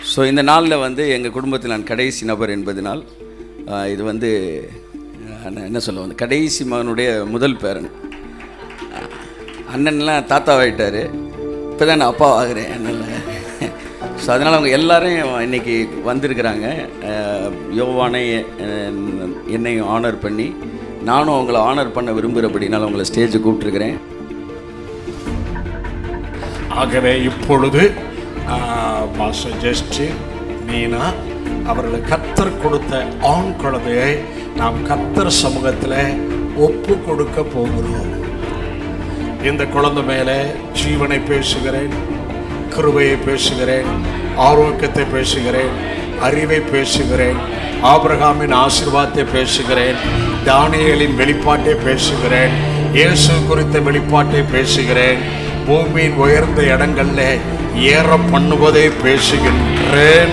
So இந்த நாளில் வந்து எங்கள் குடும்பத்தில் நான் கடைசி நபர் என்பதனால் ஆஹ், இது வந்து ஆஹ், நான் என்ன சொல்ல வந்து கடைசி மகனுடைய முதல் பேரன் அண்ணன்லாம் தாத்தாவாயிட்டார் இப்போ தான் நான் அப்பா ஆகிறேன் அதனால் ஸோ அதனால் அவங்க எல்லாரும் இன்னைக்கு வந்திருக்கிறாங்க அஹ், யோவானை அஹ், என்னையும் ஆனர் பண்ணி நானும் அவங்கள ஆனர் பண்ண விரும்புகிறபடினால அவங்கள ஸ்டேஜுக்கு கூப்பிட்ருக்கிறேன் ஆகவே இப்பொழுது மாஸ்டர் ஜஸ்டின் மீனா அவர்களுக்கு கத்தர் கொடுத்த ஆண் குழந்தையை நாம் கத்தர் சமூகத்தில் ஒப்பு கொடுக்க போகிறோம் இந்த குழந்தை மேலே ஜீவனை பேசுகிறேன் கிருபையை பேசுகிறேன் ஆரோக்கியத்தை பேசுகிறேன் அறிவை பேசுகிறேன் ஆபிரகாமின் ஆசீர்வாதத்தை பேசுகிறேன் தானியேலின் வெளிப்பாட்டை பேசுகிறேன் இயேசு குறித்த வெளிப்பாட்டை பேசுகிறேன் பூமியின் உயர்ந்த இடங்கள்ல ஏற பண்ணுவதை பேசுகின்றேன்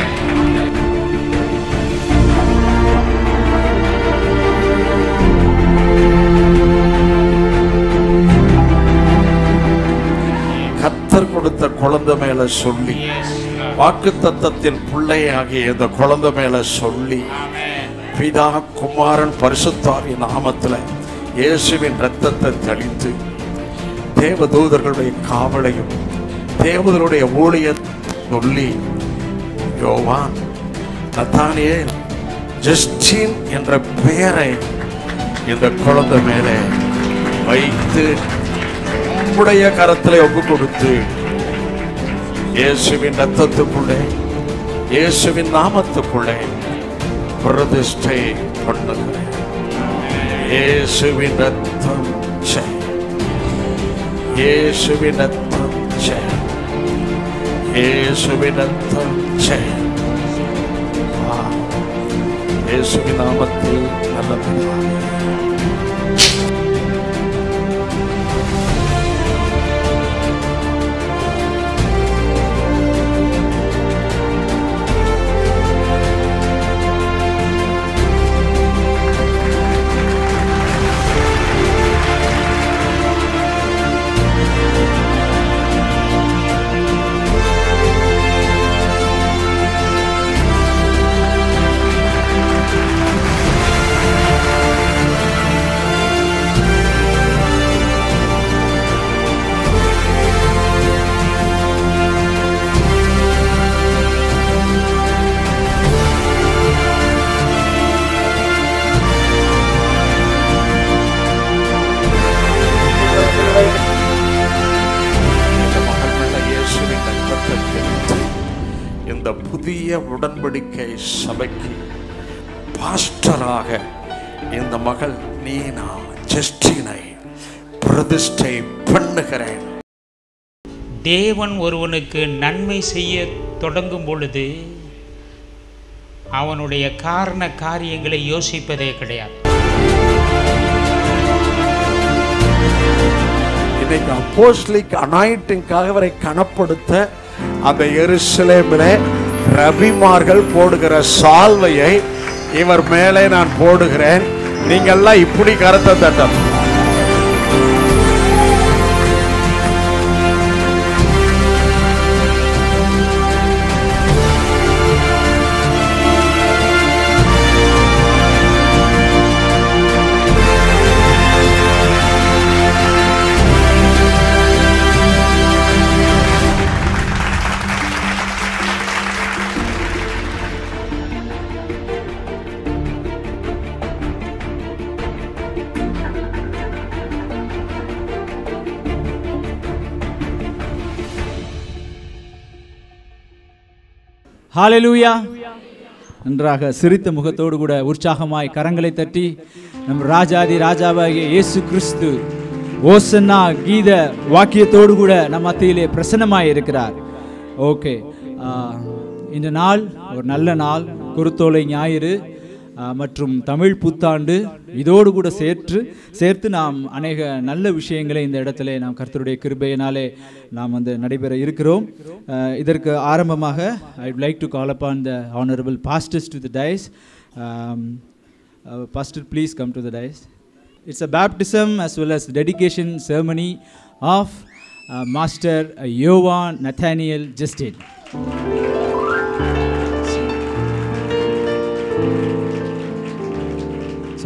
கத்தர் கொடுத்த குழந்தை மேல சொல்லி வாக்கு தத்தத்தின் பிள்ளையாகிய இந்த குழந்தை மேல சொல்லி பிதா குமாரன் பரிசுத்தாவி நாமத்துல இயேசுவின் ரத்தத்தை தெளித்து தேவதூதர்களுடைய காவலையும் தேவதருடைய ஊழியத்தை சொல்லி யோவான் நத்தானியேல் ஜஸ்டின் என்ற பெயரை இந்த குழந்தை மேலே வைத்து உம்முடைய கரத்தில் ஒப்பு கொடுத்து இயேசுவின் ரத்தத்துக்குள்ளே இயேசுவின் நாமத்துக்குள்ளே பிரதிஷ்டை பண்ணுகிறேன் இயேசுவின் ரத்தம் ஜெய். இயேசுவின் ரத்தம் ஜெய். இயேசுவின் ரத்தம் ஜெய். ஆ. இயேசுவின் நாமத்தில் நல்ல பிதாவே. இந்த மகன் மேல இயேசுவின் ரத்தத்தை தெளித்து, இந்த புதிய உடன்படிக்கை சபைக்கு பாஸ்டராக இந்த மகள் நீனா ஜஸ்டினை பிரதிஷ்டை பண்ணுகிறேன் தேவன் ஒருவனுக்கு நன்மை செய்ய தொடங்கும் பொழுது அவனுடைய காரண காரியங்களை யோசிப்பதே கிடையாது இன்னைக்கு அப்போஸ்லிக் அனாயிட்டிங்காக அவரை கனப்படுத்த அந்த எருசலேமிலே ரபிமார்கள் போடுகிற சால்வையை இவர் மேலே நான் போடுகிறேன் நீங்கெல்லாம் இப்படி கரத்தை தட்டணும் ஹalleluya நன்றாக சிரித்த முகத்தோடு கூட உற்சாகமாய் கரங்களை தட்டி நம் ராஜாதி ராஜாவாகிய இயேசு கிறிஸ்து ஓசன்னா கீத வாக்கியத்தோடு கூட நம் மத்தியிலே பிரசன்னமாய் இருக்கிறார் ஓகே இந்த நாள் ஒரு நல்ல நாள் குருத்தோலை ஞாயிறு ஆ, மற்றும் தமிழ் புத்தாண்டு இதோடு கூட சேர்த்து சேர்த்து நாம் அநேக நல்ல விஷயங்களை இந்த இடத்துல நாம் கர்த்தருடைய கிருபையினாலே நாம் வந்து நடைபெற இருக்கிறோம் ஆ, இதற்கு ஆரம்பமாக I like to call upon the honourable pastors to the dais pastor please come to the dais it's a baptism as well as dedication ceremony of uh, Master Yovan Nathaniel Justin.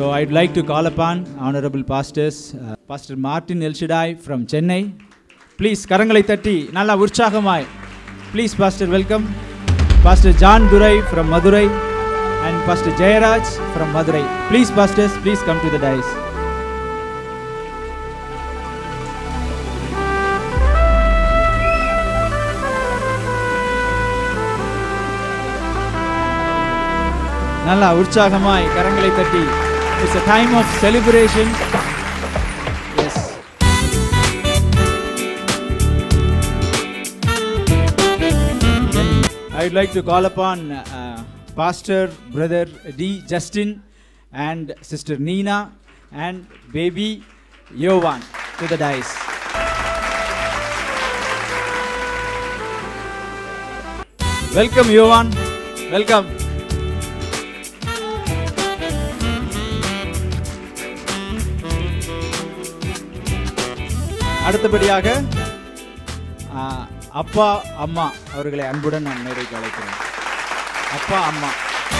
So I'd like to call upon honorable pastors, uh, Pastor Martin Elshadai from Chennai. Please, கரங்களை தட்டி நல்லா உற்சாகமாய் please pastor welcome pastor John Durai from Madurai and pastor Jayaraj from Madurai please pastors please come to the dais நல்லா உற்சாகமாய் கரங்களை தட்டி it's a time of celebration yes I would like to call upon uh, Pastor Brother D. Justin and Sister Nina and baby Yovan to the dice. Welcome Yovan. Welcome. அடுத்தபடியாக ஆ, அப்பா அம்மா அவர்களை அன்புடன் நான் மேடைக்கு அழைக்கிறேன் அப்பா அம்மா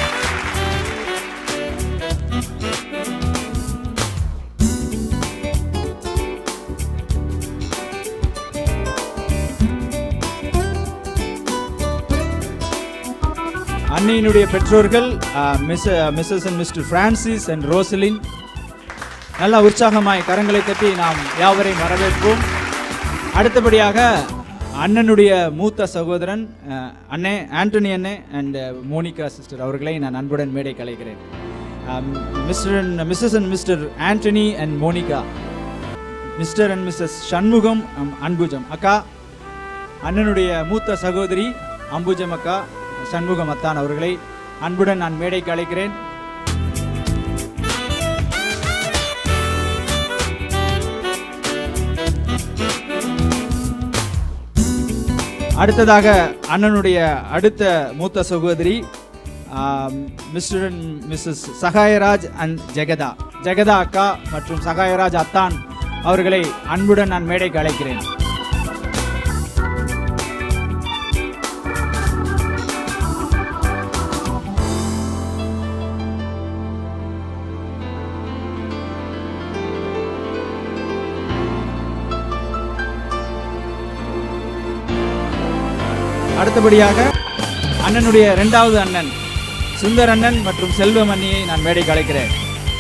அன்னையினுடைய பெற்றோர்கள் miss Mrs and Mr Francis and Rosaline நல்ல உற்சாகமாய் கரங்களை தட்டி நாம் யாவரையும் வரவேற்போம் அடுத்தபடியாக அண்ணனுடைய மூத்த சகோதரன் அஹ், அண்ணே ஆண்டனி அண்ணே அண்ட் மோனிகா சிஸ்டர் அவர்களை நான் அன்புடன் மேடை கலைக்கிறேன் Mr and Mrs and Mr Antony and Monica Mr and Mrs Shanmugam um, Anbujam அக்கா அண்ணனுடைய மூத்த சகோதரி அம்புஜம் அக்கா சண்முகம் அத்தான் அவர்களை அன்புடன் நான் மேடைக்கு அழைக்கிறேன் அடுத்ததாக அண்ணனுடைய அடுத்த மூத்த சகோதரி Mr and Mrs Sagayaraj and Jegatha Jegatha அக்கா மற்றும் சகாயராஜ் அத்தான் அவர்களை அன்புடன் நான் மேடைக்கு அழைக்கிறேன் அடுத்தபடியாக அண்ணனுடைய இரண்டாவது அண்ணன் சுந்தர் அண்ணன் மற்றும் செல்வம் அண்ணியை நான் மேடைக்கு அழைக்கிறேன்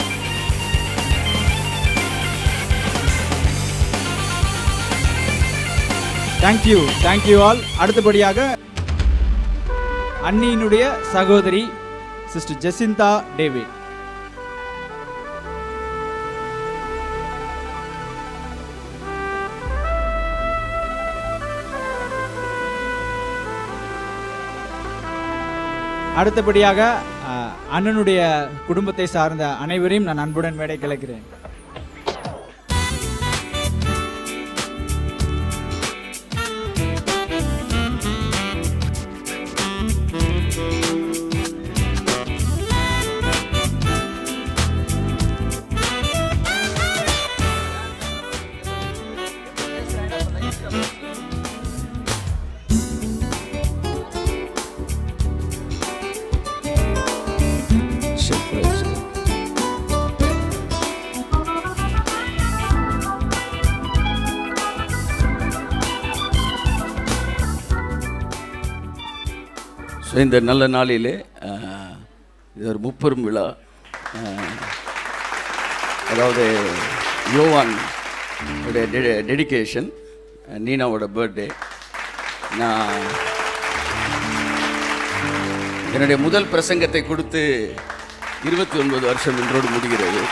தேங்க்யூ தேங்க்யூ ஆல் அடுத்தபடியாக அண்ணியினுடைய சகோதரி சிஸ்டர் ஜெசிந்தா டேவிட் அடுத்தபடியாக அஹ், அண்ணனுடைய குடும்பத்தை சார்ந்த அனைவரையும் நான் அன்புடன் மேடை கலைக்கிறேன் Sure, praise God. ஸோ இந்த நல்ல நாளிலே ஆஹ், இது ஒரு முப்பெரும் விழா ஆஹ், அதாவது யோவான் உடைய டெடிகேஷன் நீனாவோட பர்த்டே நான் என்னுடைய முதல் பிரசங்கத்தை கொடுத்து இருபத்தி ஒன்பது வருஷம் இன்றோடு முடிகிறது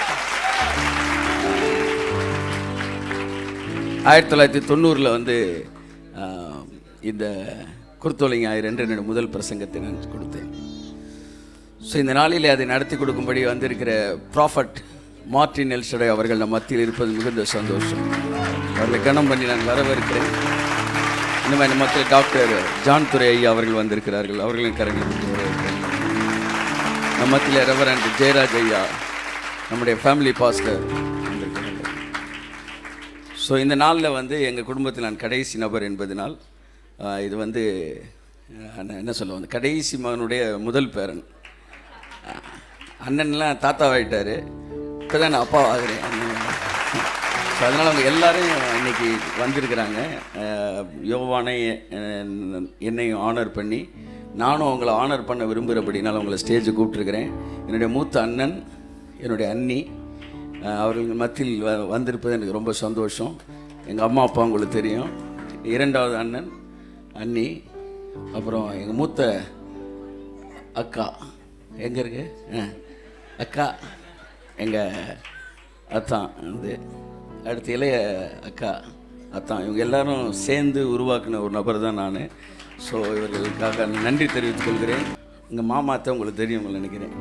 ஆயிரத்தி தொள்ளாயிரத்தி தொண்ணூறில் வந்து ஆஹ், இந்த குருத்தோலை ஞாயிறு என்று என்னுடைய முதல் பிரசங்கத்தை நான் கொடுத்தேன் ஸோ இந்த நாளிலே அதை நடத்தி கொடுக்கும்படி வந்திருக்கிற ப்ராஃபட் மார்டின் எல்ஷடை அவர்கள் நம் மத்தியில் இருப்பது மிகுந்த சந்தோஷம் அவர்களை கனம் பண்ணி நான் வரவேற்கிறேன் இந்த மாதிரி நம்ம மத்தியில் டாக்டர் ஜான் துரை ஐயா அவர்கள் வந்திருக்கிறார்கள் அவர்களின் கரங்களை கொடுத்து வரவேற்கிறேன் நம்ம மத்தியில் ரெவரண்ட் ஜெயராஜ் ஐயா நம்முடைய ஃபேமிலி பாஸ்டர் வந்திருக்கிறார்கள் ஸோ இந்த நாளில் வந்து எங்கள் குடும்பத்தில் நான் கடைசி நபர் என்பதனால் ஆஹ், இது வந்து ஆஹ், நான் என்ன சொல்ல வந்து கடைசி மகனுடைய முதல் பேரன் ஆஹ், அண்ணன்லாம் தாத்தாவாயிட்டார் இப்போ தான் நான் அப்பா ஆகிறேன் ஸோ அதனால் அவங்க எல்லாரையும் இன்னைக்கு வந்திருக்கிறாங்க அஹ், யோவானை அஹ், என்னையும் ஆனர் பண்ணி நானும் அவங்கள ஆனர் பண்ண விரும்புகிறபடினால அவங்கள ஸ்டேஜை கூப்பிட்டுருக்கிறேன் என்னுடைய மூத்த அண்ணன் என்னுடைய அண்ணி அஹ், அவர்கள் மத்தியில் வ வந்திருப்பது எனக்கு ரொம்ப சந்தோஷம் எங்கள் அம்மா அப்பா உங்களுக்கு தெரியும் இரண்டாவது அண்ணன் அண்ணி அப்புறம் எங்கள் மூத்த அக்கா எங்கே இருக்கு ஆ, அக்கா எங்கள் அத்தான் இது அடுத்து இளைய அக்கா அத்தான் இவங்க எல்லாரும் சேர்ந்து உருவாக்கின ஒரு நபர் தான் நான் ஸோ இவர்களுக்காக நன்றி தெரிவித்துக் கொள்கிறேன் எங்கள் மாமா அத்தை உங்களுக்கு தெரியும் உங்களுக்கு நினைக்கிறேன்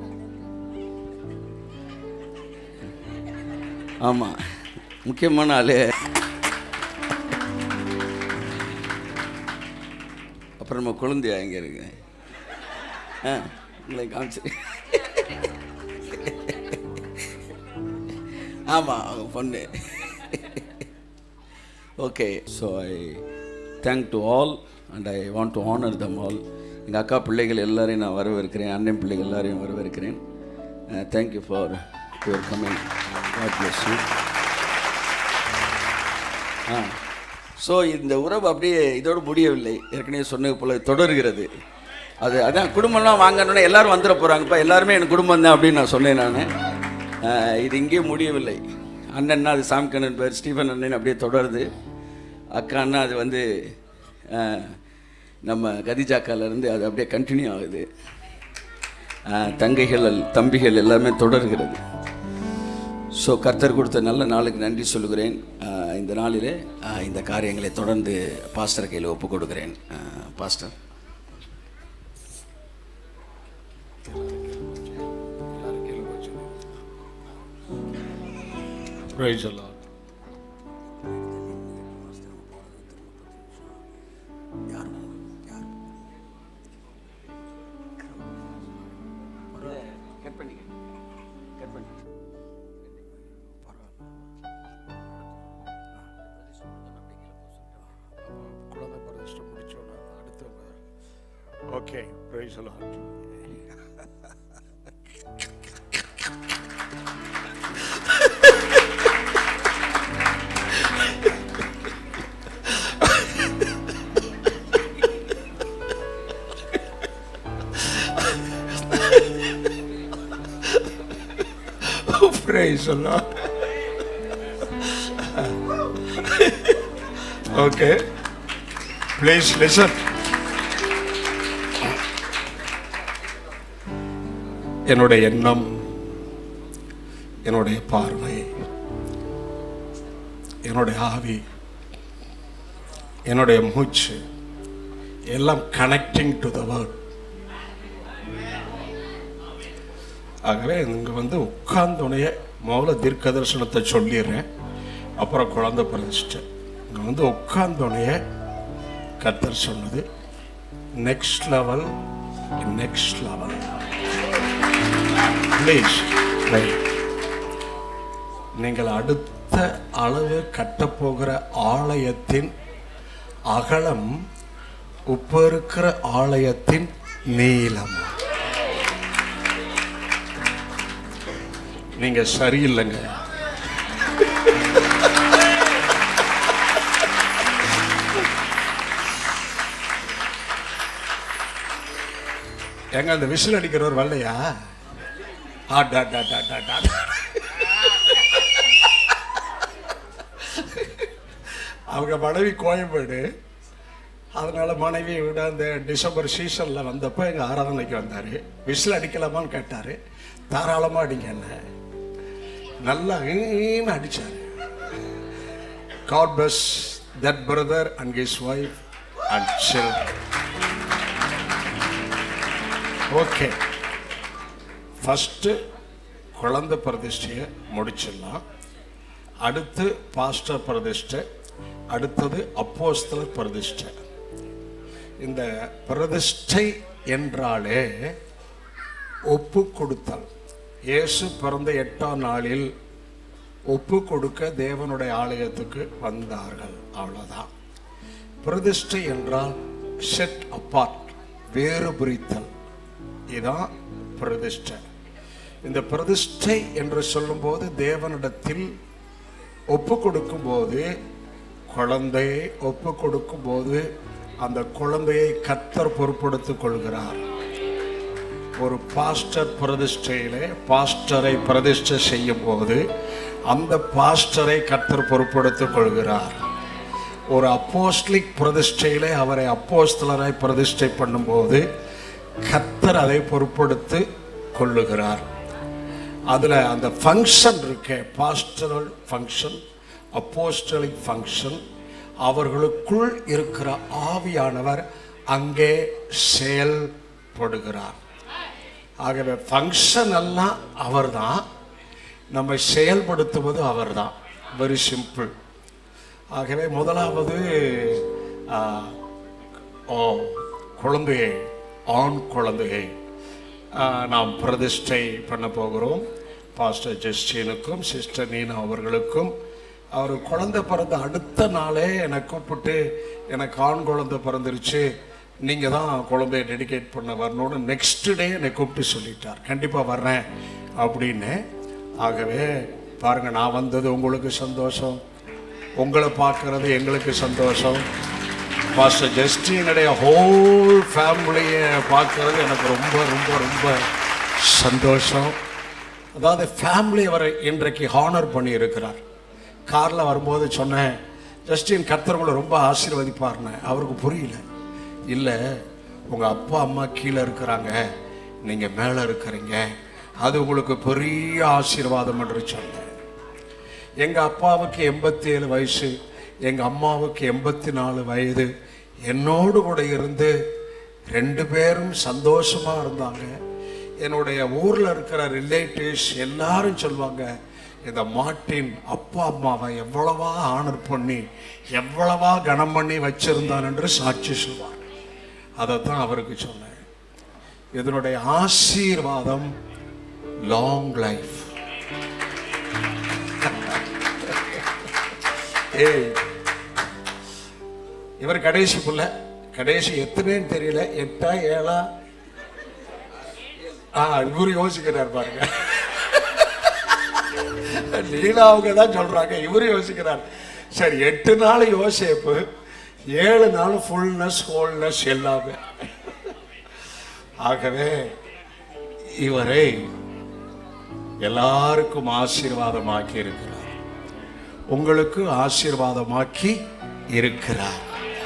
ஆமாம் முக்கியமான ஆள் அப்புறம் நம்ம குழந்தையா எங்கே இருக்கு ஆ உங்களை காமிச்சு ஆமாம் அவங்க பொண்ணு okay so I thank to all and I want to honour them all எங்கள் அக்கா பிள்ளைகள் எல்லாரையும் நான் வரவேற்கிறேன் அண்ணன் பிள்ளைகள் எல்லாரையும் வரவேற்கிறேன் thank you for your coming God bless you ஆ ஸோ இந்த உறவு அப்படியே இதோடு முடியவில்லை ஏற்கனவே சொன்னது போல தொடர்கிறது அது அதான் குடும்பம்லாம் வாங்கணுன்னா எல்லாரும் வந்துட போகிறாங்கப்பா எல்லாருமே எனக்கு குடும்பம் தான் அப்படின்னு நான் சொன்னேன் நான் இது இங்கேயே முடியவில்லை அண்ணன்னா அது சாமிக்கண்ணன் பேர் ஸ்டீஃபன் அண்ணன் அப்படியே தொடருது அக்கான்னா அது வந்து ஆ, நம்ம கதிஜாக்காலேருந்து அது அப்படியே கண்டினியூ ஆகுது ஆ, தங்கைகள் தம்பிகள் எல்லாமே தொடர்கிறது ஸோ கர்த்தர் கொடுத்த நல்ல நாளுக்கு நன்றி சொல்லுகிறேன் ஆஹ் இந்த நாளிலே ஆஹ் இந்த காரியங்களை தொடர்ந்து பாஸ்டர் கையில் ஒப்பு கொடுக்கிறேன் ஆஹ் pastor Praise the Lord. Cut பண்ணிக்க கட் பண்ணி குழந்தை பிறந்துட்டு முடிச்சோன்னா அடுத்தவங்க okay praise lord Praise the Lord. Okay. Please listen. என்னுடைய எண்ணம் என்னுடைய பார்வை என்னுடைய ஆவி என்னுடைய மூச்சு எல்லாம் கனெக்டிங் டு த வேர்ட் ஆகவே இங்கே வந்து உட்கார்ந்தோடைய முதல்ல தீர்க்க தரிசனத்தை சொல்லிடுறேன் அப்புறம் குழந்தை பிறந்துச்சிட்டு இங்கே வந்து உட்கார்ந்தோடைய கர்த்தர் சொன்னது next level next level please நீங்கள் அடுத்த அளவு கட்டப்போகிற ஆலயத்தின் அகலம் உப்பு இருக்கிற ஆலயத்தின் நீளம் நீங்க சரியில்லைங்க எங்க அந்த விசில் அடிக்கிறவர் வரலையா ஆ, டா, டா, டா, டா, டா. அவங்க மனைவி கோயம்பேடு அதனால மனைவியை விட அந்த டிசம்பர் சீசனில் வந்தப்போ எங்கள் ஆராதனைக்கு வந்தார் விசில் அடிக்கலாமான்னு கேட்டார் தாராளமாக அடிங்க என்ன நல்லா ஈன்னு அடிச்சார் God bless that brother and his wife and சில் ஓகே ஃபஸ்ட்டு குழந்தை பிரதிஷ்டையை முடிச்சிடலாம் அடுத்து பாஸ்டர் பிரதிஷ்டை அடுத்தது அப்போஸ்தலர் பிரதிஷ்டை இந்த பிரதிஷ்டை என்றாலே ஒப்பு கொடுத்தல் இயேசு பிறந்த எட்டாம் நாளில் ஒப்பு கொடுக்க தேவனுடைய ஆலயத்துக்கு வந்தார்கள் அவ்வளவுதான் பிரதிஷ்டை என்றால் செட் அப்பார்ட் வேறு பிரித்தல் இதான் பிரதிஷ்டை இந்த பிரதிஷ்டை என்று சொல்லும்போது தேவனிடத்தில் ஒப்பு கொடுக்கும்போது குழந்தையை ஒப்பு கொடுக்கும்போது அந்த குழந்தையை கத்தர் பொறுப்படுத்திக் கொள்கிறார் ஒரு பாஸ்டர் பிரதிஷ்டையிலே பாஸ்டரை பிரதிஷ்டை செய்யும் போது அந்த பாஸ்டரை கத்தர் பொறுப்படுத்திக் கொள்கிறார் ஒரு அப்போஸ்லிக் பிரதிஷ்டையிலே அவரை அப்போஸ்தலராய் பிரதிஷ்டை பண்ணும்போது கத்தர் அதை பொறுப்படுத்தி கொள்ளுகிறார் அதில் அந்த ஃபங்க்ஷன் இருக்கே பாஸ்டரல் ஃபங்க்ஷன் அப்போஸ்டலிக் ஃபங்க்ஷன் அவர்களுக்குள் இருக்கிற ஆவியானவர் அங்கே செயல்படுகிறார் ஆகவே ஃபங்க்ஷன் எல்லாம் அவர்தான் நம்மை செயல்படுத்துவது அவர்தான் வெரி சிம்பிள் ஆகவே முதலாவது ஆ, ஓ குழந்தையை ஆண் குழந்தையை ஆ, நாம் பிரதிஷ்டை பண்ண போகிறோம் பாஸ்டர் ஜஸ்டினுக்கும் சிஸ்டர் நீனா அவர்களுக்கும் அவர் குழந்தை பிறந்த அடுத்த நாளே என்னை கூப்பிட்டு எனக்கு ஆண் குழந்தை பிறந்துருச்சு நீங்கள் தான் குழந்தைய டெடிகேட் பண்ண வரணும்னு நெக்ஸ்ட் டே என்னை கூப்பிட்டு சொல்லிட்டார் கண்டிப்பாக வர்றேன் அப்படின்னு ஆகவே பாருங்கள் நான் வந்தது உங்களுக்கு சந்தோஷம் உங்களை பார்க்கறது எங்களுக்கு சந்தோஷம் பாஸ்டர் ஜஸ்டினுடைய ஹோல் ஃபேமிலியை பார்க்கறது எனக்கு ரொம்ப ரொம்ப ரொம்ப சந்தோஷம் அதாவது ஃபேமிலி அவரை இன்றைக்கு ஹானர் பண்ணி இருக்கிறார் காரில் வரும்போது சொன்னேன் ஜஸ்டின் கர்த்தர்களை ரொம்ப ஆசீர்வதிப்பார்னு அவருக்கு புரியல இல்லை உங்கள் அப்பா அம்மா கீழே இருக்கிறாங்க நீங்கள் மேலே இருக்கிறீங்க அது உங்களுக்கு பெரிய ஆசீர்வாதம் என்று சொன்னேன் எங்கள் அப்பாவுக்கு எண்பத்தி ஏழு வயசு எங்கள் அம்மாவுக்கு எண்பத்தி நாலு வயது என்னோடு கூட இருந்து ரெண்டு பேரும் சந்தோஷமா இருந்தாங்க என்னுடைய ஊரில் இருக்கிற ரிலேட்டிவ்ஸ் எல்லாரும் சொல்லுவாங்க இந்த மாட்டின் அப்பா அம்மாவை எவ்வளவா ஆனர் பண்ணி எவ்வளவா கனம் பண்ணி வச்சிருந்தான் என்று சாட்சி சொல்வார் அதைத்தான் அவருக்கு சொன்னேன் இதனுடைய ஆசீர்வாதம் லாங் லைஃப் ஏய் இவர் கடைசி புள்ள கடைசி எத்தனைன்னு தெரியல எட்டா ஏழா ஆ இவரு யோசிக்கிறார் பாருங்க லீலாவுக்கு தான் சொல்றாங்க இவரு யோசிக்கிறார் சரி எட்டு நாள் யோசிப்பு ஏழு நாள் ஃபுல்னஸ் ஹோல்னஸ் எல்லாமே ஆகவே இவரை எல்லாருக்கும் ஆசீர்வாதமாக்கி இருக்கிறார் உங்களுக்கு ஆசீர்வாதமாக்கி இருக்கிறார்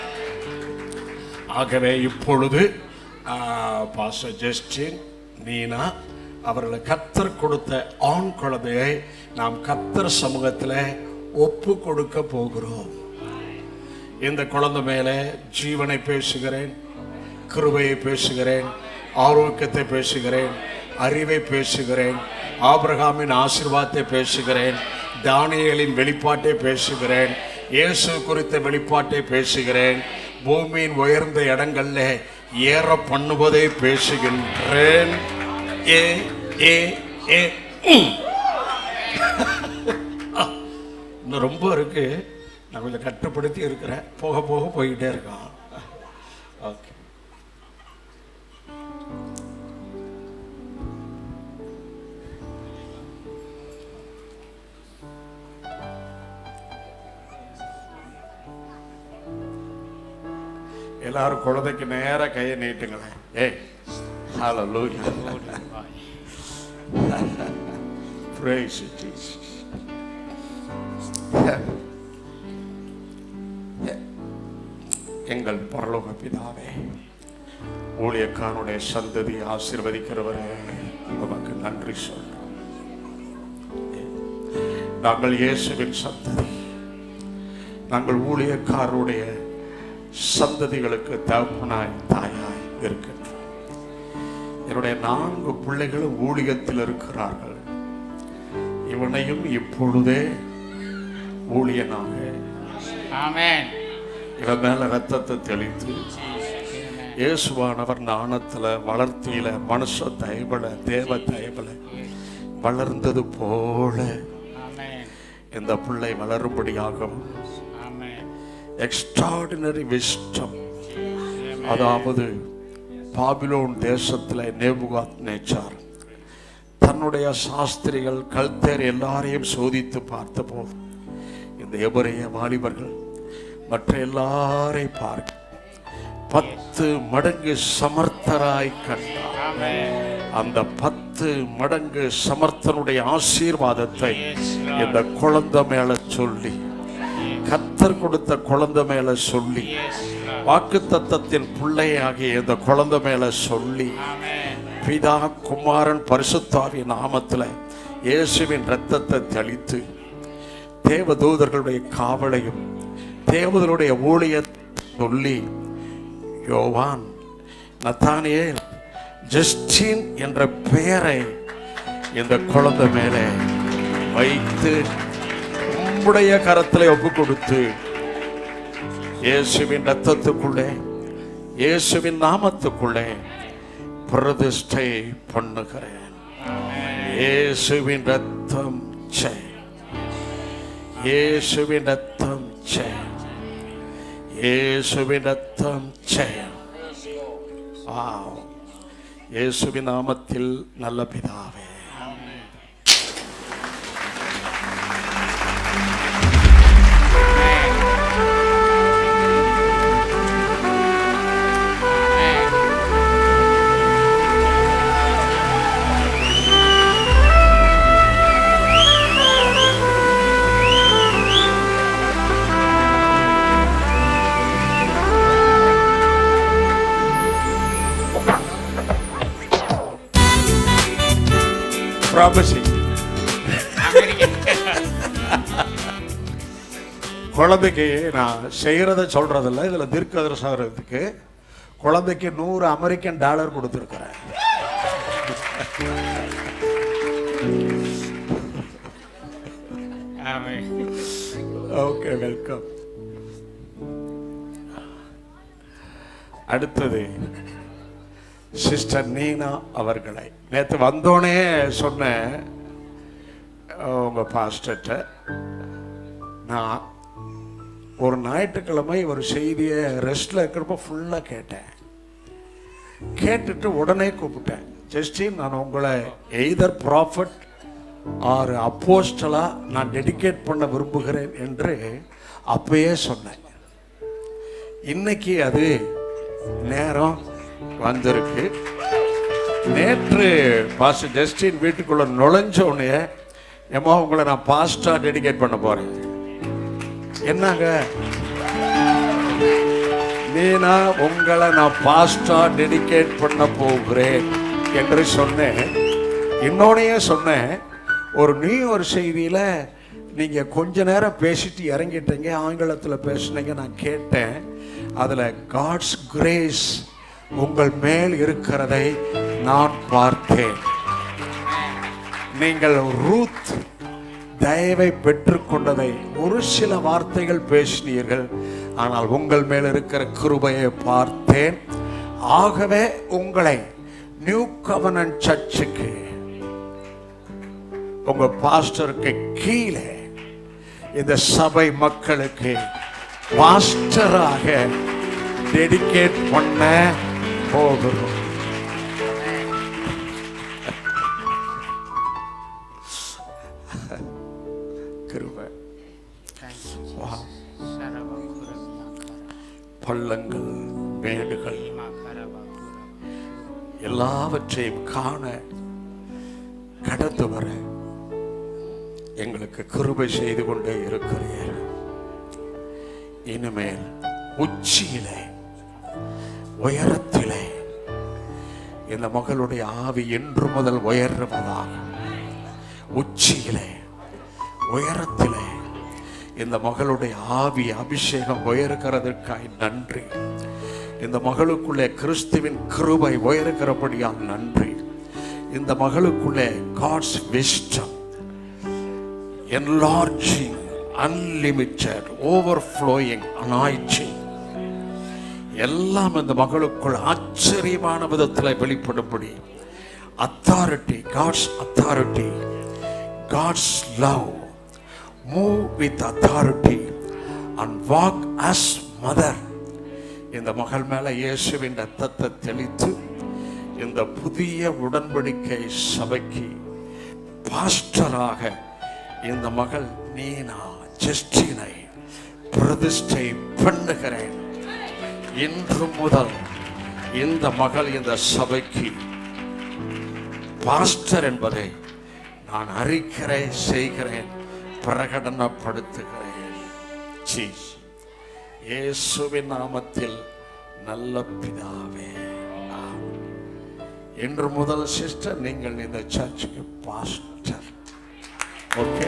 ஆகவே இப்பொழுது பாஸ்டர் ஜஸ்டின் நீனா அவர்களை கத்தர் கொடுத்த ஆண் குழந்தையை நாம் கத்தர் சமூகத்தில் ஒப்பு கொடுக்க போகிறோம் இந்த குழந்தை மேலே ஜீவனை பேசுகிறேன் கிருபையை பேசுகிறேன் ஆரோக்கியத்தை பேசுகிறேன் அறிவை பேசுகிறேன் ஆபிரகாமின் ஆசீர்வாதத்தை பேசுகிறேன் தானியேலின் வெளிப்பாட்டை பேசுகிறேன் இயேசு குறித்த வெளிப்பாட்டை பேசுகிறேன் பூமியின் உயர்ந்த இடங்கள்ல ஏற பண்ணுவதை பேசுகின்றேன் ஏ ஏ ஏ உம். இன்னும் ரொம்ப இருக்கு நான் கொஞ்சம் கட்டுப்படுத்தி இருக்கிறேன் போக போக போய்கிட்டே இருக்கான் ஓகே எல்லாரும் குழந்தைக்கு நேரா கையை நீட்டுங்களேன் ஏய் ஹalleluya praise you, Jesus எங்கள் பரலோக பிதாவே ஊழியக்காரனுடைய சந்ததி ஆசீர்வதிக்கிறவரே உமக்கு நன்றி சொல்றோம் நாங்கள் இயேசுவின் சந்ததி நாங்கள் ஊழியக்காரருடைய சந்ததிகளுக்கு தகப்பனாய் தாயாய் இருக்கின்றோம் என்னுடைய நான்கு பிள்ளைகளும் ஊழியத்தில் இருக்கிறார்கள் இவனையும் இப்பொழுதே ஊழியனாக ஆமென் இவன் மேல ரத்தத்தை தெளித்து இயேசுவானவர் நாணத்துல வளர்த்தியில மனுஷ தயவுல தேவ தயவுல வளர்ந்தது போல ஆமென் இந்த பிள்ளை வளரும்படியாகவும் ஆமென் எக்ஸ்ட்ராடினரி விஸ்டம் அதாவது பாபிலோன் தேசத்தில் நேபுகாத் நேச்சார் தன்னுடைய சாஸ்திரிகள் கல்தேர் எல்லாரையும் சோதித்து பார்த்தபோது இந்த எபிரேய வாலிபர்கள் மற்ற எல்லாரை பார்க்க பத்து மடங்கு சமர்த்தராய் கண்டார் Amen. அந்த பத்து மடங்கு சமர்த்தனுடைய ஆசீர்வாதத்தை Yes, Lord. இந்த குழந்தை மேல சொல்லி கத்தர் கொடுத்த குழந்தை மேல சொல்லி Yes, Lord. வாக்கு தத்தத்தின் பிள்ளையாகிய இந்த குழந்தை மேல சொல்லி Amen. பிதா குமாரன் பரிசுத்தாவிய நாமத்துல இயேசுவின் ரத்தத்தை தெளித்து தேவதூதர்களுடைய காவலையும் தேவதருடைய ஊழியத்தை சொல்லி யோவான் நத்தானியேல் ஜஸ்டின் என்ற பெயரை இந்த குழந்தை மேலே வைத்து உம்முடைய கரத்திலே ஒப்பு கொடுத்து இயேசுவின் ரத்தத்துக்குள்ளே இயேசுவின் நாமத்துக்குள்ளே பிரதிஷ்டை பண்ணுகிறேன் இயேசுவின் ரத்தம் ஜெய் இயேசுவின் ரத்தம் ஜெய் இயேசுவின் ரத்தம் ஜெய் ஆம். இயேசுவின் நாமத்தில் நல்ல பிதாவே ப்ராபசி குழந்தைக்கு நான் செய்கிறத சொல்றதில்ல இதுல தீர்க்கதரிசனத்துக்கு குழந்தைக்கு நூறு அமெரிக்கன் டாலர் கொடுத்துருக்கிறேன் Amen. ஓகே வெல்கம் அடுத்தது சிஸ்டர் நீனா அவர்களை நேற்று வந்தோடனே சொன்னேன் உங்க பாஸ்டர்கிட்ட நான் ஒரு ஞாயிற்றுக்கிழமை ஒரு செய்தியை ரெஸ்ட்ல இருக்கிறப்ப ஃபுல்லாக கேட்டேன் கேட்டுட்டு உடனே கூப்பிட்டேன் ஜஸ்டின் நான் உங்களை எய்தர் ப்ராஃபட் ஆர் அப்போஸ்டலா நான் டெடிகேட் பண்ண விரும்புகிறேன் என்று அப்பயே சொன்னேன் இன்னைக்கு அது நேரம் வந்திருக்கு நேற்று பாஸ்டர் ஜஸ்டின் வீட்டுக்குள்ள நுழைஞ்ச உடனே ஏமா உங்களை நான் பாஸ்டா டெடிகேட் பண்ண போறேன் என்னங்க நீனா உங்களை நான் பாஸ்டா டெடிகேட் பண்ண போகிறேன் என்று சொன்னேன் இன்னொன்னையே சொன்னேன் ஒரு நீ ஒரு செய்தியில நீங்க கொஞ்ச நேரம் பேசிட்டு இறங்கிட்டீங்க ஆங்கிலத்துல பேசுனீங்க நான் கேட்டேன் அதுல காட்ஸ் கிரேஸ் உங்கள் மேல் இருக்கிறதை நான் பார்த்தேன் நீங்கள் ரூத் தயவை பெற்றுக்கொண்டதை ஒரு சில வார்த்தைகள் பேசினீர்கள் ஆனால் உங்கள் மேல் இருக்கிற கிருபையை பார்த்தேன் ஆகவே உங்களை நியூ கவர்னன் சர்ச்சுக்கு உங்க பாஸ்டருக்கு கீழே இந்த சபை மக்களுக்கு பாஸ்டராக டெடிகேட் பண்ண போகிறோம் கிருபை வா. பள்ளங்கள் மேடுகள் எல்லாவற்றையும் காண கடந்து வர எங்களுக்கு கிருபை செய்து கொண்டே இருக்கிறீர் இனிமேல் உச்சியிலே உயரத்திலே இந்த மகளுடைய ஆவி என்று முதல் உயர்வதாக உச்சியிலே உயரத்திலே இந்த மகளுடைய ஆவி அபிஷேகம் உயர்கிறதற்காய் நன்றி இந்த மகளுக்குள்ளே கிறிஸ்துவின் கிருபை உயர்கிறபடியால் நன்றி இந்த மகளுக்குள்ளே God's wisdom enlarging unlimited overflowing anointing எல்லாம் இந்த மகளுக்குள் ஆச்சரியமான விதத்தில் வெளிப்படும்படி authority God's authority God's love move with authority and walk as mother இந்த மகள் மேல இயேசுவின் ரத்தத்தை தெளித்து இந்த புதிய உடன்படிக்கை சபைக்கு பாஸ்டராக இந்த மகள் நீனா ஜஸ்டினை பிரதிஷ்டை பண்ணுகிறேன் இன்று முதல் இந்த மகள் இந்த சபைக்கு பாஸ்டர் என்பதை நான் அறிக்கிறேன் செய்கிறேன் பிரகடனப்படுத்துகிறேன் ஜீஸ். இயேசுவின் நாமத்தில் நல்ல பிதாவே ஆமென். இன்று முதல் சிஸ்டர் நீங்கள் இந்த சர்ச்சுக்கு பாஸ்டர் ஓகே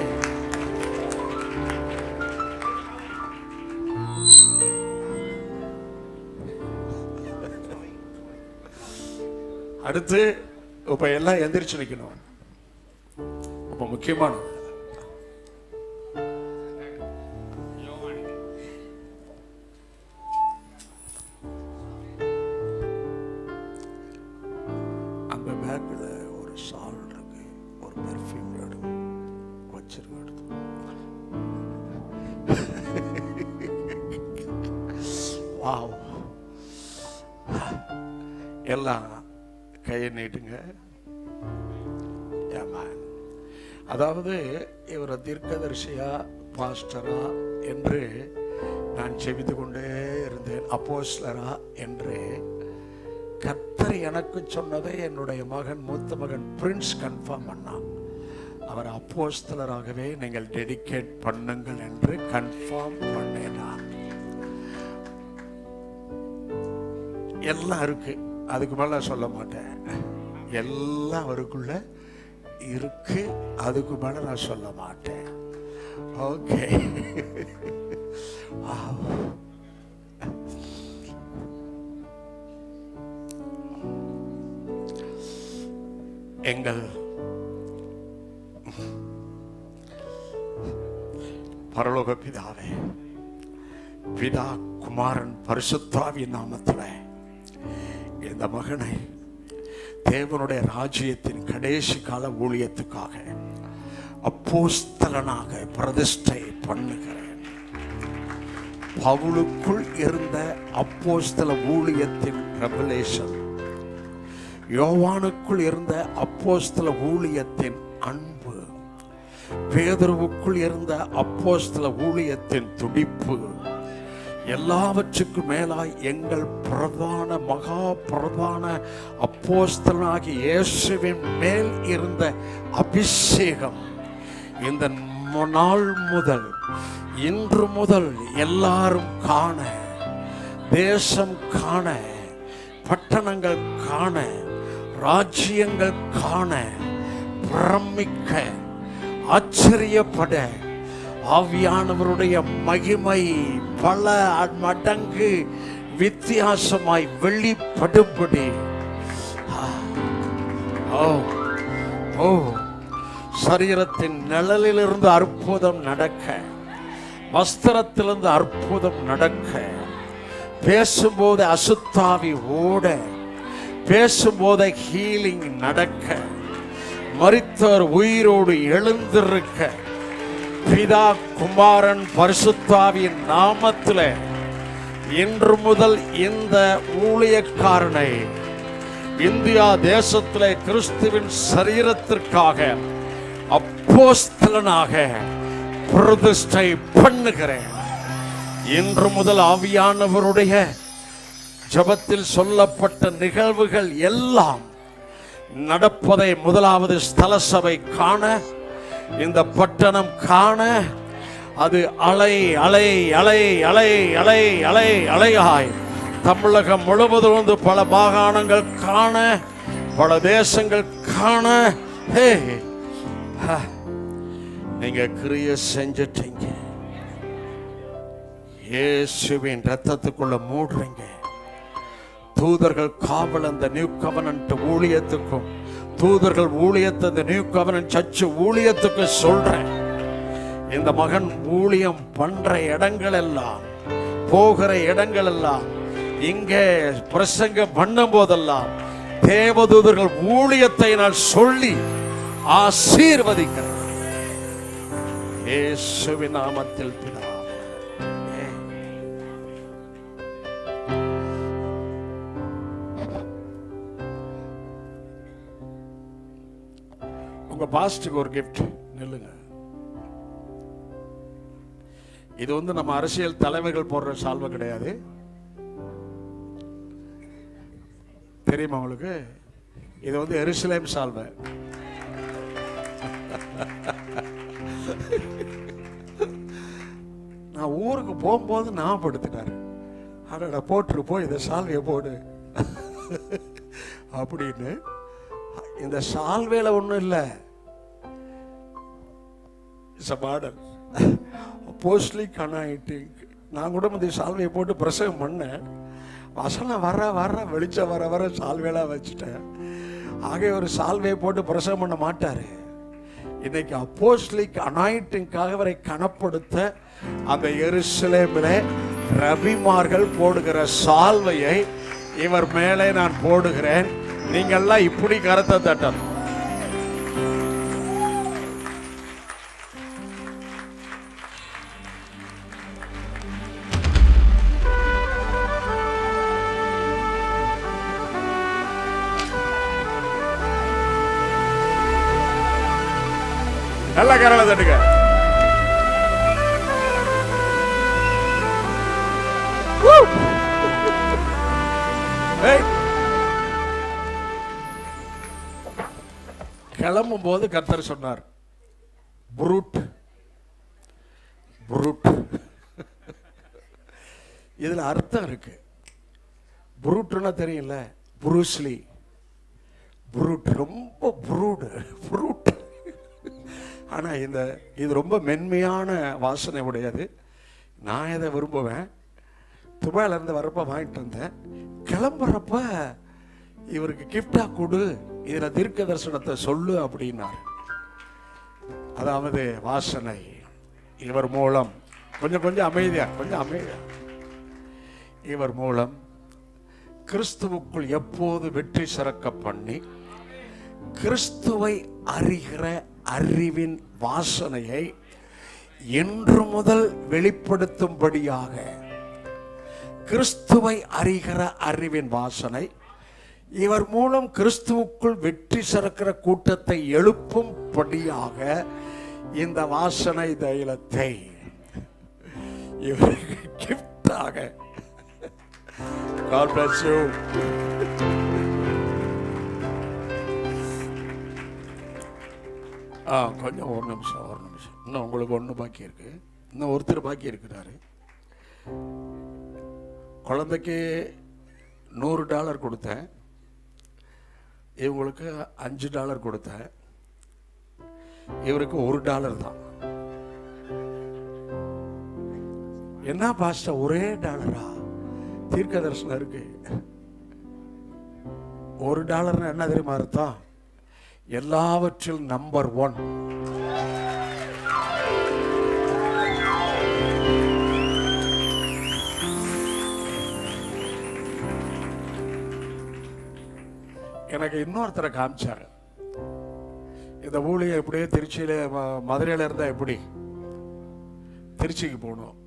அடுத்து இப்ப எல்லாம் எந்திரிச்சு நிக்கணும் ரொம்ப முக்கியமானது அந்த பேக்கில் ஒரு ஷால் இருக்கு ஒரு பெர்ஃப்யூம் எடுத்து வச்சிருக்க எடுத்து வாவ் எல்லாம் கையை நீட்டுங்க Amen. அதாவது இவரை தீர்க்கதரிசியா பாஸ்டரா என்று நான் செவித்து கொண்டே இருந்தேன் அப்போஸ்லரா என்று கர்த்தர் எனக்கு சொன்னதை என்னுடைய மகன் மூத்த மகன் பிரின்ஸ் கன்ஃபார்ம் பண்ணான் அவர் அப்போஸ்தலராகவே நீங்கள் டெடிகேட் பண்ணுங்கள் என்று கன்ஃபார்ம் பண்ணினார் எல்லாம் இருக்கு அதுக்கு மேல நான் சொல்ல மாட்டேன் எல்லாம் அவருக்குள்ள இருக்கு அதுக்கு மேல நான் சொல்ல மாட்டேன் ஓகே எங்கள் பரலோக பிதாவே பிதா குமாரன் பரிசுத்தாவி நாமத்தில் இந்த மகனை தேவனுடைய ராஜ்யத்தின் கடைசி கால ஊழியத்துக்காக அப்போஸ்தலனாக பிரதிஷ்டை பண்ணுகிறேன் பவுலுக்குள் இருந்த அப்போஸ்தல ஊழியத்தின் ரெவலேஷன் யோவானுக்குள் இருந்த அப்போஸ்தல ஊழியத்தின் அன்பு பேதுருவுக்குள் இருந்த அப்போஸ்தல ஊழியத்தின் துடிப்பு எல்லாவற்றுக்கும் மேலாய் எங்கள் பிரதான மகா பிரதான அப்போஸ்தலனாகி இயேசுவின் மேல் இருந்த அபிஷேகம் இந்த மு- நாள் முதல் இன்று முதல் எல்லாரும் காண தேசம் காண பட்டணங்கள் காண ராஜ்யங்கள் காண பிரமிக்க ஆச்சரியப்பட ஆவியானவருடைய மகிமை பல மடங்கு வித்தியாசமாய் வெளிப்படும்படி ஓ ஓ சரீரத்தின் நிழலிலிருந்து அற்புதம் நடக்க வஸ்திரத்திலிருந்து அற்புதம் நடக்க பேசும்போது அசுத்தாவி ஓட பேசும்போது ஹீலிங் நடக்க மரித்தவர் உயிரோடு எழுந்திருக்க பிதா குமாரன் பரிசுத்தாவியின் நாமத்தில் இன்று முதல் இந்த ஊழியக்காரனை இந்தியா தேசத்திலே கிறிஸ்துவின் சரீரத்திற்காக அப்போஸ்தலனாக பிரதிஷ்டை பண்ணுகிறேன் இன்று முதல் ஆவியானவருடைய ஜபத்தில் சொல்லப்பட்ட நிகழ்வுகள் எல்லாம் நடப்பதை முதலாவது ஸ்தல சபை காண இந்த பட்டணம் காண அது அலை அலை அலை அலை அலை அலை அலையாய் தமிழகம் முழுவதும் வந்து பல மாகாணங்கள் காண பல தேசங்கள் காண ஹே ஹ, நீங்க கிரிய செஞ்சிட்டீங்க இயேசுவின் ரத்தத்துக்குள்ள மூடுறீங்க தூதர்கள் காவல் அந்த நியூ கவனன்ட் ஊழியத்துக்கும் தூதர்கள் ஊழியத்தை அந்த நியூ கவனன்ட் சர்ச்சு ஊழியத்துக்கு சொல்றேன் இந்த மகன் ஊழியம் பண்ற இடங்கள் எல்லாம் போகிற இடங்கள் எல்லாம் இங்கே பிரசங்கம் பண்ணும் போதெல்லாம் தேவதூதர்கள் ஊழியத்தை நான் சொல்லி ஆசீர்வதிக்கிறேன் இயேசுவின் நாமத்தில் பிதாவே உங்க பாஸ்டுக்கு ஒரு gift நில்லுங்க இது வந்து நம்ம அரசியல் தலைவர்கள் போடுற சால்வை கிடையாது தெரியுமா உங்களுக்கு இது வந்து எருசலேம் சால்வை நான் ஊருக்கு போகும்போது ஞாபகப்படுத்தினார் அடடா போட்டுரு போய் இந்த சால்வையை போடு அப்படின்னு இந்த சால்வையில ஒன்றும் இல்லை இட்ஸ் அ மாடல் போஸ்ட்லி கனாயிட்டிங் நான் கூட இந்த சால்வையை போட்டு பிரசவம் பண்ணேன் வசனம் வர வர வெளிச்சம் வர வர சால்வையெல்லாம் வச்சுட்டேன் ஆகவே ஒரு சால்வையை போட்டு பிரசவம் பண்ண மாட்டாரு இன்னைக்கு அப்போஸ்லிக் அனாயிட்டிங்காக அவரை கனப்படுத்த அந்த எருசலேமிலே ரபிமார்கள் போடுகிற சால்வையை இவர் மேலே நான் போடுகிறேன் நீங்கள்லாம் இப்படி கரத்தை தட்டணும் நல்ல கரலை தட்டுங்க Woo! ஏய். கிளம்பும் போது கர்த்தர் சொன்னார் புரூட் புரூட் இதுல அர்த்தம் இருக்கு புரூட்னா தெரியும்ல புரூஸ்லி புரூட் ரொம்ப புரூடு புரூட் ஆனா இந்த இது ரொம்ப மென்மையான வாசனை உடையது நான் இதை விரும்புவேன் துபாயில இருந்து வரப்ப வாங்கிட்டு வந்தேன் கிளம்புறப்ப இவருக்கு கிஃப்டா கொடு இதுல தீர்க்க தரிசனத்தை சொல்லு அப்படின்னார் அதாவது வாசனை இவர் மூலம் கொஞ்சம் கொஞ்சம் அமைதியா கொஞ்சம் அமைதியா இவர் மூலம் கிறிஸ்துவுக்குள் எப்போது வெற்றி சிறக்க பண்ணி கிறிஸ்துவை அறிகிற அறிவின் வாசனையை என்று முதல் வெளிப்படுத்தும்படியாக கிறிஸ்துவை அறிகிற அறிவின் வாசனை இவர் மூலம் கிறிஸ்துவுக்குள் வெற்றி சிறக்கிற கூட்டத்தை எழுப்பும்படியாக இந்த வாசனை தைலத்தை இவருக்கு கிஃப்டாக God bless you. ஆ கொஞ்சம் ஒரு நிமிஷம் ஒரு நிமிஷம் இன்னும் உங்களுக்கு ஒன்று பாக்கி இருக்கு இன்னும் ஒருத்தர் பாக்கி இருக்கிறாரு குழந்தைக்கு நூறு டாலர் கொடுத்தேன் இவங்களுக்கு அஞ்சு டாலர் கொடுத்தேன் இவருக்கு ஒரு டாலர் தான் என்ன பாஸ்டா ஒரே டாலரா தீர்க்க தரிசனம் இருக்கு ஒரு டாலர்னா என்ன தெரியுமா அர்த்தம் எல்லாவற்றில் நம்பர் ஒன் எனக்கு இன்னொருத்தரை காமிச்சாரு இந்த ஊழியம் எப்படியே திருச்சியில ம- மதுரையில இருந்தா எப்படி திருச்சிக்கு போகணும்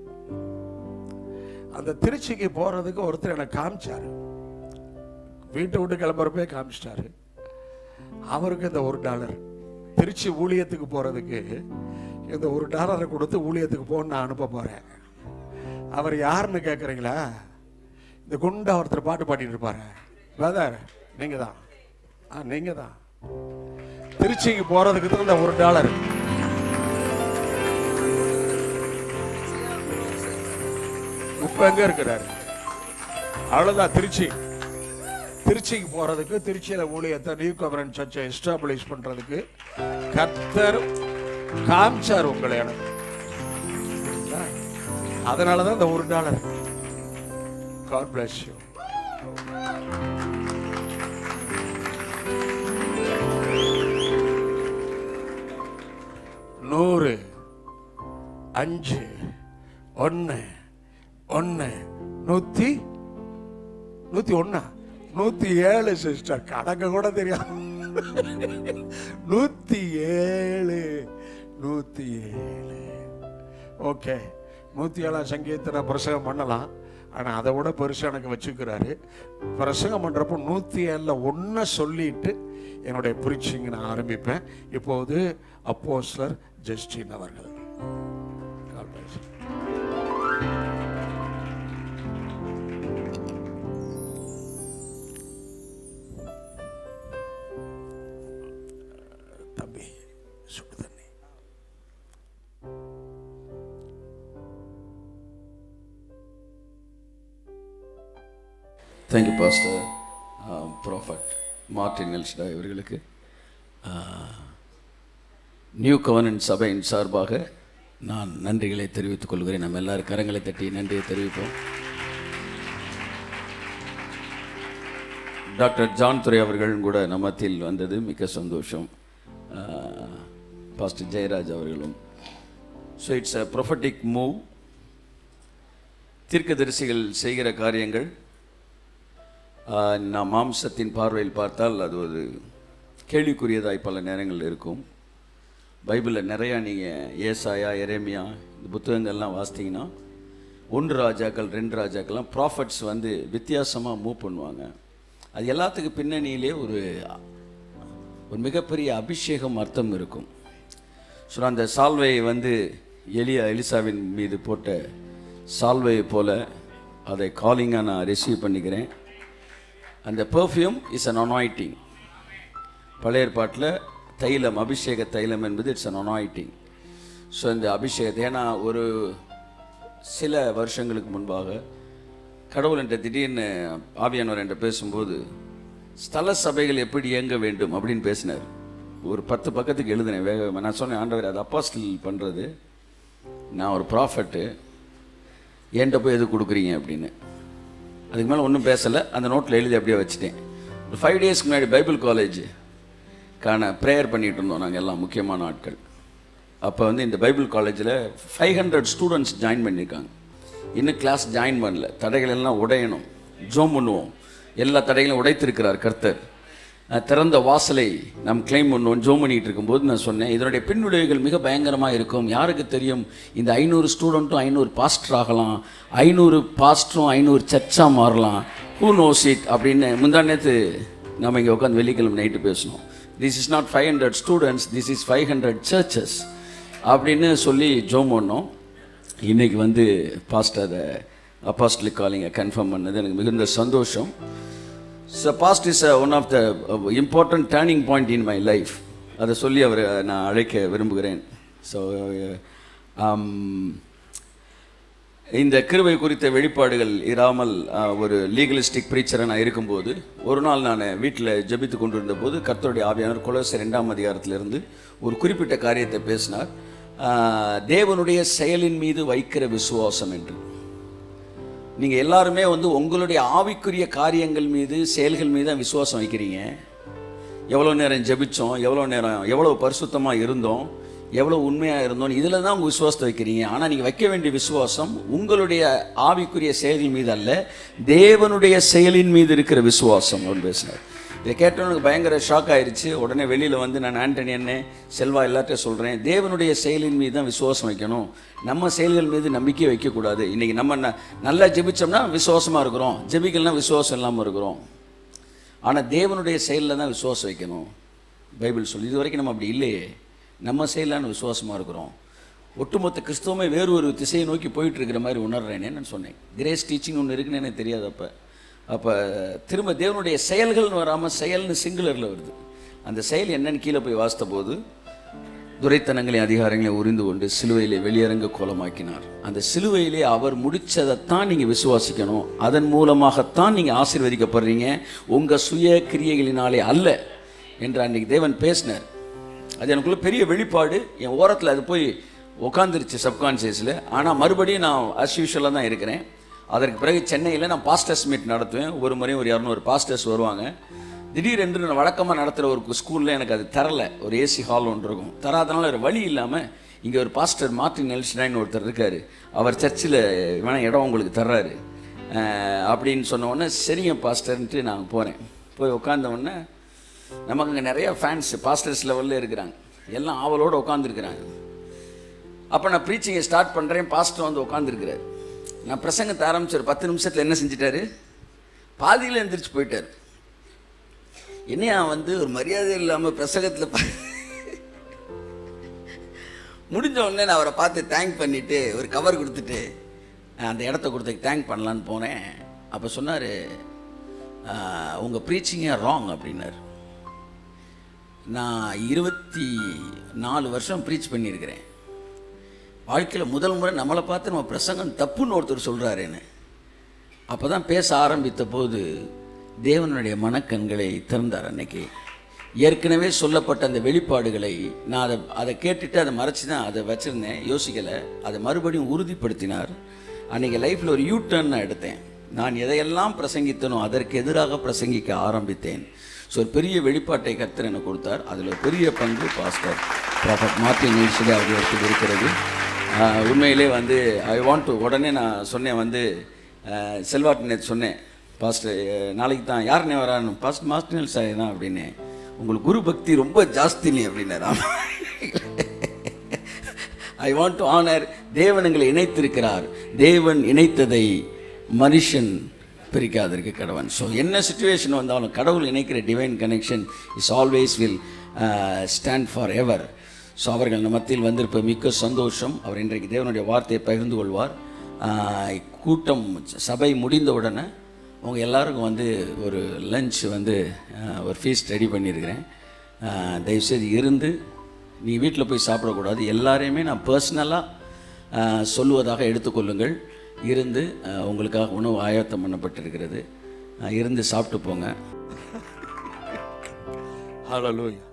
அந்த திருச்சிக்கு போறதுக்கு ஒருத்தர் எனக்கு காமிச்சாரு வீட்டை விட்டு கிளம்புறப்பே காமிச்சிட்டாரு அவருக்கு இந்த ஒரு டாலர் திருச்சி ஊழியத்துக்கு போறதுக்கு இந்த ஒரு டாலரை கொடுத்து ஊழியத்துக்கு போன்னு நான் அனுப்ப போறேன் அவர் யாருன்னு கேட்குறீங்களா இந்த குண்டா ஒருத்தர் பாட்டு பாடிட்டு இருப்பாரு பிரதர் நீங்க தான் ஆ நீங்க தான் திருச்சிக்கு போறதுக்கு தான் இந்த ஒரு டாலர் இப்ப எங்க இருக்கிறாரு அவ்வளவுதான் திருச்சி திருச்சிக்கு போறதுக்கு திருச்சியில ஊழியத்தை நியூ கவரன் சர்ச்சை எஸ்டாப்ளிஷ் பண்றதுக்கு கர்த்தர் காமிச்சார் உங்களை எனக்கு அதனாலதான் இந்த ஒரு டாலர் காட் bless you நூறு அஞ்சு ஒன்னு ஒன்னு நூத்தி நூத்தி ஒண்ணா நூத்தி ஏழு சிஸ்டர் கணக்கு கூட தெரியும் நூத்தி ஏழு நூத்தி ஏழு ஓகே நூத்தி ஏழாம் சங்கீதத்தை பிரசவம் பண்ணலாம் ஆனால் அதை விட பெருசாக எனக்கு வச்சுக்கிறாரு பிரசங்கம் பண்ணுறப்போ நூற்றி ஏழில் ஒன்றை சொல்லிட்டு என்னுடைய ப்ரீச்சிங் நான் ஆரம்பிப்பேன் இப்போது அப்போஸ்லர் ஜஸ்டின் அவர்கள் God bless you. தம்பி சுடு தண்ணி தேங்க்யூ பாஸ்டர் ப்ராஃபட் மார்டின் எல்ஸ்டா இவர்களுக்கு நியூ கவர்னன்ட் சபையின் சார்பாக நான் நன்றிகளை தெரிவித்துக் கொள்கிறேன் நம்ம எல்லாரும் கரங்களை தட்டி நன்றியை தெரிவிப்போம் டாக்டர் ஜான் துரை அவர்களும் கூட நம்ம மத்தியில் வந்தது மிக்க சந்தோஷம் பாஸ்டர் ஜெயராஜ் அவர்களும் so it's a prophetic move தீர்க்கதரிசிகள் செய்கிற காரியங்கள் ஆஹ், நாம் மாம்சத்தின் பார்வையில் பார்த்தால் அது ஒரு கேள்விக்குரியதாய் பல நேரங்கள் இருக்கும் பைபிளில் நிறையா நீங்கள் ஏசாயா எரேமியா இந்த புத்தகங்கள்லாம் வாசித்தீங்கன்னா ஒன்று ராஜாக்கள் ரெண்டு ராஜாக்கள்லாம் ப்ராஃபட்ஸ் வந்து வித்தியாசமாக மூவ் பண்ணுவாங்க அது எல்லாத்துக்கு பின்னணியிலே ஒரு ஒரு மிகப்பெரிய அபிஷேகம் அர்த்தம் இருக்கும் ஸோ அந்த சால்வையை வந்து எலியா எலிசாவின் மீது போட்ட சால்வையை போல அதை காலிங்காக நான் ரிசீவ் பண்ணிக்கிறேன் அந்த பெர்ஃப்யூம் இஸ் அன் அனாயிட்டிங் பழைய ஏற்பாட்டில் தைலம் அபிஷேக தைலம் என்பது இட்ஸ் அன் அனாயிட்டிங் ஸோ இந்த அபிஷேகத்தை ஏன்னா ஒரு சில வருஷங்களுக்கு முன்பாக கடவுள் என்ற திடீர்னு ஆவியானவர் என்ற பேசும்போது ஸ்தல சபைகள் எப்படி இயங்க வேண்டும் அப்படின்னு பேசினார் ஒரு பத்து பக்கத்துக்கு எழுதினேன் வேக வேகமா. நான் சொன்னேன் ஆண்டவர் அது அப்பாஸ்டில் பண்ணுறது நான் ஒரு ப்ராஃபட்டு என்கிட்ட போய் எது கொடுக்குறீங்க அப்படின்னு அதுக்கு மேலே ஒன்றும் பேசலை அந்த நோட்டில் எழுதி அப்படியே வச்சுட்டேன் ஒரு ஃபைவ் டேஸ்க்கு முன்னாடி பைபிள் காலேஜ் காண ப்ரேயர் பண்ணிட்டு இருந்தோம் நாங்கள் எல்லாம் முக்கியமான ஆட்கள் அப்போ வந்து இந்த பைபிள் காலேஜில் ஃபைவ் ஹண்ட்ரட் ஸ்டூடெண்ட்ஸ் ஜாயின் பண்ணியிருக்காங்க இன்னும் கிளாஸ் ஜாயின் பண்ணல தடைகள் எல்லாம் உடையணும் ஜோம் பண்ணுவோம் எல்லா தடைகளையும் உடைத்திருக்கிறார் கர்த்தர் அஹ் திறந்த வாசலை நாம் கிளைம் பண்ணுவோம் ஜோம் பண்ணிட்டு இருக்கும்போது நான் சொன்னேன் இதனுடைய பின்விளைவுகள் மிக பயங்கரமாக இருக்கும் யாருக்கு தெரியும் இந்த ஐநூறு ஸ்டூடெண்ட்டும் ஐநூறு பாஸ்டர் ஆகலாம் ஐநூறு பாஸ்டரும் ஐநூறு சர்ச்சாக மாறலாம் ஹூ நோஸ் இட் அப்படின்னு முந்தா நேற்று நம்ம இங்கே உட்காந்து வெள்ளிக்கிழமை நைட்டு பேசணும் this is not five hundred students this is five hundred churches அப்படின்னு சொல்லி ஜோம் பண்ணோம் இன்னைக்கு வந்து பாஸ்ட் அதை அப்பாஸ்டலிக் காலிங்கை கன்ஃபார்ம் பண்ணது எனக்கு மிகுந்த சந்தோஷம் so past is one of the important turning point in my life அதை சொல்லி அவரை நான் அழைக்க விரும்புகிறேன் ஸோ இந்த கிருபை குறித்த வெளிப்பாடுகள் இராமல் அஹ், ஒரு லீகலிஸ்டிக் ப்ரீச்சரை நான் இருக்கும்போது ஒரு நாள் நான் வீட்டில் ஜெபித்து கொண்டிருந்த போது கர்த்தருடைய ஆவியானவர் கொலோசை ரெண்டாம் அதிகாரத்திலிருந்து ஒரு குறிப்பிட்ட காரியத்தை பேசினார் அஹ், தேவனுடைய செயலின் மீது வைக்கிற விசுவாசம் என்று நீங்கள் எல்லாருமே வந்து உங்களுடைய ஆவிக்குரிய காரியங்கள் மீது செயல்கள் மீது தான் விசுவாசம் வைக்கிறீங்க எவ்வளோ நேரம் ஜெபிச்சோம் எவ்வளோ நேரம் எவ்வளோ பரிசுத்தமாக இருந்தோம் எவ்வளோ உண்மையாக இருந்தோம் இதில் தான் உங்கள் விசுவாசத்தை வைக்கிறீங்க ஆனால் நீங்கள் வைக்க வேண்டிய விசுவாசம் உங்களுடைய ஆவிக்குரிய செயலின் மீது அல்ல தேவனுடைய செயலின் மீது இருக்கிற விசுவாசம் அப்படின்னு பேசினார் இதை கேட்டவனுக்கு பயங்கர ஷாக் ஆயிருச்சு உடனே வெளியில் வந்து நான் ஆண்டனி என்ன செல்வா எல்லார்ட்டையும் சொல்கிறேன் தேவனுடைய செயலின் மீது தான் விசுவாசம் வைக்கணும் நம்ம செயல்கள் மீது நம்பிக்கை வைக்கக்கூடாது இன்றைக்கி நம்ம ந- நல்லா ஜெபிச்சோம்னா விசுவாசமாக இருக்கிறோம் ஜெபிக்கலனா விசுவாசம் இல்லாமல் இருக்கிறோம் ஆனால் தேவனுடைய செயலில் தான் விசுவாசம் வைக்கணும் பைபிள் சொல்லி இது வரைக்கும் நம்ம அப்படி இல்லையே நம்ம செயலான விசுவாசமாக இருக்கிறோம் ஒட்டுமொத்த கிறிஸ்தவமே வேறு ஒரு திசையை நோக்கி போயிட்டு இருக்கிற மாதிரி உணர்றேனே நான் சொன்னேன் கிரேஸ் டீச்சிங் ஒன்று இருக்குன்னு எனக்கு தெரியாது அப்போ அப்போ திரும்ப தேவனுடைய செயல்கள்னு வராமல் செயல்னு சிங்குலரில் வருது அந்த செயல் என்னன்னு கீழே போய் வாசித்த போது துரைத்தனங்களையும் அதிகாரங்களையும் உரிந்து கொண்டு சிலுவையிலே வெளியரங்க கோலமாக்கினார் அந்த சிலுவையிலே அவர் முடிச்சதைத்தான் நீங்கள் விசுவாசிக்கணும் அதன் மூலமாகத்தான் நீங்கள் ஆசீர்வதிக்கப்படுறீங்க உங்கள் சுய கிரியைகளினாலே அல்ல என்று அன்னைக்கு தேவன் பேசினார் அது எனக்குள்ள பெரிய வெளிப்பாடு என் ஓரத்தில் அது போய் உட்காந்துருச்சு சப்கான்சியஸில் ஆனால் மறுபடியும் நான் அஸ் யூஷுவலாக தான் இருக்கிறேன் அதற்கு பிறகு சென்னையில் நான் பாஸ்டர்ஸ் மீட் நடத்துவேன் ஒரு முறையும் ஒரு இரநூறு பாஸ்டர்ஸ் வருவாங்க திடீரென்று நான் வழக்கமாக நடத்துகிற ஒரு ஸ்கூலில் எனக்கு அது தரல ஒரு ஏசி ஹால் ஒன்று இருக்கும் தராதனால ஒரு வழி இல்லாமல் இங்கே ஒரு பாஸ்டர் மார்ட்டின் நெல்ஸ்டைன் ஒருத்தர் இருக்கார் அவர் சர்ச்சில் வேணா இடம் உங்களுக்கு தர்றாரு அஹ் அப்படின்னு சொன்ன உடனே சரிங்க பாஸ்டர்ன்ட்டு நான் போகிறேன் போய் உட்கார்ந்த உடனே நமக்கு அங்கே நிறைய ஃபேன்ஸ் பாஸ்டர்ஸ் லெவலில் இருக்கிறாங்க எல்லாம் ஆவலோடு உட்காந்துருக்குறாங்க அப்போ நான் ப்ரீச்சிங்கை ஸ்டார்ட் பண்ணுறேன் பாஸ்டர் வந்து உட்காந்துருக்கிறார் நான் பிரசங்கத்தை ஆரம்பிச்ச ஒரு பத்து நிமிஷத்தில் என்ன செஞ்சிட்டாரு பாதியில் எந்திரிச்சு போயிட்டார் என்னையா வந்து ஒரு மரியாதை இல்லாமல் பிரசங்கத்தில் ப- முடிஞ்ச உடனே நான் அவரை பார்த்து தேங்க் பண்ணிவிட்டு ஒரு கவர் கொடுத்துட்டு அஹ், அந்த இடத்த கொடுத்து தேங்க் பண்ணலான்னு போனேன் அப்போ சொன்னார் உங்கள் ப்ரீச்சிங்கே ராங் அப்படின்னாரு நான் இருபத்தி நாலு வருஷம் ப்ரீச் பண்ணியிருக்கிறேன் வாழ்க்கையில் முதல் முறை நம்மளை பார்த்து நம்ம பிரசங்கம் தப்புன்னு ஒருத்தர் சொல்கிறாருன்னு அப்போ தான் பேச ஆரம்பித்த போது தேவனுடைய மனக்கண்களை திறந்தார் அன்னைக்கு ஏற்கனவே சொல்லப்பட்ட அந்த வெளிப்பாடுகளை நான் அதை அதை கேட்டுட்டு அதை மறைச்சி தான் அதை வச்சுருந்தேன் யோசிக்கலை அதை மறுபடியும் உறுதிப்படுத்தினார் அன்றைக்கி லைஃப்பில் ஒரு யூ டர்ன் நான் எடுத்தேன் நான் எதையெல்லாம் பிரசங்கித்தனோ அதற்கு எதிராக பிரசங்கிக்க ஆரம்பித்தேன் ஸோ ஒரு பெரிய வெளிப்பாட்டை கர்த்தர் எனக்கு கொடுத்தார் அதில் ஒரு பெரிய பங்கு பாஸ்டர் ப்ராஃபட் மார்ட்டின் நீட்ஸிலே அவர்களுக்கு இருக்கிறது ஆஹ் உண்மையிலே வந்து ஐ வாண்ட் டு உடனே நான் சொன்னேன் வந்து ஆஹ் செல்வாட்டு நேற்று சொன்னேன் பாஸ்டர் அஹ் நாளைக்கு தான் யாருனே வரான்னு பாஸ்ட் மாஸ்டர் சார் தான் அப்படின்னு உங்களுக்கு குரு பக்தி ரொம்ப ஜாஸ்தினே அப்படின்னாராம் ஐ வாண்ட் டு ஆனர் தேவன் எங்களை இணைத்திருக்கிறார் தேவன் இணைத்ததை மனுஷன் பிரிக்காதிருக்க கடவன் ஸோ என்ன சுச்சுவேஷன் வந்தாலும் கடவுள் இணைக்கிற divine connection is always will stand for ever so அவர்கள் நம்ம மத்தியில் வந்திருப்ப மிக்க சந்தோஷம் அவர் இன்றைக்கு தேவனுடைய வார்த்தையை பகிர்ந்து கொள்வார் ஆஹ் கூட்டம் சபை முடிந்த உடனே உங்க எல்லாருக்கும் வந்து ஒரு லஞ்ச் வந்து ஆஹ் ஒரு ஃபீஸ்ட் ரெடி பண்ணியிருக்கிறேன் ஆஹ் தயவுசெய்து இருந்து நீ வீட்டில் போய் சாப்பிடக்கூடாது எல்லாரையுமே நான் பர்சனலாக சொல்லுவதாக எடுத்துக்கொள்ளுங்கள் இருந்து ஆஹ் உங்களுக்காக உணவு ஆயத்தம் பண்ணப்பட்டிருக்கிறது ஆஹ் இருந்து சாப்பிட்டு போங்க ஹalleluya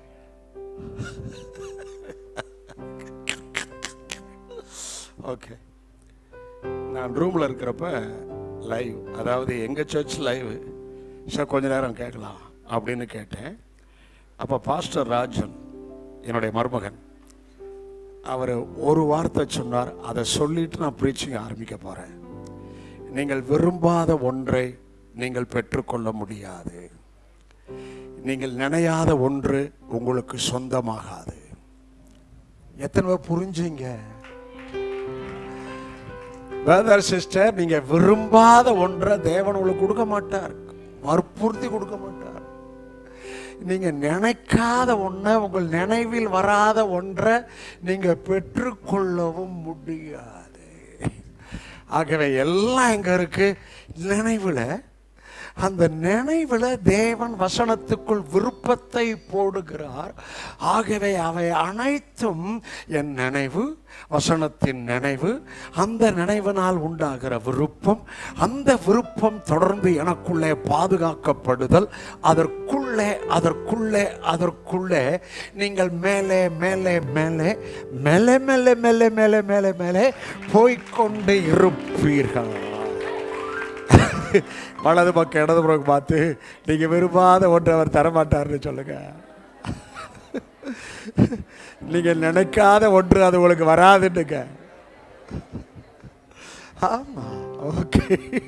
ஓகே நான் ரூமில் இருக்கிறப்ப லைவ் அதாவது எங்கள் சர்ச் லைவ் சார் கொஞ்ச நேரம் கேட்கலாம் அப்படின்னு கேட்டேன் அப்போ பாஸ்டர் ராஜன் என்னுடைய மருமகன் அவர் ஒரு வார்த்தை சொன்னார் அதை சொல்லிட்டு நான் ப்ரீச்சிங் ஆரம்பிக்க போகிறேன் நீங்கள் விரும்பாத ஒன்றை நீங்கள் பெற்றுக்கொள்ள முடியாது நீங்கள் நினையாத ஒன்று உங்களுக்கு சொந்தமாகாது எத்தனை பேர் புரிஞ்சுங்க பிரதர் சிஸ்டர் நீங்க விரும்பாத ஒன்றை தேவன் உங்களுக்கு கொடுக்க மாட்டார் வற்புறுத்தி கொடுக்க மாட்டார் நீங்க நினைக்காத ஒன்றை உங்கள் நினைவில் வராத ஒன்றை நீங்க பெற்றுக்கொள்ளவும் முடியாது ஆகவே எல்லாம் எங்க இருக்கு நினைவுல அந்த நினைவுல தேவன் வசனத்துக்குள் விருப்பத்தை போடுகிறார் ஆகவே அவை அனைத்தும் என் நினைவு வசனத்தின் நினைவு அந்த நினைவினால் உண்டாகிற விருப்பம் அந்த விருப்பம் தொடர்ந்து எனக்குள்ளே பாதுகாக்கப்படுதல் அதற்குள்ளே அதற்குள்ளே அதற்குள்ளே நீங்கள் மேலே மேலே மேலே மேலே மேலே மேலே மேலே மேலே மேலே போய்க்கொண்டு இருப்பீர்கள் வலது பக்கம் இடது பக்கம் பார்த்து நீங்க விரும்பாத ஒன்றை அவர் தரமாட்டார்னு சொல்லுங்க நீங்க நினைக்காத ஒன்று அது உங்களுக்கு வராதுன்னுங்க ஆமா ஓகே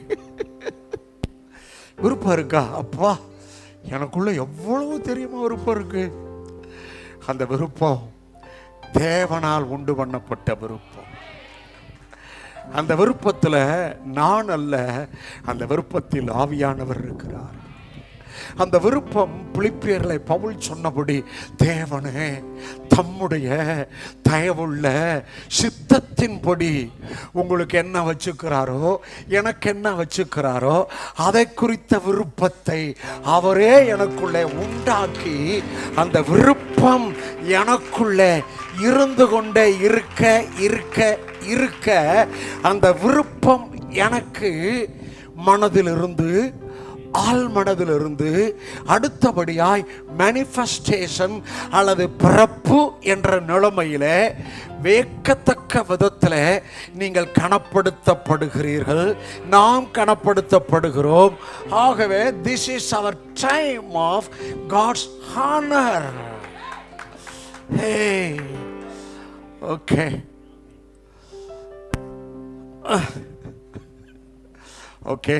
விருப்பம் இருக்கா அப்பா எனக்குள்ள எவ்வளவு தெரியுமா விருப்பம் இருக்கு அந்த விருப்பம் தேவனால் உண்டு பண்ணப்பட்ட விருப்பம் அந்த விருப்பத்தில் நான் அல்ல அந்த விருப்பத்தில் ஆவியானவர் இருக்கிறார் அந்த விருப்பம் பிலிப்பியர்களை பவுல் சொன்னபடி தேவனே தம்முடைய தயவுள்ள சித்தத்தின்படி உங்களுக்கு என்ன வச்சுக்கிறாரோ எனக்கு என்ன வச்சுக்கிறாரோ அதை குறித்த விருப்பத்தை அவரே எனக்குள்ளே உண்டாக்கி அந்த விருப்பம் எனக்குள்ளே இருந்து கொண்டே இருக்க இருக்க இருக்க அந்த விருப்பம் எனக்கு மனதிலிருந்து ஆள் மனதிலிருந்து அடுத்தபடியாய் மேனிஃபெஸ்டேஷன் அல்லது பிறப்பு என்ற நிலைமையிலே வேக்கத்தக்க விதத்தில் நீங்கள் கனப்படுத்தப்படுகிறீர்கள் நாம் கனப்படுத்தப்படுகிறோம் ஆகவே this is our time of God's honour hey okay okay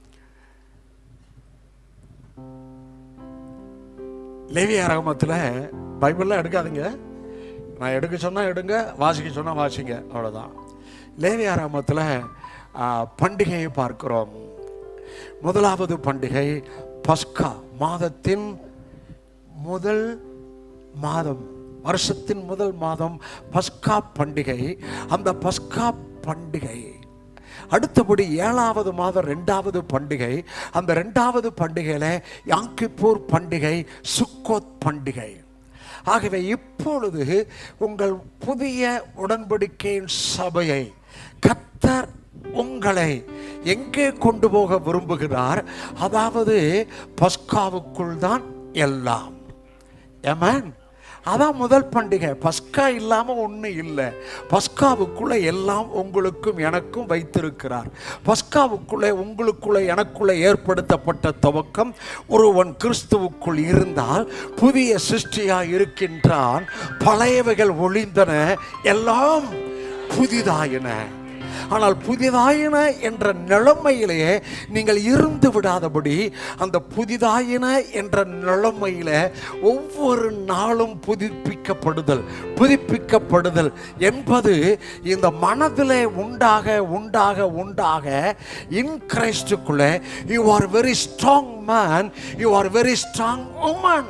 லேவிய அரகமத்தில் பைபிள்லாம் எடுக்காதீங்க நான் எடுக்க சொன்னால் எடுங்க வாசிக்க சொன்னால் வாசிங்க அவ்வளோதான் லேவிய அரகமத்தில் ஆ, பண்டிகையை பார்க்கிறோம் முதலாவது பண்டிகை பஸ்கா மாதத்தின் முதல் மாதம் வருஷத்தின் முதல் மாதம் பஸ்கா பண்டிகை அந்த பஸ்கா பண்டிகை அடுத்தபடி ஏழாவது மாதம் ரெண்டாவது பண்டிகை அந்த ரெண்டாவது பண்டிகையில யாங்கிப்பூர் பண்டிகை சுக்கோத் பண்டிகை ஆகவே இப்பொழுது உங்கள் புதிய உடன்படிக்கையின் சபையை கத்தர் உங்களை எங்கே கொண்டு போக விரும்புகிறார் அதாவது பஸ்காவுக்குள் தான் எல்லாம் ஏமேன் அதான் முதல் பண்டிகை பஸ்கா இல்லாம ஒண்ணு இல்லை பஸ்காவுக்குள்ள எல்லாம் உங்களுக்கும் எனக்கும் வைத்திருக்கிறார் பஸ்காவுக்குள்ளே உங்களுக்குள்ள எனக்குள்ள ஏற்படுத்தப்பட்ட துவக்கம் ஒருவன் கிறிஸ்துவுக்குள் இருந்தால் புதிய சிருஷ்டியா இருக்கின்றான் பழையவைகள் ஒளிந்தன எல்லாம் புதிதாயின ஆனால் புதிதாயின என்ற நிலைமையிலே நீங்கள் இருந்து விடாதபடி அந்த புதிதாயின என்ற நிலைமையில ஒவ்வொரு நாளும் புதுப்பிக்கப்படுதல் புதுப்பிக்கப்படுதல் என்பது இந்த மனதிலே உண்டாக உண்டாக உண்டாக இன் கிரைஸ்டுக்குள்ளே you are very strong man you are very strong woman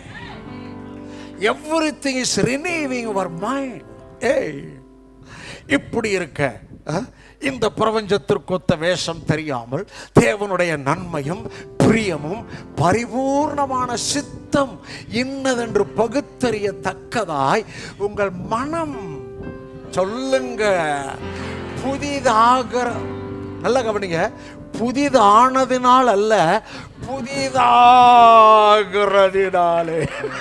everything is renewing your mind ஏய் இப்படி இருக்க அஹ், இந்த பிரபஞ்சத்திற்கொத்த வேஷம் தெரியாமல் தேவனுடைய நன்மையும் பிரியமும் பரிபூர்ணமான சித்தம் இன்னதென்று பகுத்தறியத்தக்கதாய் உங்கள் மனம் சொல்லுங்க புதிதாக நல்ல கவனிங்க புதிதானதினால் அல்ல புதிதாகிறதினாலே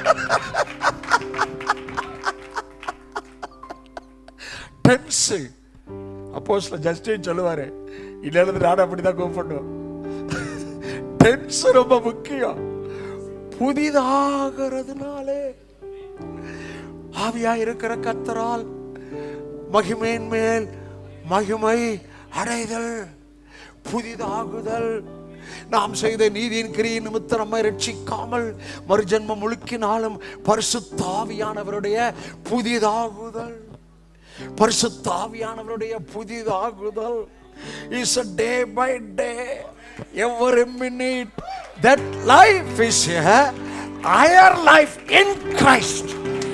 டென்ஸு அப்போ ஜஸ்டின் சொல்லுவாரு இல்லைன்னு நானும் அப்படிதான் கூப்பிடணும் டென்ஸ் ரொம்ப முக்கியம் புதிதாகிறதுனாலே ஆவியா இருக்கிற கத்தரால் மகிமையின் மேல் மகிமை அடைதல் புதிதாகுதல் நாம் செய்த நீதியின் கிரியை நிமித்தம் நம்மை ரட்சிக்காமல் மறுஜன்மம் முழுக்கினாலும் பரிசுத்தாவியானவருடைய புதிதாகுதல் பரிசுத்தாவியானவருடைய புதிதாகுதல் is a day by day every minute that life is a higher life in Christ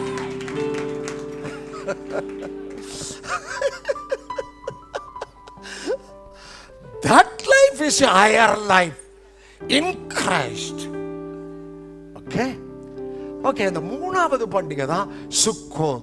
that life is a higher life in Christ okay okay அந்த மூணாவது பண்டிகை தான் சுக்கோத்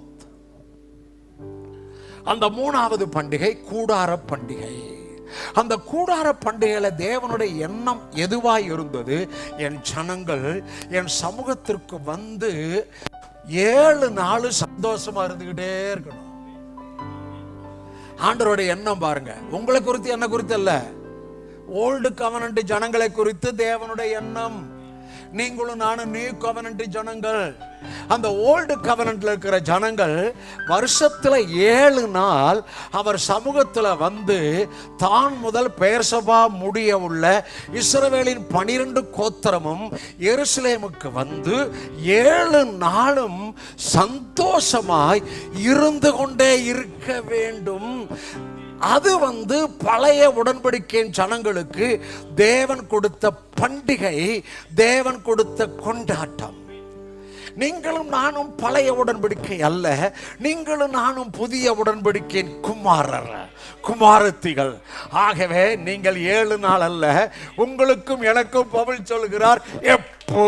அந்த மூணாவது பண்டிகை கூடார பண்டிகை அந்த கூடார பண்டிகையில தேவனுடைய எண்ணம் எதுவாய் இருந்தது என் ஜனங்கள் என் சமூகத்திற்கு வந்து ஏழு நாள் சந்தோஷமா இருந்துகிட்டே இருக்கணும் ஆண்டவருடைய எண்ணம் பாருங்க உங்களை குறித்து என்ன குறித்து அல்ல ஓல்டு கவனண்ட் ஜனங்களை குறித்து தேவனுடைய எண்ணம் நீங்களும் நானும் நியூ கவனண்ட் ஜனங்கள் அந்த ஓல்டு கவனண்ட்ல இருக்கிற ஜனங்கள் வருஷத்துல ஏழு நாள் அவர் சமூகத்துல வந்து தான் முதல் பெயர்சபா முடிய உள்ள இஸ்ரவேலின் பனிரெண்டு கோத்திரமும் எருசலேமுக்கு வந்து ஏழு நாளும் சந்தோஷமாய் இருந்து கொண்டே இருக்க வேண்டும் அது வந்து பழைய உடன்படிக்கையின் ஜனங்களுக்கு தேவன் கொடுத்த பண்டிகை தேவன் கொடுத்த கொண்டாட்டம் நீங்களும் நானும் பழைய உடன்படிக்கை அல்ல நீங்களும் நானும் புதிய உடன்படிக்கையின் குமாரர் குமாரத்திகள் ஆகவே நீங்கள் ஏழு நாள் அல்ல உங்களுக்கும் எனக்கும் பவுல் சொல்கிறார் எப்போ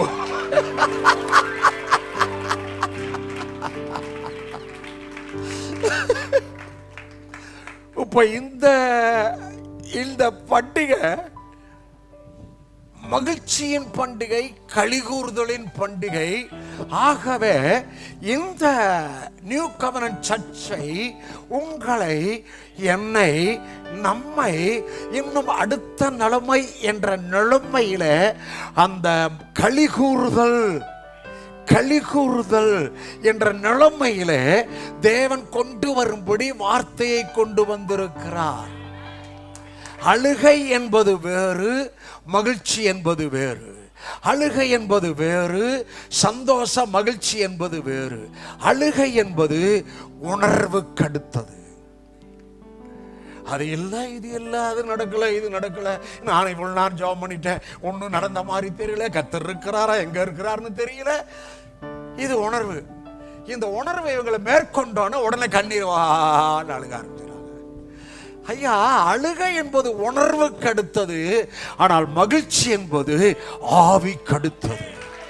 இப்ப இந்த இந்த பண்டிகை மகிழ்ச்சியின் பண்டிகை கலிகூறுதலின் பண்டிகை ஆகவே இந்த நியூ கவர்னன் சர்ச்சை உங்களை என்னை நம்மை இன்னும் அடுத்த நிலைமை என்ற நிலைமையில அந்த கலிகூறுதல் கலிகூறுதல் என்ற நிலைமையிலே தேவன் கொண்டு வரும்படி வார்த்தையை கொண்டு வந்திருக்கிறார் அழுகை என்பது வேறு மகிழ்ச்சி என்பது வேறு அழுகை என்பது வேறு சந்தோஷ மகிழ்ச்சி என்பது வேறு அழுகை என்பது உணர்வு கடுத்தது அது இல்லை இது இல்லை அது நடக்கல இது நடக்கல நான் இவ்வளவு நேரம் ஜெபம் பண்ணிட்டேன் ஒன்றும் நடந்த மாதிரி தெரியல கத்தர் இருக்கிறாரா எங்க இருக்கிறாருன்னு தெரியல இது உணர்வு இந்த உணர்வை இவங்களை மேற்கொண்டோன்னு உடனே கண்ணீர் வான்னு அழுக ஆரம்பிச்சிடுறாங்க ஐயா அழுகை என்பது உணர்வுக்கு அடுத்தது ஆனால் மகிழ்ச்சி என்பது ஆவிக்கு அடுத்தது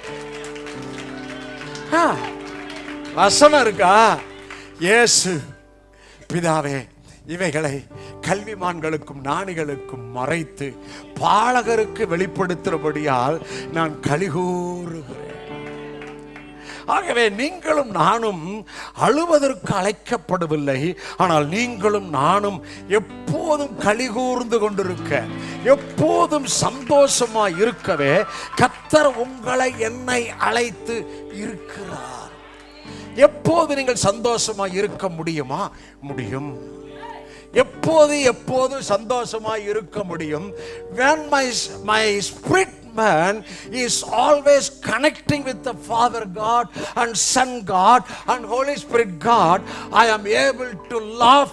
ஆ, வசனம் இருக்கா இயேசு பிதாவே இவைகளை கல்விமான்களுக்கும் ஞானிகளுக்கும் மறைத்து பாலகருக்கு வெளிப்படுத்துகிறபடியால் நான் கலிகூறுகிறேன் ஆகவே நீங்களும் நானும் அழுவதற்கு அழைக்கப்படவில்லை ஆனால் நீங்களும் நானும் எப்போதும் கலிகூர்ந்து கொண்டிருக்க எப்போதும் சந்தோஷமா இருக்கவே கத்தர் உங்களை என்னை அழைத்து இருக்கிறார் எப்போது நீங்கள் சந்தோஷமா இருக்க முடியுமா முடியும் எப்போது எப்போது சந்தோஷமா இருக்க முடியும் when my my spirit man is always connecting with the father god and son god and holy spirit god i am able to laugh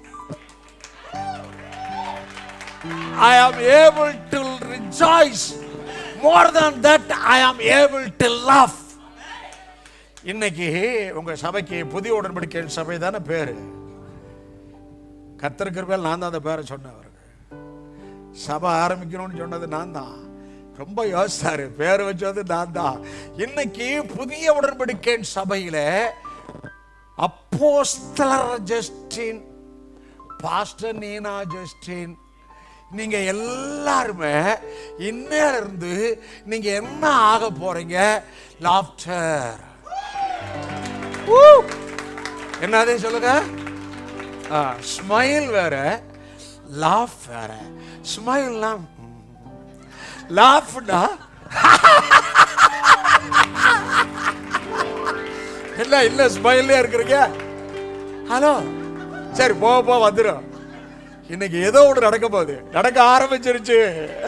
i am able to rejoice more than that i am able to laugh இன்னைக்கு உங்க சபைக்கு புதிய உடன்படிக்கை சபை தானே பேரு கத்தர் கிருபையால் நான் தான் அந்த பேரை சொன்னேன் அவருக்கு சபை ஆரம்பிக்கணும்னு சொன்னது நான் தான் ரொம்ப யோசிச்சாரு பேர் வச்சது நான் தான் இன்னைக்கு புதிய உடன்படிக்கை சபையில அப்போஸ்தலர் ஜஸ்டின் பாஸ்டர் நீனா ஜஸ்டின் நீங்க எல்லாருமே இன்னையில இருந்து நீங்க என்ன ஆக போறீங்க லாப்டர் என்னதே சொல்லுங்க ஸ்மைல் வேற லாஃப் வேற ஸ்மைல்லாம் லாஃப்டா இல்ல இல்ல ஸ்மைல்லே இருக்கிறீங்க ஹலோ சரி போ போ வந்துடும் இன்னைக்கு ஏதோ ஒன்று நடக்க போகுது நடக்க ஆரம்பிச்சிருச்சு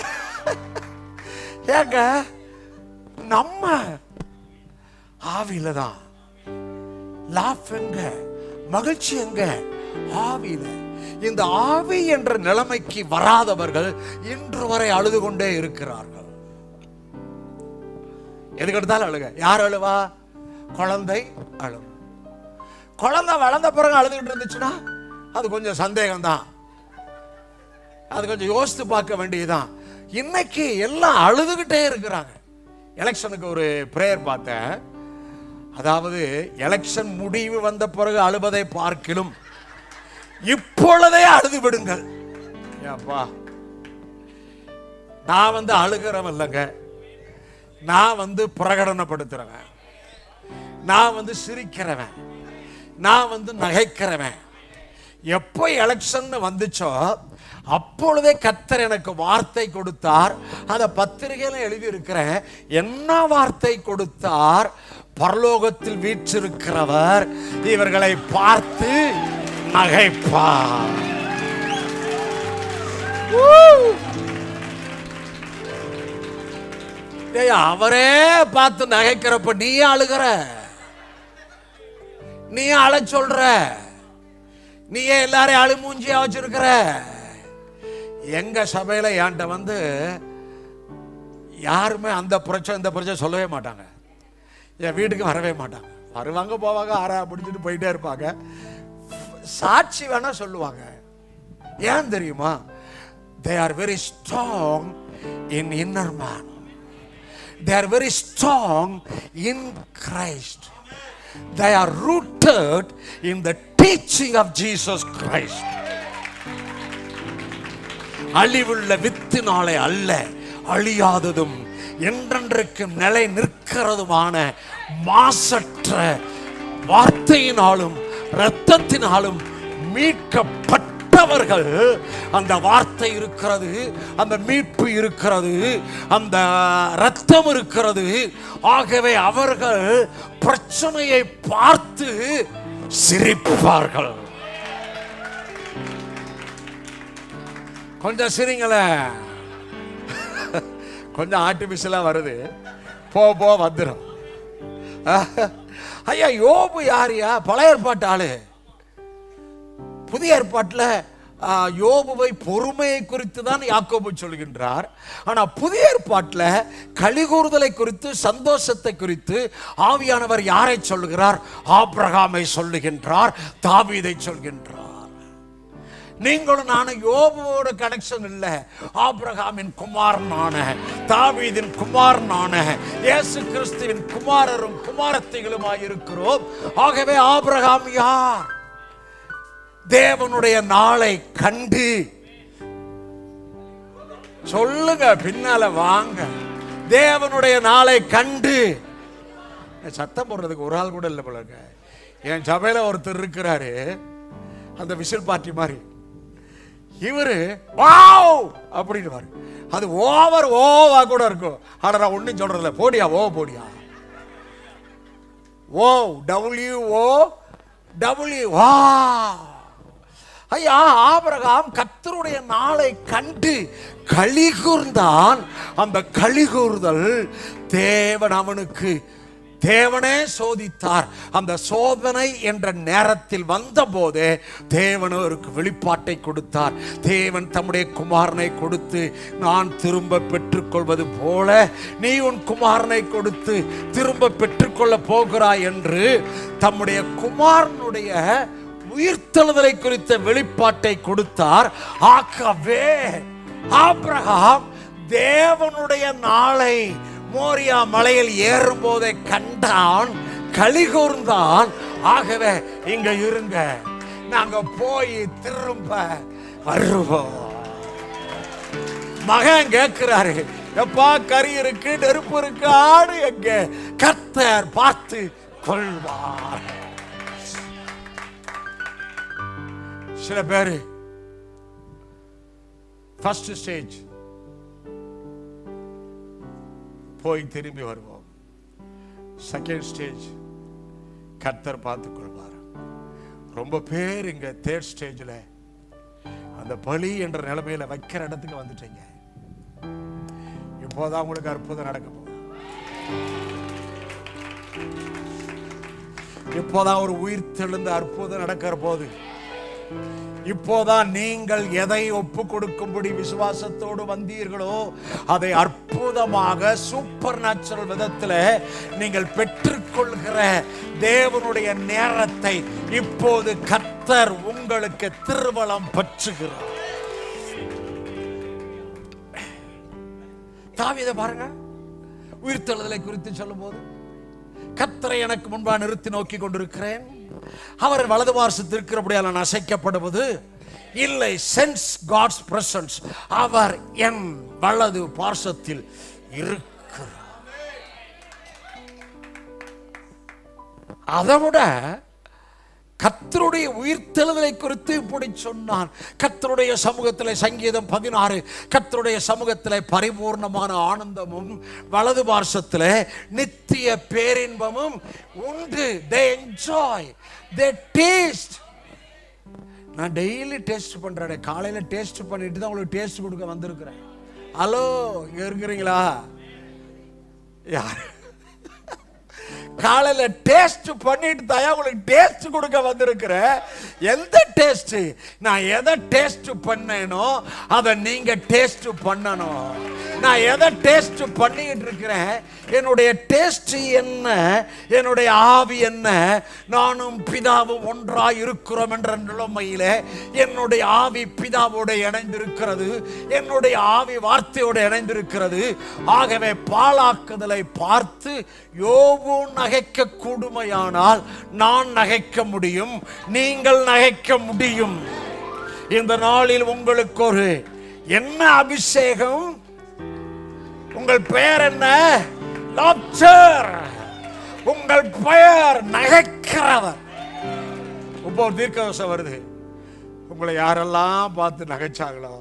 ஏங்க நம்ம ஆவியில தான் லாஃப் எங்க மகிழ்ச்சி எங்க ஆவியில இந்த ஆவி என்ற நிலைமைக்கு வராதவர்கள் இன்று வரை அழுது கொண்டே இருக்கிறார்கள் எதுக்கு எடுத்தாலும் அழுக யார் அழுவா குழந்தை அழும் குழந்தை வளர்ந்த பிறகு அழுதுகிட்டு இருந்துச்சுன்னா அது கொஞ்சம் சந்தேகம் தான் அது கொஞ்சம் யோசித்து பார்க்க வேண்டியதுதான் இன்னைக்கு எல்லாம் அழுதுகிட்டே இருக்கிறாங்க எலெக்ஷனுக்கு ஒரு ப்ரேயர் பார்த்தேன் அதாவது எலெக்ஷன் முடிவு வந்த பிறகு அழுவதை பார்க்கிலும் இப்பொழுதே அழுது விடுங்கள் ஏப்பா நான் வந்து அழுகிறவன் இல்லைங்க நான் வந்து பிரகடனப்படுத்துறவன் நான் வந்து சிரிக்கிறவன் நான் வந்து நகைக்கிறவன் எப்போ எலெக்ஷன் வந்துச்சோ அப்பொழுதே கத்தர் எனக்கு வார்த்தை கொடுத்தார் அதை பத்திரிகையில எழுதி இருக்கிறேன் என்ன வார்த்தை கொடுத்தார் பரலோகத்தில் வீற்றிருக்கிறவர் இவர்களை பார்த்து நகைப்பார் ஏய், அவரே பார்த்து நகைக்கிறப்ப நீ அழுகிற நீ அழ சொல்ற நீயே எல்லாரையும் அழுமூஞ்சியா வச்சிருக்கிற எங்க சபையில என்கிட்ட வந்து யாருமே அந்த பிரச்சனை இந்த பிரச்சனை சொல்லவே மாட்டாங்க என் வீட்டுக்கு வரவே மாட்டாங்க வருவாங்க போவாங்க ஆறா பிடிச்சிட்டு போயிட்டே இருப்பாங்க சாட்சி வேணா சொல்லுவாங்க ஏன் தெரியுமா they are very strong in inner man they are very strong in Christ. They are rooted in the teaching of Jesus Christ. அழிவுள்ள வித்தினாலே அல்ல அழியாததும் என்றென்றைக்கும் நிலை நிற்கிறதுமான மாசற்ற வார்த்தையினாலும் இரத்தத்தினாலும் மீட்கப்பட்டவர்கள் அந்த வார்த்தை இருக்கிறது அந்த மீட்பு இருக்கிறது அந்த இரத்தம் இருக்கிறது ஆகவே அவர்கள் பிரச்சனையை பார்த்து சிரிப்பார்கள் கொஞ்சம் சிரிங்களேன் கொஞ்சம் ஆர்டிபிஷியலா வருது போ போ வந்துடும் ஐயா யோபு யாரியா பழைய ஏற்பாட்டு ஆளு புதிய ஏற்பாட்டில் ஆ, யோபுவை பொறுமையை குறித்து தான் யாக்கோபு சொல்கின்றார் ஆனா புதிய ஏற்பாட்டில் கலிகூறுதலை குறித்து சந்தோஷத்தை குறித்து ஆவியானவர் யாரை சொல்லுகிறார் ஆபிரகாமை சொல்லுகின்றார் தாவீதை சொல்கின்றார் நீங்களும் நானும் யோபுவோட கனெக்ஷன் இல்ல ஆபிரகாமின் குமாரனான தாவீதின் குமாரனான இயேசு கிறிஸ்துவின் குமாரரும் குமாரத்திகளுமாய் இருக்கிறோம் ஆகவே ஆபிரகாம் யார் தேவனுடைய நாளை கண்டு சொல்லுங்க பின்னால வாங்க தேவனுடைய நாளை கண்டு சத்தம் போடுறதுக்கு ஒரு ஆள் கூட இல்லை போல இருக்கு. என் சபையில ஒருத்தர் இருக்கிறாரு அந்த விசில் பார்ட்டி மாதிரி இவரு வாவ் அப்படின்னு அது ஓவர் ஓவா கூட இருக்கும் ஆனா நான் ஒன்றும் சொல்றதில்ல போடியா ஓ போடியா ஓ டபிள்யூ ஓ டபிள்யூ வா ஐயா ஆபிரகாம் கர்த்தருடைய நாளை கண்டு கலிகூர்ந்தான் அந்த கலிகூர்தல் தேவன் அவனுக்கு தேவனே சோதித்தார் அந்த சோதனை என்ற நேரத்தில் வந்தபோது தேவன் அவருக்கு வெளிப்பாட்டை கொடுத்தார் தேவன் தம்முடைய குமாரனை கொடுத்து நான் திரும்ப பெற்றுக்கொள்வது போல நீ உன் குமாரனை கொடுத்து திரும்ப பெற்றுக்கொள்ள போகிறாய் என்று தம்முடைய குமாரனுடைய உயிர்த்தெழுதலை குறித்த வெளிப்பாட்டை கொடுத்தார் ஆகவே ஆபிரகாம் தேவனுடைய நாளை மோரியா மலையில் ஏறும் போதே கண்டான் கலிகூர்ந்தான் ஆகவே இங்க இருங்க நாங்க போய் திரும்ப வருவோம் மகன் கேட்கிறாரு எப்பா கறி இருக்கு நெருப்பு இருக்கு ஆடு எங்க கர்த்தர் பார்த்து கொள்வார் சில பேரு ஃபர்ஸ்ட் ஸ்டேஜ் போய் திரும்பி வருவோம் செகண்ட் ஸ்டேஜ் கர்த்தர் பார்த்துக் கொள்வார் ரொம்ப பேர் இங்க தேர்ட் ஸ்டேஜ்ல அந்த பலி என்ற நிலைமையில வைக்கிற இடத்துக்கு வந்துட்டீங்க இப்போதான் உங்களுக்கு அற்புதம் நடக்க போகுது இப்போதான் ஒரு உயிர் தெழுந்த அற்புதம் நடக்கிற போது இப்போதான் நீங்கள் எதை ஒப்பு கொடுக்கும்படி விசுவாசத்தோடு வந்தீர்களோ அதை அற்புதமாக சூப்பர் நேச்சுரல் விதத்தில் நீங்கள் பெற்றுக்கொள்கிற தேவனுடைய நேரத்தை இப்போது கர்த்தர் உங்களுக்கு திருவளம் பற்றுகிறார் தாவீதை பாருங்க உயிர்த்தெழுதலை குறித்து சொல்லும்போது கத்தரை எனக்கு முன்பா நிறுத்தி நோக்கி கொண்டிருக்கிறேன் அவர் வலது பார்சத்தில் இருக்கிறபடியால் நான் அசைக்கப்படுவது இல்லை சென்ஸ் காட்ஸ் பிரசன்ஸ் அவர் என் வலது பார்சத்தில் இருக்கிறார் அதை விட கத்தருடைய உயிர்த்தெழுதலை குறித்து இப்படி சொன்னான் கத்தருடைய சமூகத்தில் சங்கீதம் பதினாறு கத்தருடைய சமூகத்தில் பரிபூர்ணமான ஆனந்தமும் வலது பார்சத்தில் நித்திய பேரின்பமும் உண்டு தே என்ஜாய் தே டேஸ்ட் நான் டெய்லி டேஸ்ட் பண்றேன் காலையில டேஸ்ட் பண்ணிட்டு தான் உங்களுக்கு டேஸ்ட் கொடுக்க வந்திருக்கிறேன் ஹலோ இங்க இருக்கிறீங்களா யார் காலையில டேஸ்ட் பண்ணிட்டு தான் உங்களுக்கு டேஸ்ட் கொடுக்க வந்திருக்கிறேன் எந்த டேஸ்ட் நான் எதை டேஸ்ட் பண்ணேனோ அதை நீங்க டேஸ்ட் பண்ணணும் நான் எதை டேஸ்ட் பண்ணிக்கிட்டு இருக்கிறேன் என்னுடைய டேஸ்ட் என்ன என்னுடைய ஆவி என்ன நானும் பிதாவும் ஒன்றாய் இருக்கிறோம் என்ற நிலைமையில என்னுடைய ஆவி பிதாவோடு இணைந்திருக்கிறது என்னுடைய ஆவி வார்த்தையோடு இணைந்திருக்கிறது ஆகவே பாழாக்குதலை பார்த்து யோபு நகைக்க கூடுமையானால் நான் நகைக்க முடியும் நீங்கள் நகைக்க முடியும் இந்த நாளில் உங்களுக்கு ஒரு என்ன அபிஷேகம் உங்கள் பெயர் என்ன லாப்சர் உங்கள் பெயர் நகைக்கிறவர் இப்போ ஒரு தீர்க்கதோஷம் வருது உங்களை யாரெல்லாம் பார்த்து நகைச்சாங்களோ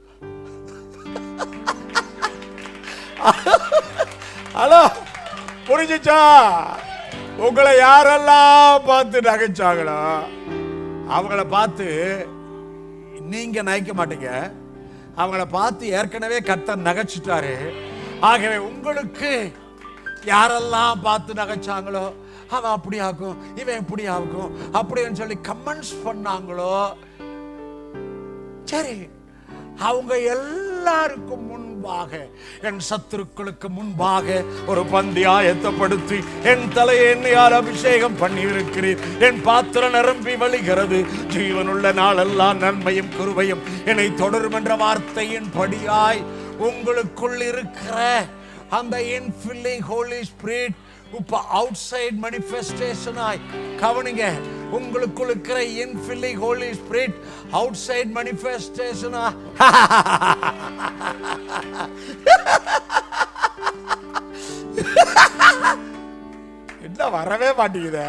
ஹலோ புரிஞ்சுச்சா உங்களை யாரெல்லாம் பார்த்து நகைச்சாங்களோ அவங்கள பார்த்து நீங்க நகைக்க மாட்டீங்க அவங்கள பார்த்து ஏற்கனவே கர்த்தர் நகைச்சிட்டாரு ஆகவே உங்களுக்கு யாரெல்லாம் பார்த்து நகைச்சாங்களோ அவன் அப்படி ஆகும் இவன் இப்படி ஆகும் அப்படின்னு சொல்லி கமெண்ட்ஸ் பண்ணாங்களோ சரி அவங்க எல்லாருக்கும் முன்பாக என் சத்துருக்களுக்கு முன்பாக ஒரு பந்தி ஆயத்தப்படுத்தி என் தலையை எண்ணெயால் அபிஷேகம் பண்ணி இருக்கிறீர் என் பாத்திரம் நிரம்பி வழிகிறது ஜீவனுள்ள நாளெல்லாம் நன்மையும் கிருபையும் என்னை தொடரும் என்ற வார்த்தையின் படியாய் உங்களுக்குள் இருக்கிற அந்த இன்ஃபில்லிங் ஹோலி ஸ்பிரிட் இப்ப அவுட் சைட் manifestation ஆய் கவனிங்க உங்களுக்குள் இருக்கிற infilling Holy Spirit outside manifestation ஆ என்ன வரவே மாட்டேங்குதே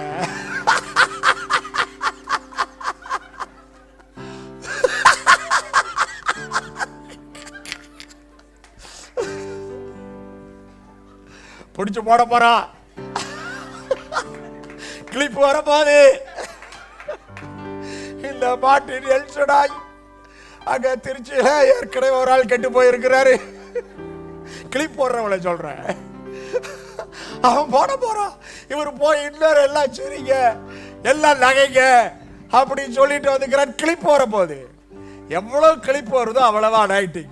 பிடிச்சு போட போறா கிளிப் வர போது இந்த பாட்டின் எல்சடாய் அங்க திருச்சியில ஏற்கனவே ஒரு ஆள் கெட்டு போயிருக்கிறாரு கிளிப் போடுறவளை சொல்றேன் அவன் போட போறான் இவர் போய் இன்னொரு எல்லாம் சரிங்க எல்லாம் நகைங்க அப்படின்னு சொல்லிட்டு வந்துக்கிறான் கிளிப் போற போது எவ்வளவு கிளிப் வருதோ அவ்வளவா நைட்டிங்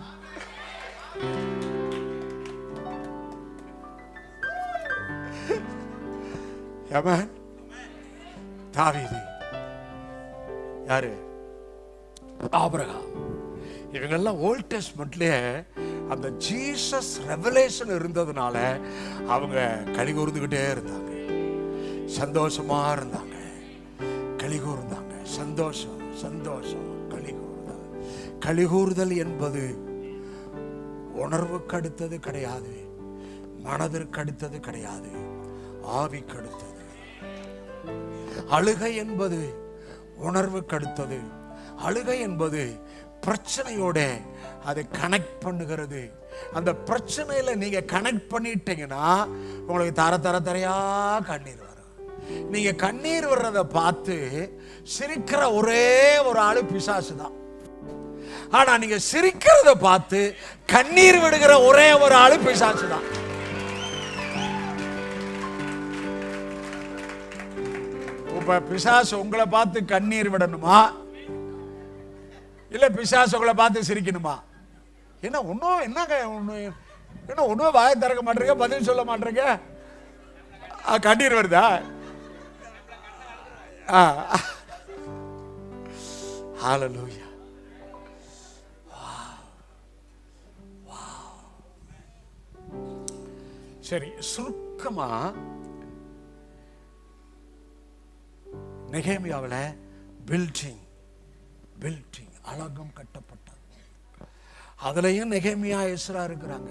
ஏமன் தாவீது யாரு ஆபிரகாம் இவங்கெல்லாம் ஓல்ட் டெஸ்ட்மெண்ட்லயே அந்த ஜீசஸ் ரெவலேஷன் இருந்ததுனால அவங்க களி கூர்ந்துகிட்டே இருந்தாங்க சந்தோஷமா இருந்தாங்க களி கூர்ந்தாங்க சந்தோஷம் சந்தோஷம் களி கூறுதல் களி கூறுதல் என்பது உணர்வுக்கு அடுத்தது கிடையாது மனதிற்கு அடுத்தது கிடையாது ஆவிக்கு அடுத்தது அழுகை என்பது உணர்வுக்கு அடுத்தது அழுகை என்பது பிரச்சனையோட அதை கனெக்ட் பண்ணுகிறது அந்த பிரச்சனையில நீங்க கனெக்ட் பண்ணிட்டீங்கன்னா உங்களுக்கு தர தர தரையா கண்ணீர் வரும் நீங்க கண்ணீர் வர்றத பார்த்து சிரிக்கிற ஒரே ஒரு ஆளு பிசாசு தான் ஆனா நீங்க சிரிக்கிறத பார்த்து கண்ணீர் விடுகிற ஒரே ஒரு ஆளு பிசாசு தான் இப்ப பிசாசு உங்களை பார்த்து கண்ணீர் விடணுமா இல்ல பிசாசு உங்களை பார்த்து சிரிக்கணுமா என்ன ஒன்றும் என்னங்க ஒண்ணு என்ன ஒன்றும் வாயை திறக்க மாட்டீங்க பதில் சொல்ல மாட்டீங்க ஆ, கண்ணீர் வருதா ஆ ஹalleluya சரி சுருக்கமா நெகேமியாவில் பில்டிங் பில்டிங் அழகம் கட்டப்பட்டது அதுலயும் நெகேமியா எஸ்ரா இருக்கிறாங்க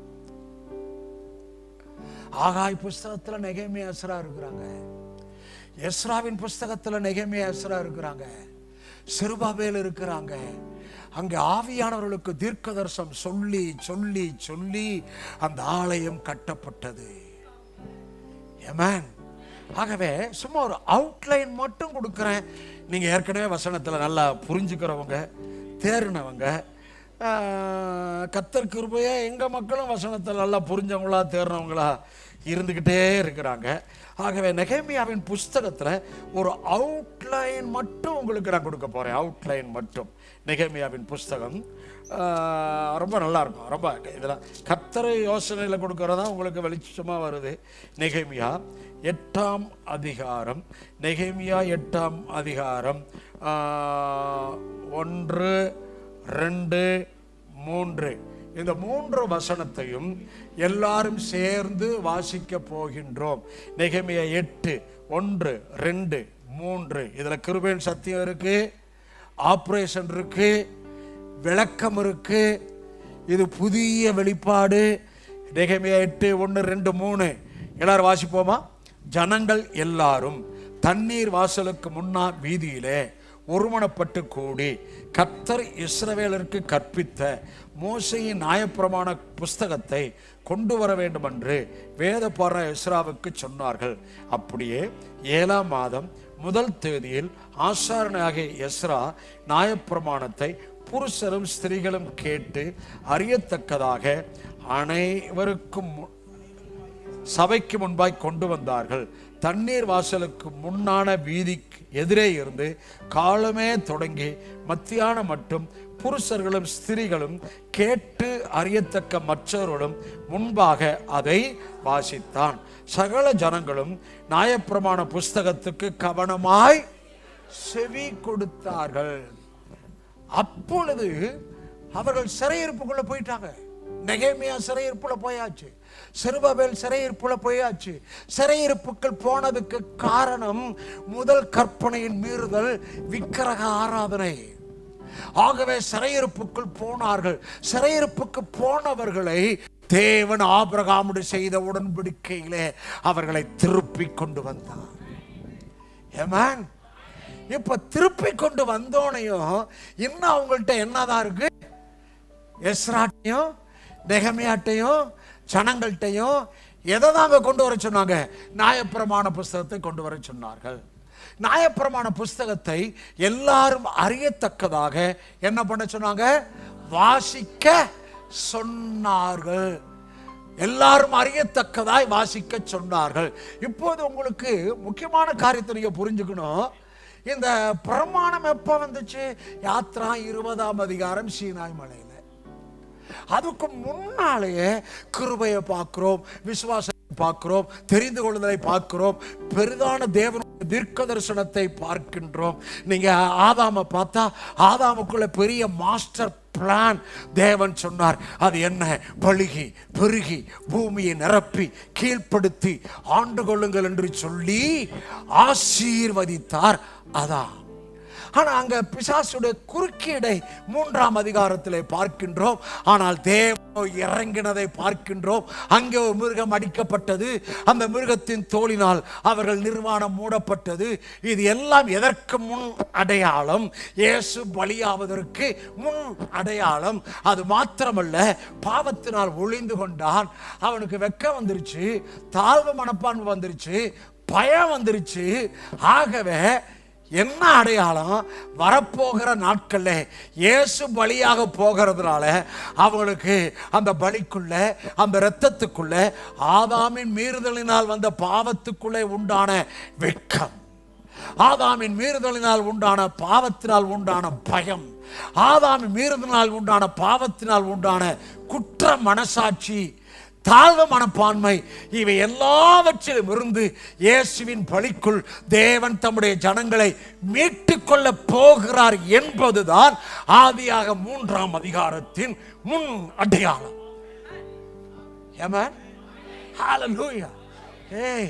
ஆகாய் புஸ்தகத்துல நெகேமியா எஸ்ரா இருக்கிறாங்க எஸ்ராவின் புஸ்தகத்துல நெகேமியா எஸ்ரா இருக்கிறாங்க சிறுபாபேல் இருக்கிறாங்க அங்கே ஆவியானவர்களுக்கு தீர்க்கதர்சம் சொல்லி சொல்லி சொல்லி அந்த ஆலயம் கட்டப்பட்டது ஏமேன் ஆகவே சும்மா ஒரு அவுட்லைன் மட்டும் கொடுக்குறேன் நீங்கள் ஏற்கனவே வசனத்தில் நல்லா புரிஞ்சுக்கிறவங்க தேறினவங்க ஆஹ், கத்தர் கிருபையா எங்கள் மக்களும் வசனத்தில் நல்லா புரிஞ்சவங்களா தேறினவங்களா இருந்துக்கிட்டே இருக்கிறாங்க ஆகவே நெகேமியாவின் புஸ்தகத்தில் ஒரு அவுட்லைன் மட்டும் உங்களுக்கு நான் கொடுக்க போகிறேன் அவுட்லைன் மட்டும் நெகேமியாவின் புஸ்தகம் ஆஹ், ரொம்ப நல்லா இருக்கும் ரொம்ப இதெல்லாம் கத்தரை யோசனையில் கொடுக்கறதா உங்களுக்கு வெளிச்சமாக வருது நெகேமியா எட்டாம் அதிகாரம் நெகேமியா எட்டாம் அதிகாரம் ஆஹ், ஒன்று ரெண்டு மூன்று இந்த மூன்று வசனத்தையும் எல்லாரும் சேர்ந்து வாசிக்க போகின்றோம் நெகேமியா எட்டு ஒன்று ரெண்டு மூன்று இதுல கிருபையின் சத்தியம் இருக்கு ஆப்ரேஷன் இருக்கு விளக்கம் இருக்கு இது புதிய வெளிப்பாடு நெகேமியா எட்டு ஒன்று ரெண்டு மூணு எல்லாரும் வாசிப்போமா ஜனங்கள் எல்லாரும் தண்ணீர் வாசலுக்கு முன்னால் வீதியிலே ஒருமனப்பட்டு கூடி கர்த்தர் இஸ்ரவேலருக்கு கற்பித்த மோசையின் நியாயப்பிரமாண புஸ்தகத்தை கொண்டு வர வேண்டும் என்று வேதப்பார இஸ்ராவுக்கு சொன்னார்கள் அப்படியே ஏழாம் மாதம் முதல் தேதியில் ஆசாரனாகிய எஸ்ரா நியாயப்பிரமாணத்தை புருஷரும் ஸ்திரீகளும் கேட்டு அறியத்தக்கதாக அனைவருக்கும் மு- சபைக்கு முன்பாய் கொண்டு வந்தார்கள் தண்ணீர் வாசலுக்கு முன்னான வீதிக்கு எதிரே இருந்து காலமே தொடங்கி மத்தியானம் மட்டும் புருஷர்களும் ஸ்திரீகளும் கேட்டு அறியத்தக்க மற்றவர்களும் முன்பாக அதை வாசித்தான் சகல ஜனங்களும் நியாயப்பிரமாண புஸ்தகத்துக்கு கவனமாய் செவி கொடுத்தார்கள் அப்பொழுது அவர்கள் சிறையிருப்புக்குள்ள போயிட்டாங்க நெகேமியா சிறையிருப்புல போயாச்சு செருபபேல் சிறையிருப்புல போயாச்சு சிறையிருப்புக்குள் போனதுக்கு காரணம் முதல் கற்பனையின் மீறுதல் விக்கிரக ஆராதனை ஆகவே சிறையிருப்புக்குள் போனார்கள் சிறையிருப்புக்கு போனவர்களை தேவன் ஆபிரகாமுடைய செய்த உடன்படிக்கையிலே அவர்களை திருப்பி கொண்டு வந்தார் Amen. இப்ப திருப்பி கொண்டு வந்தோனையும் இன்னும் அவங்கள்ட்ட என்னதான் இருக்கு எஸ்ராட்டையும் நெகமையாட்டையும் ஜனங்கள்கிட்டையும் எதை தாங்க கொண்டு வர சொன்னாங்க நியாயப்பிரமாண புஸ்தகத்தை கொண்டு வர சொன்னார்கள் நியாயப்பிரமாண புஸ்தகத்தை எல்லாரும் அறியத்தக்கதாக என்ன பண்ண சொன்னாங்க வாசிக்க சொன்னார்கள் எல்லாரும் அறியத்தக்கதாய் வாசிக்க சொன்னார்கள் இப்போது உங்களுக்கு முக்கியமான காரியத்தை நீங்க புரிஞ்சுக்கணும் இந்த பிரமாணம் எப்ப வந்துச்சு யாத்ரா இருபதாம் அதிகாரம் சீனாய் மலையில அதுக்கு முன்னாலேயே கிருபையை பார்க்கிறோம் விசுவாசத்தை பார்க்கிறோம் தெரிந்து கொள்ளுதலை பார்க்கிறோம் பெரிதான தேவனுடைய தீர்க்க தரிசனத்தை பார்க்கின்றோம் நீங்க ஆதாம பார்த்தா ஆதாமுக்குள்ள பெரிய மாஸ்டர் பிளான் தேவன் சொன்னார் அது என்ன பழுகி பெருகி பூமியை நிரப்பி கீழ்ப்படுத்தி ஆண்டு கொள்ளுங்கள் என்று சொல்லி ஆசீர்வதித்தார் அதான் ஆனா அங்க பிசாசுடைய குறுக்கீடை மூன்றாம் அதிகாரத்திலே பார்க்கின்றோம் ஆனால் தேவன் இறங்கினதை பார்க்கின்றோம் அங்கே ஒரு மிருகம் அடிக்கப்பட்டது அந்த மிருகத்தின் தோலினால் அவர்கள் நிர்வாணம் மூடப்பட்டது இது எல்லாம் எதற்கு முன் அடையாளம் இயேசு பலியாவதற்கு முன் அடையாளம் அது மாத்திரமல்ல பாவத்தினால் ஒளிந்து கொண்டான் அவனுக்கு வெக்கம் வந்துருச்சு தாழ்வு மனப்பான்மை வந்துருச்சு பயம் வந்துருச்சு ஆகவே என்ன அடையாளம் வரப்போகிற நாட்கள்ல இயேசு பலியாக போகிறதுனால அவங்களுக்கு அந்த பலிக்குள்ள அந்த இரத்தத்துக்குள்ள ஆதாமின் மீறுதலினால் வந்த பாவத்துக்குள்ளே உண்டான வெட்கம் ஆதாமின் மீறுதலினால் உண்டான பாவத்தினால் உண்டான பயம் ஆதாமின் மீறுதலினால் உண்டான பாவத்தினால் உண்டான குற்ற மனசாட்சி தாழ்வு மனப்பான்மை இவை எல்லாவற்றிலும் இருந்து இயேசுவின் பலிக்குள் தேவன் தம்முடைய ஜனங்களை மீட்டுக் கொள்ள போகிறார் என்பதுதான் ஆதியாக மூன்றாம் அதிகாரத்தின் முன் அடையாளம் Amen? Hallelujah. Hey.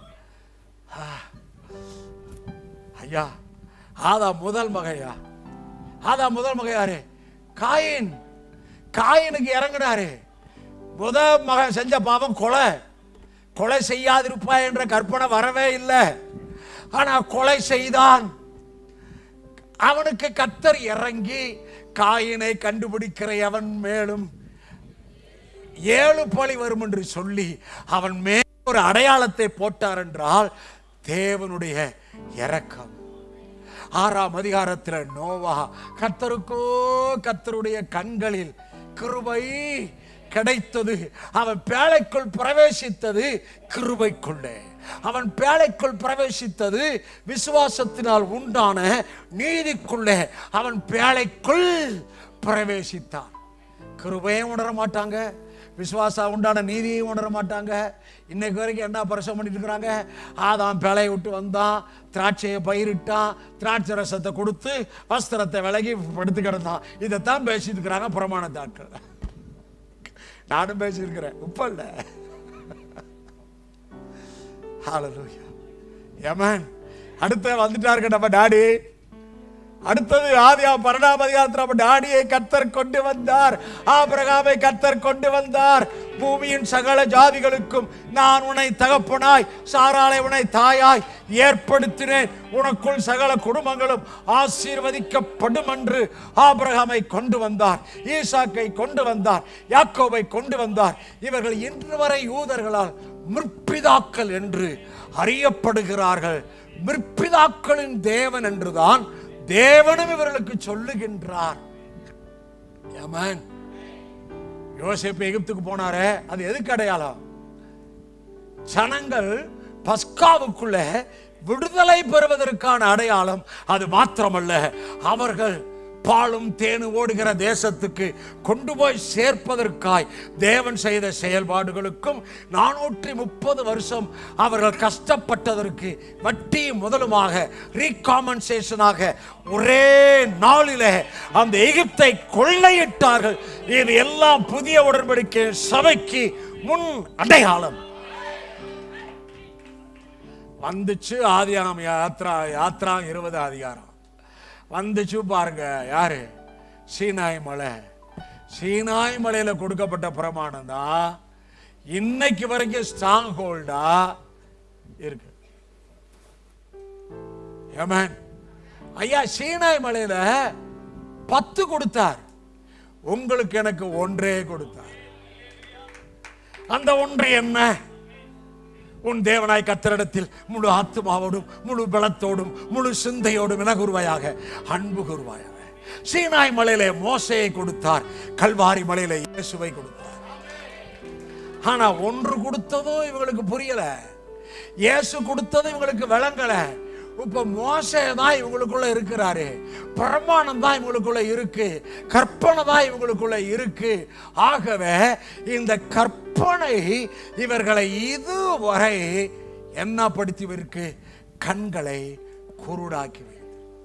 ஐயா ஆதா முதல் மகையா ஆதா முதல் மகையாரு காயின் காயினுக்கு இறங்குனாரு முதல் மகன் செஞ்ச பாவம் கொலை கொலை செய்யாதிருப்பாய் என்ற கற்பனை வரவே இல்லை ஆனா கொலை செய்தான் அவனுக்கு கத்தர் இறங்கி காயினை கண்டுபிடிக்கிற எவன் மேலும் ஏழு பழி வரும் என்று சொல்லி அவன் மேல் ஒரு அடையாளத்தை போட்டார் என்றால் தேவனுடைய இரக்கம் ஆறாம் அதிகாரத்தில் நோவா கத்தருக்கோ கத்தருடைய கண்களில் கிருபை கிடைத்தது அவன் பேழைக்குள் பிரவேசித்தது கிருபைக்குள்ளே அவன் பேழைக்குள் பிரவேசித்தது விசுவாசத்தினால் உண்டான நீதிக்குள்ளே அவன் பேழைக்குள் பிரவேசித்தான் கிருபையும் உணர மாட்டாங்க விசுவாசம் உண்டான நீதியையும் உணர மாட்டாங்க இன்னைக்கு வரைக்கும் என்ன பிரசவம் பண்ணிட்டு இருக்கிறாங்க ஆதாம் பிழையை விட்டு வந்தான் திராட்சையை பயிரிட்டான் திராட்சை ரசத்தை கொடுத்து வஸ்திரத்தை விலகி படுத்து கிடந்தான் இதைத்தான் பேசிட்டு இருக்கிறாங்க பிரமாணத்தாட்கள் நானும் பேசியிருக்கிறேன் உப்ப இல்லை ஹalleluya ஏமன் அடுத்த வந்துட்டாருங்க நம்ம டாடி அடுத்தது ஆதியா பரணாம அதிகாரத்தில் நம்ம டாடியை கத்தர் கொண்டு வந்தார் ஆபிரகாமை கத்தர் கொண்டு வந்தார் பூமியின் சகல ஜாதிகளுக்கும் நான் உன்னை தகப்பனாய் சாராளை உன்னை தாயாய் ஏற்படுத்தினேன் உனக்குள் சகல குடும்பங்களும் ஆசீர்வதிக்கப்படும் என்று ஆபிரகாமை கொண்டு வந்தார் ஈசாக்கை கொண்டு வந்தார் யாக்கோபை கொண்டு வந்தார் இவர்கள் இன்று வரை யூதர்களால் முற்பிதாக்கள் என்று அறியப்படுகிறார்கள் முற்பிதாக்களின் தேவன் என்றுதான் தேவனும் இவர்களுக்கு சொல்லுகின்றார் Amen. யோசேப்பு எகிப்துக்கு போனாரே அது எதுக்கு அடையாளம் ஜனங்கள் பஸ்காவுக்குள்ள விடுதலை பெறுவதற்கான அடையாளம் அது மாத்திரமல்ல அவர்கள் பாலும் தேனு ஓடுகிற தேசத்துக்கு கொண்டு போய் சேர்ப்பதற்காய் தேவன் செய்த செயல்பாடுகளுக்கும் நானூற்றி முப்பது வருஷம் அவர்கள் கஷ்டப்பட்டதற்கு வட்டி முதலுமாக ரீகாமன்சேஷனாக ஒரே நாளிலே அந்த எகிப்தை கொள்ளையிட்டார்கள் இது எல்லாம் புதிய உடன்படிக்கை சபைக்கு முன் அடையாளம் வந்துச்சு ஆதியாகம் யாத்ரா யாத்ரா இருபது அதிகாரம் வந்துச்சு பாருங்க யாரு சீனாய் மலை சீனாய் மலையில கொடுக்கப்பட்ட பிரமாணம் தான் இன்னைக்கு வரைக்கும் ஸ்ட்ராங் ஹோல்டா இருக்கு ஏமேன் ஐயா சீனாய் மலையில பத்து கொடுத்தார் உங்களுக்கு எனக்கு ஒன்றே கொடுத்தார் அந்த ஒன்று என்ன உன் தேவனாய் கத்தரிடத்தில் முழு ஆத்மாவோடும் முழு பலத்தோடும் முழு சிந்தையோடும் என குருவாயாக அன்பு குருவாயாக சீனாய் மலையிலே மோசையை கொடுத்தார் கல்வாரி மலையிலே இயேசுவை கொடுத்தார் ஆனா ஒன்று கொடுத்ததும் இவங்களுக்கு புரியல இயேசு கொடுத்ததும் இவங்களுக்கு விளங்கல இப்ப மோசே தான் இவங்களுக்குள்ள இருக்கிறாரு பிரமாணம் தான் இவங்களுக்குள்ள இருக்கு கற்பனை தான் இவங்களுக்குள்ள இருக்கு ஆகவே இந்த கற்பனை இவர்களை இதுவரை என்ன படுத்தி இருக்கு கண்களை குருடாக்கி வைத்து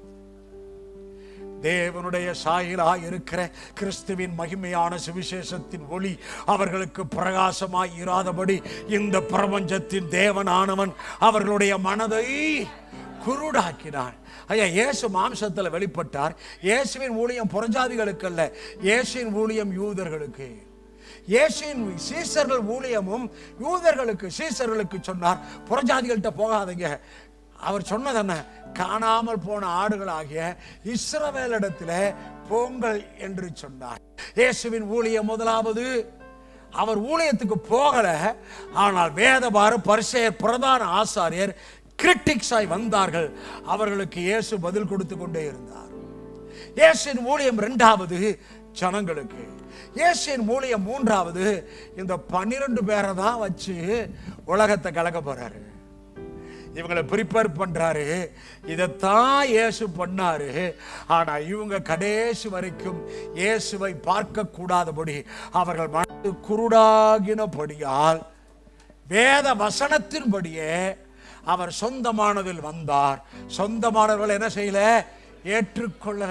தேவனுடைய சாயலாய் இருக்கிற கிறிஸ்துவின் மகிமையான சுவிசேஷத்தின் ஒளி அவர்களுக்கு பிரகாசமாய் இராதபடி இந்த பிரபஞ்சத்தின் தேவனானவன் அவர்களுடைய மனதை குருடாக்கினான் ஐயா இயேசு மாம்சத்தில் வெளிப்பட்டார் இயேசுவின் ஊழியம் புறஜாதிகளுக்கு அல்ல இயேசுவின் ஊழியம் யூதர்களுக்கு இயேசுவின் சீசர்கள் ஊழியமும் யூதர்களுக்கு சீசர்களுக்கு சொன்னார் புறஜாதிகள்கிட்ட போகாதீங்க அவர் சொன்னது என்ன காணாமல் போன ஆடுகளாகிய இஸ்ரவேலிடத்தில் போங்கள் என்று சொன்னார் இயேசுவின் ஊழியம் முதலாவது அவர் ஊழியத்துக்கு போகல ஆனால் வேதபாரு பரிசெயர் பிரதான ஆசாரியர் கிரிட்டிக்ஸாய் வந்தார்கள் அவர்களுக்கு இயேசு பதில் கொடுத்து கொண்டே இருந்தார் இயேசுவின் ஊழியம் இரண்டாவது ஜனங்களுக்கு இயேசுவின் ஊழியம் மூன்றாவது இந்த பன்னிரண்டு பேரை தான் வச்சு உலகத்தை கலக்க போறாரு இவங்களை ப்ரிப்பேர் பண்றாரு இதைத்தான் இயேசு பண்ணாரு ஆனா இவங்க கடைசி வரைக்கும் இயேசுவை பார்க்க கூடாதபடி அவர்கள் மனது குருடாகினபடியால் வேத வசனத்தின்படியே அவர் சொந்தமானதில் வந்தார் சொந்தமானவர்கள் என்ன செய்யல ஏற்றுக்கொள்ளல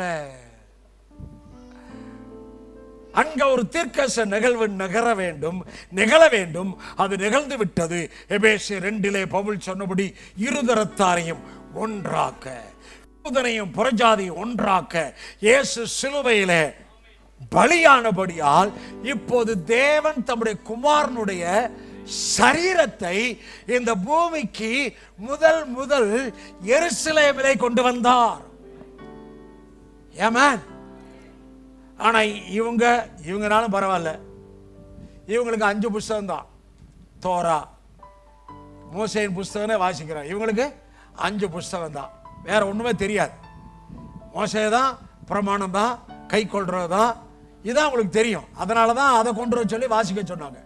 அங்க ஒரு தீர்க்கச நிகழ்வு நகர வேண்டும் நிகழ வேண்டும் அது நிகழ்ந்து விட்டது எபேசிய ரெண்டிலே பவுல் சொன்னபடி இருதரத்தாரையும் ஒன்றாக்க யூதனையும் புறஜாதியும் ஒன்றாக்க இயேசு சிலுவையிலே பலியானபடியால் இப்போது தேவன் தம்முடைய குமாரனுடைய சரீரத்தை இந்த பூமிக்கு முதல் முதல் எருசலேமிலே கொண்டு வந்தார் ஏமேன் ஆனா இவங்க இவங்கனாலும் பரவாயில்ல இவங்களுக்கு அஞ்சு புஸ்தகம் தான் தோரா மோசையின் புஸ்தகமே வாசிக்கிறான் இவங்களுக்கு அஞ்சு புஸ்தகம் தான் வேற ஒண்ணுமே தெரியாது மோசே தான் பிரமாணம் தான் கை கொள்றது தான் இதான் உங்களுக்கு தெரியும் அதனால தான் அதை கொண்டு வர சொல்லி வாசிக்க சொன்னாங்க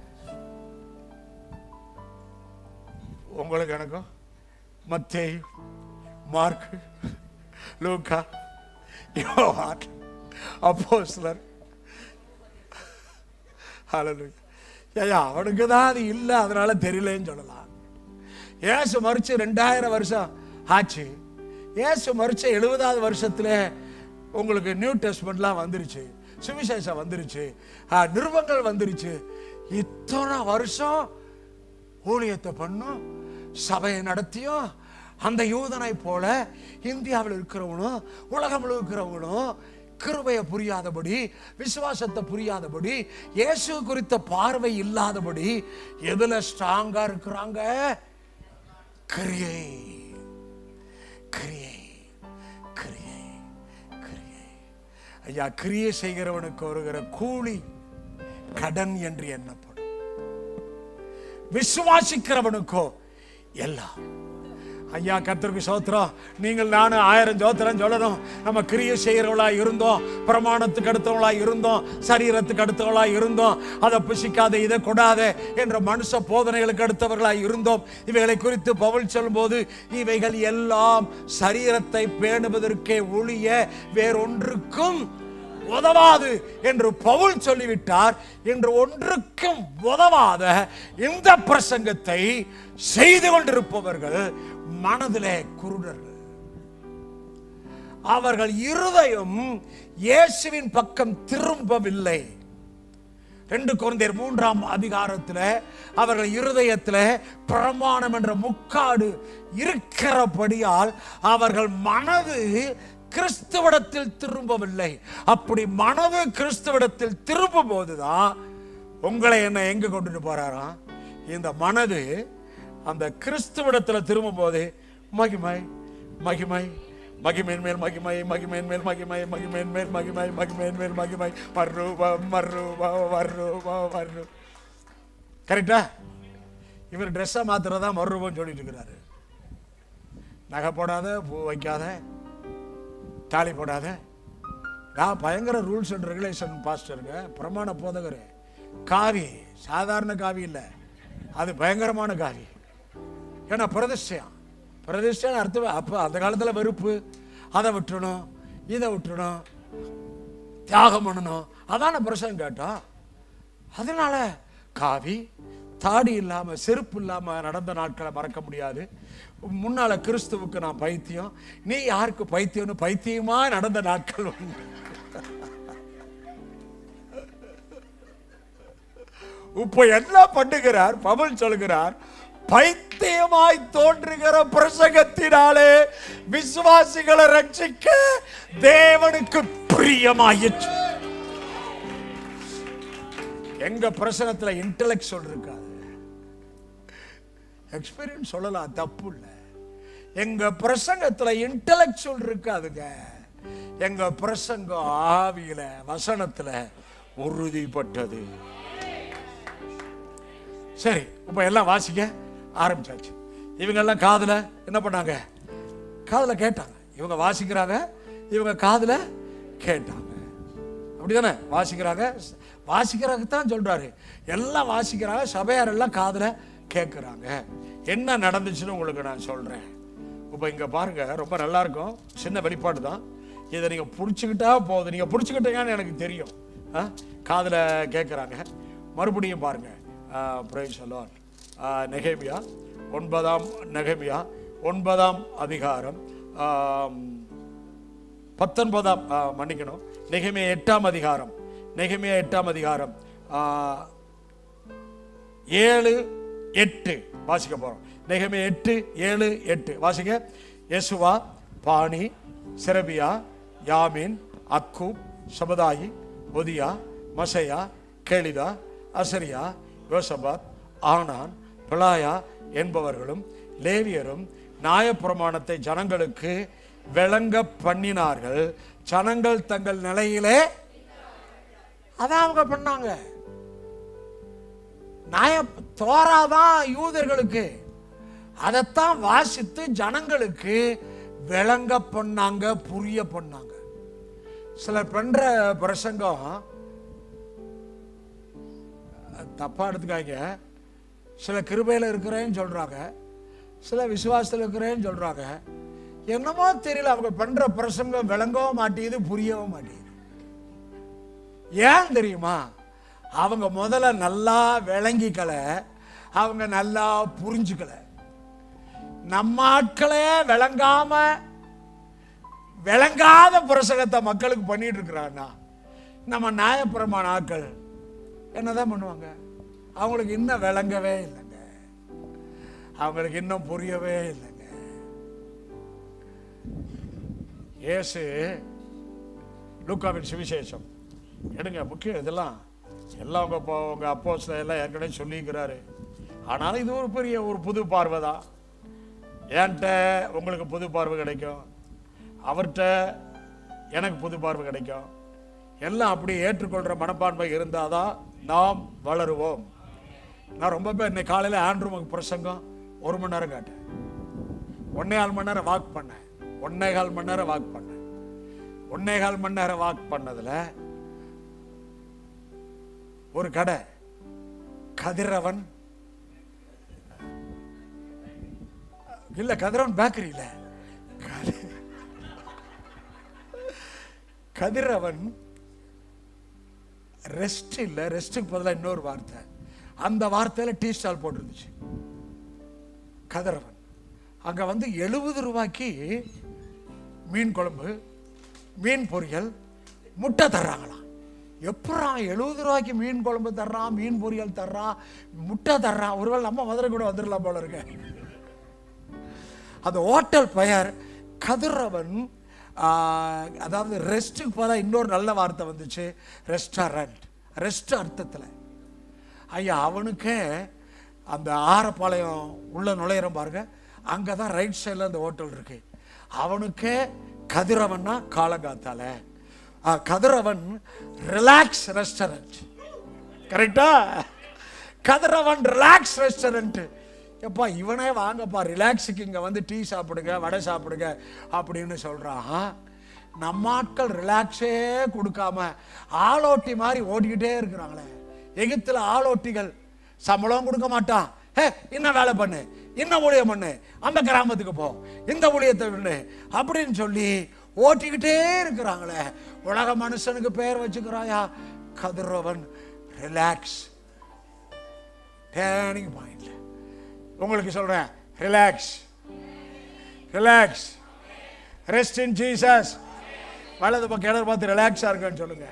உங்களுக்கு எனக்கும் மத்தேயு மார்க் லூக்கா யோவான் அப்போஸ்தலர் ஹalleluya ஐயா அவனுக்கு தான் அது இல்லை அதனால தெரியலன்னு சொல்லலாம் ஏசு மறிச்சு ரெண்டாயிரம் வருஷம் ஆச்சு ஏசு மறிச்ச எழுபதாவது வருஷத்துல உங்களுக்கு நியூ டெஸ்ட்மெண்ட்லாம் வந்துருச்சு சுவிசேஷம் வந்துருச்சு ஆ, நிருபங்கள் வந்துருச்சு இத்தனை வருஷம் ஊழியத்தை பண்ணும் சபையை நடத்தியும் அந்த யூதனை போல இந்தியாவில் இருக்கிறவனும் உலகம் முழுவதும் இருக்கிறவங்களும் கிருபையை புரியாதபடி விசுவாசத்தை புரியாதபடி இயேசு குறித்த பார்வை இல்லாதபடி எதுல ஸ்ட்ராங்கா இருக்கிறாங்க கிரியை கிரியை கிரியை கிரியை ஐயா கிரியை செய்கிறவனுக்கு வருகிற கூலி கடன் என்று எண்ணப்படும் விசுவாசிக்கிறவனுக்கோ எல்லாம் ஐயா கர்த்தருக்கு சோத்திரம் நீங்கள் நானும் ஆயிரம் ஜோத்திரம் சொல்லணும் நம்ம கிரியை செய்கிறவளா இருந்தோம் பிரமாணத்துக்கு அடுத்தவளா இருந்தோம் சரீரத்துக்கு அடுத்தவளா இருந்தோம் அதை புசிக்காத இதை கொடாத என்ற மனுஷ போதனைகளுக்கு அடுத்தவர்களா இருந்தோம் இவைகளை குறித்து பவுல் சொல்லும்போது இவைகள் எல்லாம் சரீரத்தை பேணுவதற்கே ஒழிய வேறொன்றுக்கும் உதவாது என்று பவுல் சொல்லிவிட்டார் என்று ஒன்றுக்கும் உதவாத இந்த பிரசங்கத்தை செய்து கொண்டிருப்பவர்கள் மனதிலே குருடர்கள் அவர்கள் இருதயம் இயேசுவின் பக்கம் திரும்பவில்லை ரெண்டு குழந்தையர் மூன்றாம் அதிகாரத்தில் அவர்கள் இருதயத்தில் பிரமாணம் என்ற முக்காடு இருக்கிறபடியால் அவர்கள் மனது கிறிஸ்துவிடத்தில் திரும்பவில்லை அப்படி மனது கிறிஸ்துவிடத்தில் திரும்பும் போதுதான் உங்களை என்ன எங்க கொண்டுட்டு போறாராம் இந்த மனது அந்த கிறிஸ்துவிடத்தில் திரும்பும் போது மகிமை மகிமை மகிமேன் மேல் மகிமை மகிமேன் மேல் மகிமை மகிமேன் மேல் மகிமை மகிமேன் மேல் மகிமை மர்ரூபம் மர்ரூபம் மர்ரூபம் மர்ரு கரெக்டா இவர் ட்ரெஸ்ஸை மாத்திரதா மர்ரூபம் சொல்லிட்டு இருக்கிறாரு நகை போடாத பூ வைக்காத தாலி போடாத நான் பயங்கர ரூல்ஸ் அண்ட் ரெகுலேஷன் பாஸ்டருங்க பிரமாண போதகர் காவி சாதாரண காவி இல்லை அது பயங்கரமான காவி ஏன்னா பிரதிஷ்டம் பிரதிஷ்டம் அர்த்தம் அப்போ அந்த காலத்தில் வெறுப்பு அதை விட்டுணும் இதை விட்டுணும் தியாகம் பண்ணணும் அதான பிரசங்கம் கேட்டோம் அதனால காவி தாடி இல்லாம செருப்பு இல்லாம நடந்த நாட்களை மறக்க முடியாது முன்னால கிறிஸ்துவுக்கு நான் பைத்தியம் நீ யாருக்கு பைத்தியம்னு பைத்தியமா நடந்த நாட்கள் உண்டு இப்போ என்ன பண்ணுகிறார் பவுல் சொல்கிறார் பைத்தியமாய் தோன்றுகிற பிரசங்கத்தினாலே விசுவாசிகளை ரட்சிக்க தேவனுக்கு பிரியமாயிற்று எங்க பிரசனத்துல இன்டலெக்சுவல் இருக்காது எக்ஸ்பீரியன்ஸ் சொல்லலாம் தப்பு இல்லை எங்க பிரசங்கத்துல இன்டலெக்சுவல் இருக்காதுங்க எங்க பிரசங்கம் ஆவியில வசனத்துல உறுதிப்பட்டது சரி இப்ப எல்லாம் வாசிக்க ஆரம்பிச்சாச்சு இவங்க எல்லாம் காதுல என்ன பண்ணாங்க காதுல கேட்டாங்க இவங்க வாசிக்கிறாங்க இவங்க காதுல கேட்டாங்க அப்படிதானே வாசிக்கிறாங்க வாசிக்கிறாங்க தான் சொல்றாரு எல்லாம் வாசிக்கிறாங்க சபையார் எல்லாம் காதுல கேட்குறாங்க என்ன நடந்துச்சுன்னு உங்களுக்கு நான் சொல்றேன் இப்போ இங்க பாருங்க ரொம்ப நல்லா இருக்கும் சின்ன வெளிப்பாடு தான் இதை நீங்க பிடிச்சிக்கிட்டா போதும் நீங்க பிடிச்சிக்கிட்டீங்கன்னு எனக்கு தெரியும் ஆ? காதுல கேட்குறாங்க மறுபடியும் பாருங்க பிரைஸ் அலாட் நெகேமியா ஒன்பதாம் நெகேமியா ஒன்பதாம் அதிகாரம் ஆம், பத்தொன்பதாம் ஆ, மன்னிக்கணும் நெகேமியா எட்டாம் அதிகாரம் நெகேமியா எட்டாம் அதிகாரம் ஆ, ஏழு எட்டு வாசிக்க போறோம் நெகமே எட்டு ஏழு எட்டு வாசிக்க யெசுவா பாணி செரபியா யாமின் அக்கூப் சபதாயி ஒதியா மசையா கேளிதா அசரியா யோசபாத் ஆனான் பிளாயா என்பவர்களும் லேவியரும் நியாயப்பிரமாணத்தை ஜனங்களுக்கு விளங்க பண்ணினார்கள் ஜனங்கள் தங்கள் நிலையிலே அதான் அவங்க பண்ணாங்க நியாய தோராதான் யூதர்களுக்கு அதைத்தான் வாசித்து ஜனங்களுக்கு விளங்க பண்ணாங்க புரிய பண்ணாங்க சிலர் பண்ற பிரசங்கம் தப்பா எடுத்துக்காங்க சில கிருபையில் இருக்கிறேன்னு சொல்றாங்க சில விசுவாசத்தில் இருக்கிறேன்னு சொல்றாங்க என்னமோ தெரியல அவங்க பண்ற பிரசங்கம் விளங்கவும் மாட்டேங்குது புரியவும் மாட்டேங்குது ஏன் தெரியுமா அவங்க முதல்ல நல்லா விளங்கிக்கல அவங்க நல்லா புரிஞ்சுக்கல நம்ம ஆட்களே விளங்காம விளங்காத பிரசங்கத்தை மக்களுக்கு பண்ணிட்டு இருக்கிறான்னா நம்ம நியாயப்பிரமான ஆட்கள் என்னதான் பண்ணுவாங்க அவங்களுக்கு இன்னும் விளங்கவே இல்லைங்க அவங்களுக்கு இன்னும் புரியவே இல்லைங்க இயேசு லூக்காவின் சுவிசேஷம் எடுங்க முக்கியம் இதெல்லாம் எல்லாம் உங்க அப்பா உங்க அப்போ எல்லாம் ஏற்கனவே சொல்லிக்கிறாரு ஆனாலும் இது ஒரு பெரிய ஒரு புது பார்வை தான் என்கிட்ட உங்களுக்கு புது பார்வை கிடைக்கும் அவர்கிட்ட எனக்கு புது பார்வை கிடைக்கும் எல்லாம் அப்படி ஏற்றுக்கொள்கிற மனப்பான்மை இருந்தால் தான் நாம் வளருவோம் நான் ரொம்ப பேர் இன்னைக்கு காலையில் ஆண்ட்ரூமுக்கு பிரசங்கம் ஒரு மணி நேரம் கேட்டேன் ஒன்னே கால் மணி நேரம் வாக் பண்ணேன் ஒன்னே கால் மணி நேரம் வாக் பண்ணேன் ஒன்னே கால் மணி நேரம் வாக் பண்ணதுல ஒரு கடை கதிரவன் இல்ல கதிரவன் பேக்கரி இல்ல கதி- கதிரவன் ரெஸ்ட் இல்ல ரெஸ்ட்டுக்கு பதிலாக இன்னொரு வார்த்தை அந்த வார்த்தையில டீ ஸ்டால் போட்டிருந்துச்சு கதிரவன் அங்க வந்து எழுபது ரூபாய்க்கு மீன் குழம்பு மீன் பொரியல் முட்டை தர்றாங்களாம் எப்படா எழுபது ரூபாய்க்கு மீன் குழம்பு தர்றான் மீன் பொரியல் தர்றான் முட்டை தர்றான் ஒருவேளை நம்ம மதுரை கூட வந்துடலாம் போல இருக்க அந்த ஹோட்டல் பெயர் கதிரவன் ஆ, அதாவது ரெஸ்ட்டுக்கு போல இன்னொரு நல்ல வார்த்தை வந்துச்சு ரெஸ்டாரண்ட் ரெஸ்ட் அர்த்தத்தில் ஐயா அவனுக்கே அந்த ஆரப்பாளையம் உள்ள நுழையிறோம் பாருங்க அங்கே தான் ரைட் சைடில் அந்த ஹோட்டல் இருக்கு அவனுக்கே கதிரவன்னா காலங்காத்தால ஆ, கதிரவன் ரிலாக்ஸ் ரெஸ்டாரண்ட் கரெக்டா கதிரவன் ரிலாக்ஸ் ரெஸ்டாரண்ட் எப்பா இவனே வாங்கப்பா ரிலாக்ஸுக்கு இங்கே வந்து டீ சாப்பிடுங்க வடை சாப்பிடுங்க அப்படின்னு சொல்கிறான் நம்ம ஆட்கள் ரிலாக்ஸே கொடுக்காம ஆளோட்டி மாதிரி ஓடிக்கிட்டே இருக்கிறாங்களே எகிப்தில் ஆளோட்டிகள் சம்பளம் கொடுக்க மாட்டான் ஹே இன்னும் வேலை பண்ணு இன்னும் ஊழியம் பண்ணு அந்த கிராமத்துக்கு போ இந்த ஊழியத்தை பண்ணு அப்படின்னு சொல்லி ஓட்டிக்கிட்டே இருக்கிறாங்களே உலக மனுஷனுக்கு பேர் வச்சுக்கிறாயா கதிரவன் ரிலாக்ஸ் டேர்னிங் பாயிண்ட்ல உங்களுக்கு சொல்றேன் relax relax rest in Jesus வலது பக்கம் கிணறு பார்த்து ரிலாக்ஸா இருக்குன்னு சொல்லுங்க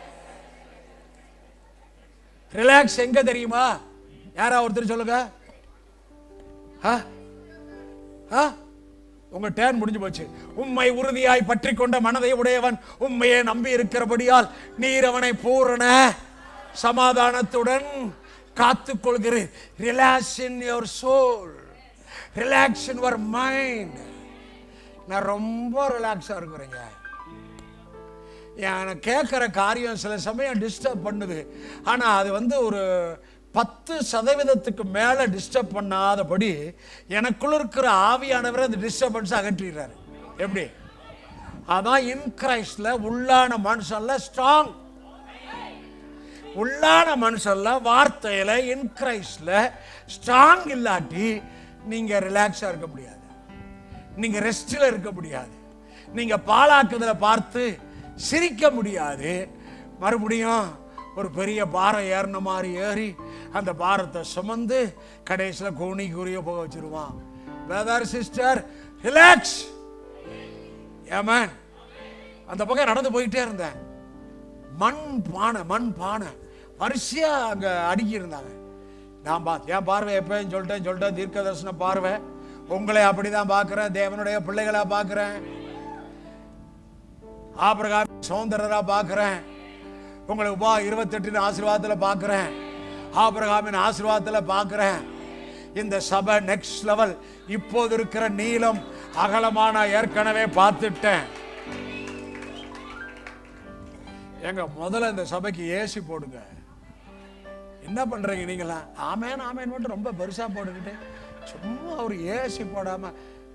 ரிலாக்ஸ் எங்க தெரியுமா யாரா ஒருத்தர் சொல்லுங்க ஆ? ஆ? உங்க டேன் முடிஞ்சு போச்சு உம்மை உறுதியாய் பற்றி கொண்ட மனதை உடையவன் உண்மையை நம்பி இருக்கிறபடியால் நீர் அவனை பூரண சமாதானத்துடன் காத்துக் கொள்கிறேன் relax in your soul relax in your mind நான் ரொம்ப ரிலாக்ஸா இருக்கிறேங்க எனக்கு கேட்குற காரியம் சில சமயம் டிஸ்டர்ப் பண்ணுது ஆனால் அது வந்து ஒரு பத்து சதவீதத்துக்கு மேலே டிஸ்டர்ப் பண்ணாதபடி எனக்குள்ள இருக்கிற ஆவியானவர் அந்த டிஸ்டர்பன்ஸ் அகற்றிடுறாரு எப்படி அதான் இன் கிரைஸ்ட்ல உள்ளான மனுஷன்ல ஸ்ட்ராங் உள்ளான மனுஷன்ல வார்த்தையில இன் கிரைஸ்ட்ல ஸ்ட்ராங் இல்லாட்டி நீங்க ரிலாக்ஸா இருக்க முடியாது நீங்க ரெஸ்டில் இருக்க முடியாது நீங்க பாலாக்குதலை பார்த்து சிரிக்க முடியாது மறுபடியும் ஒரு பெரிய பாரம் ஏறின மாதிரி ஏறி அந்த பாரத்தை சுமந்து கடைசியில் கோணி குறிய போக வச்சிருவான் பிரதர் சிஸ்டர் ரிலாக்ஸ் ஏமன் அந்த பக்கம் நடந்து போயிட்டே இருந்தேன் மண் பானை மண் பானை வரிசையா அங்க அடுக்கி இருந்தாங்க நான் பார்த்து என் பார்வை எப்பயும் சொல்லிட்டேன் சொல்லிட்டேன் தீர்க்க தரிசன பார்வை உங்களை அப்படிதான் பார்க்கிறேன் தேவனுடைய பிள்ளைகளா பார்க்கிறேன் ஆபிரகாம் சௌந்தரரா பார்க்கிறேன் உங்களை உபா இருபத்தெட்டின் ஆசீர்வாதத்தில் பார்க்கிறேன் ஆபிரகாமின் ஆசீர்வாதத்தில் பார்க்கிறேன் இந்த சபை நெக்ஸ்ட் லெவல் இப்போது இருக்கிற நீளம் அகலமான ஏற்கனவே பார்த்துட்டேன் எங்க முதல்ல இந்த சபைக்கு ஏசி போடுங்க என்ன பண்றீங்க நீங்களா ஆமேன் ஆமேன் மட்டும் ரொம்ப பெருசா போட்டுக்கிட்டு சும்மா ஒரு ஏசி போடாம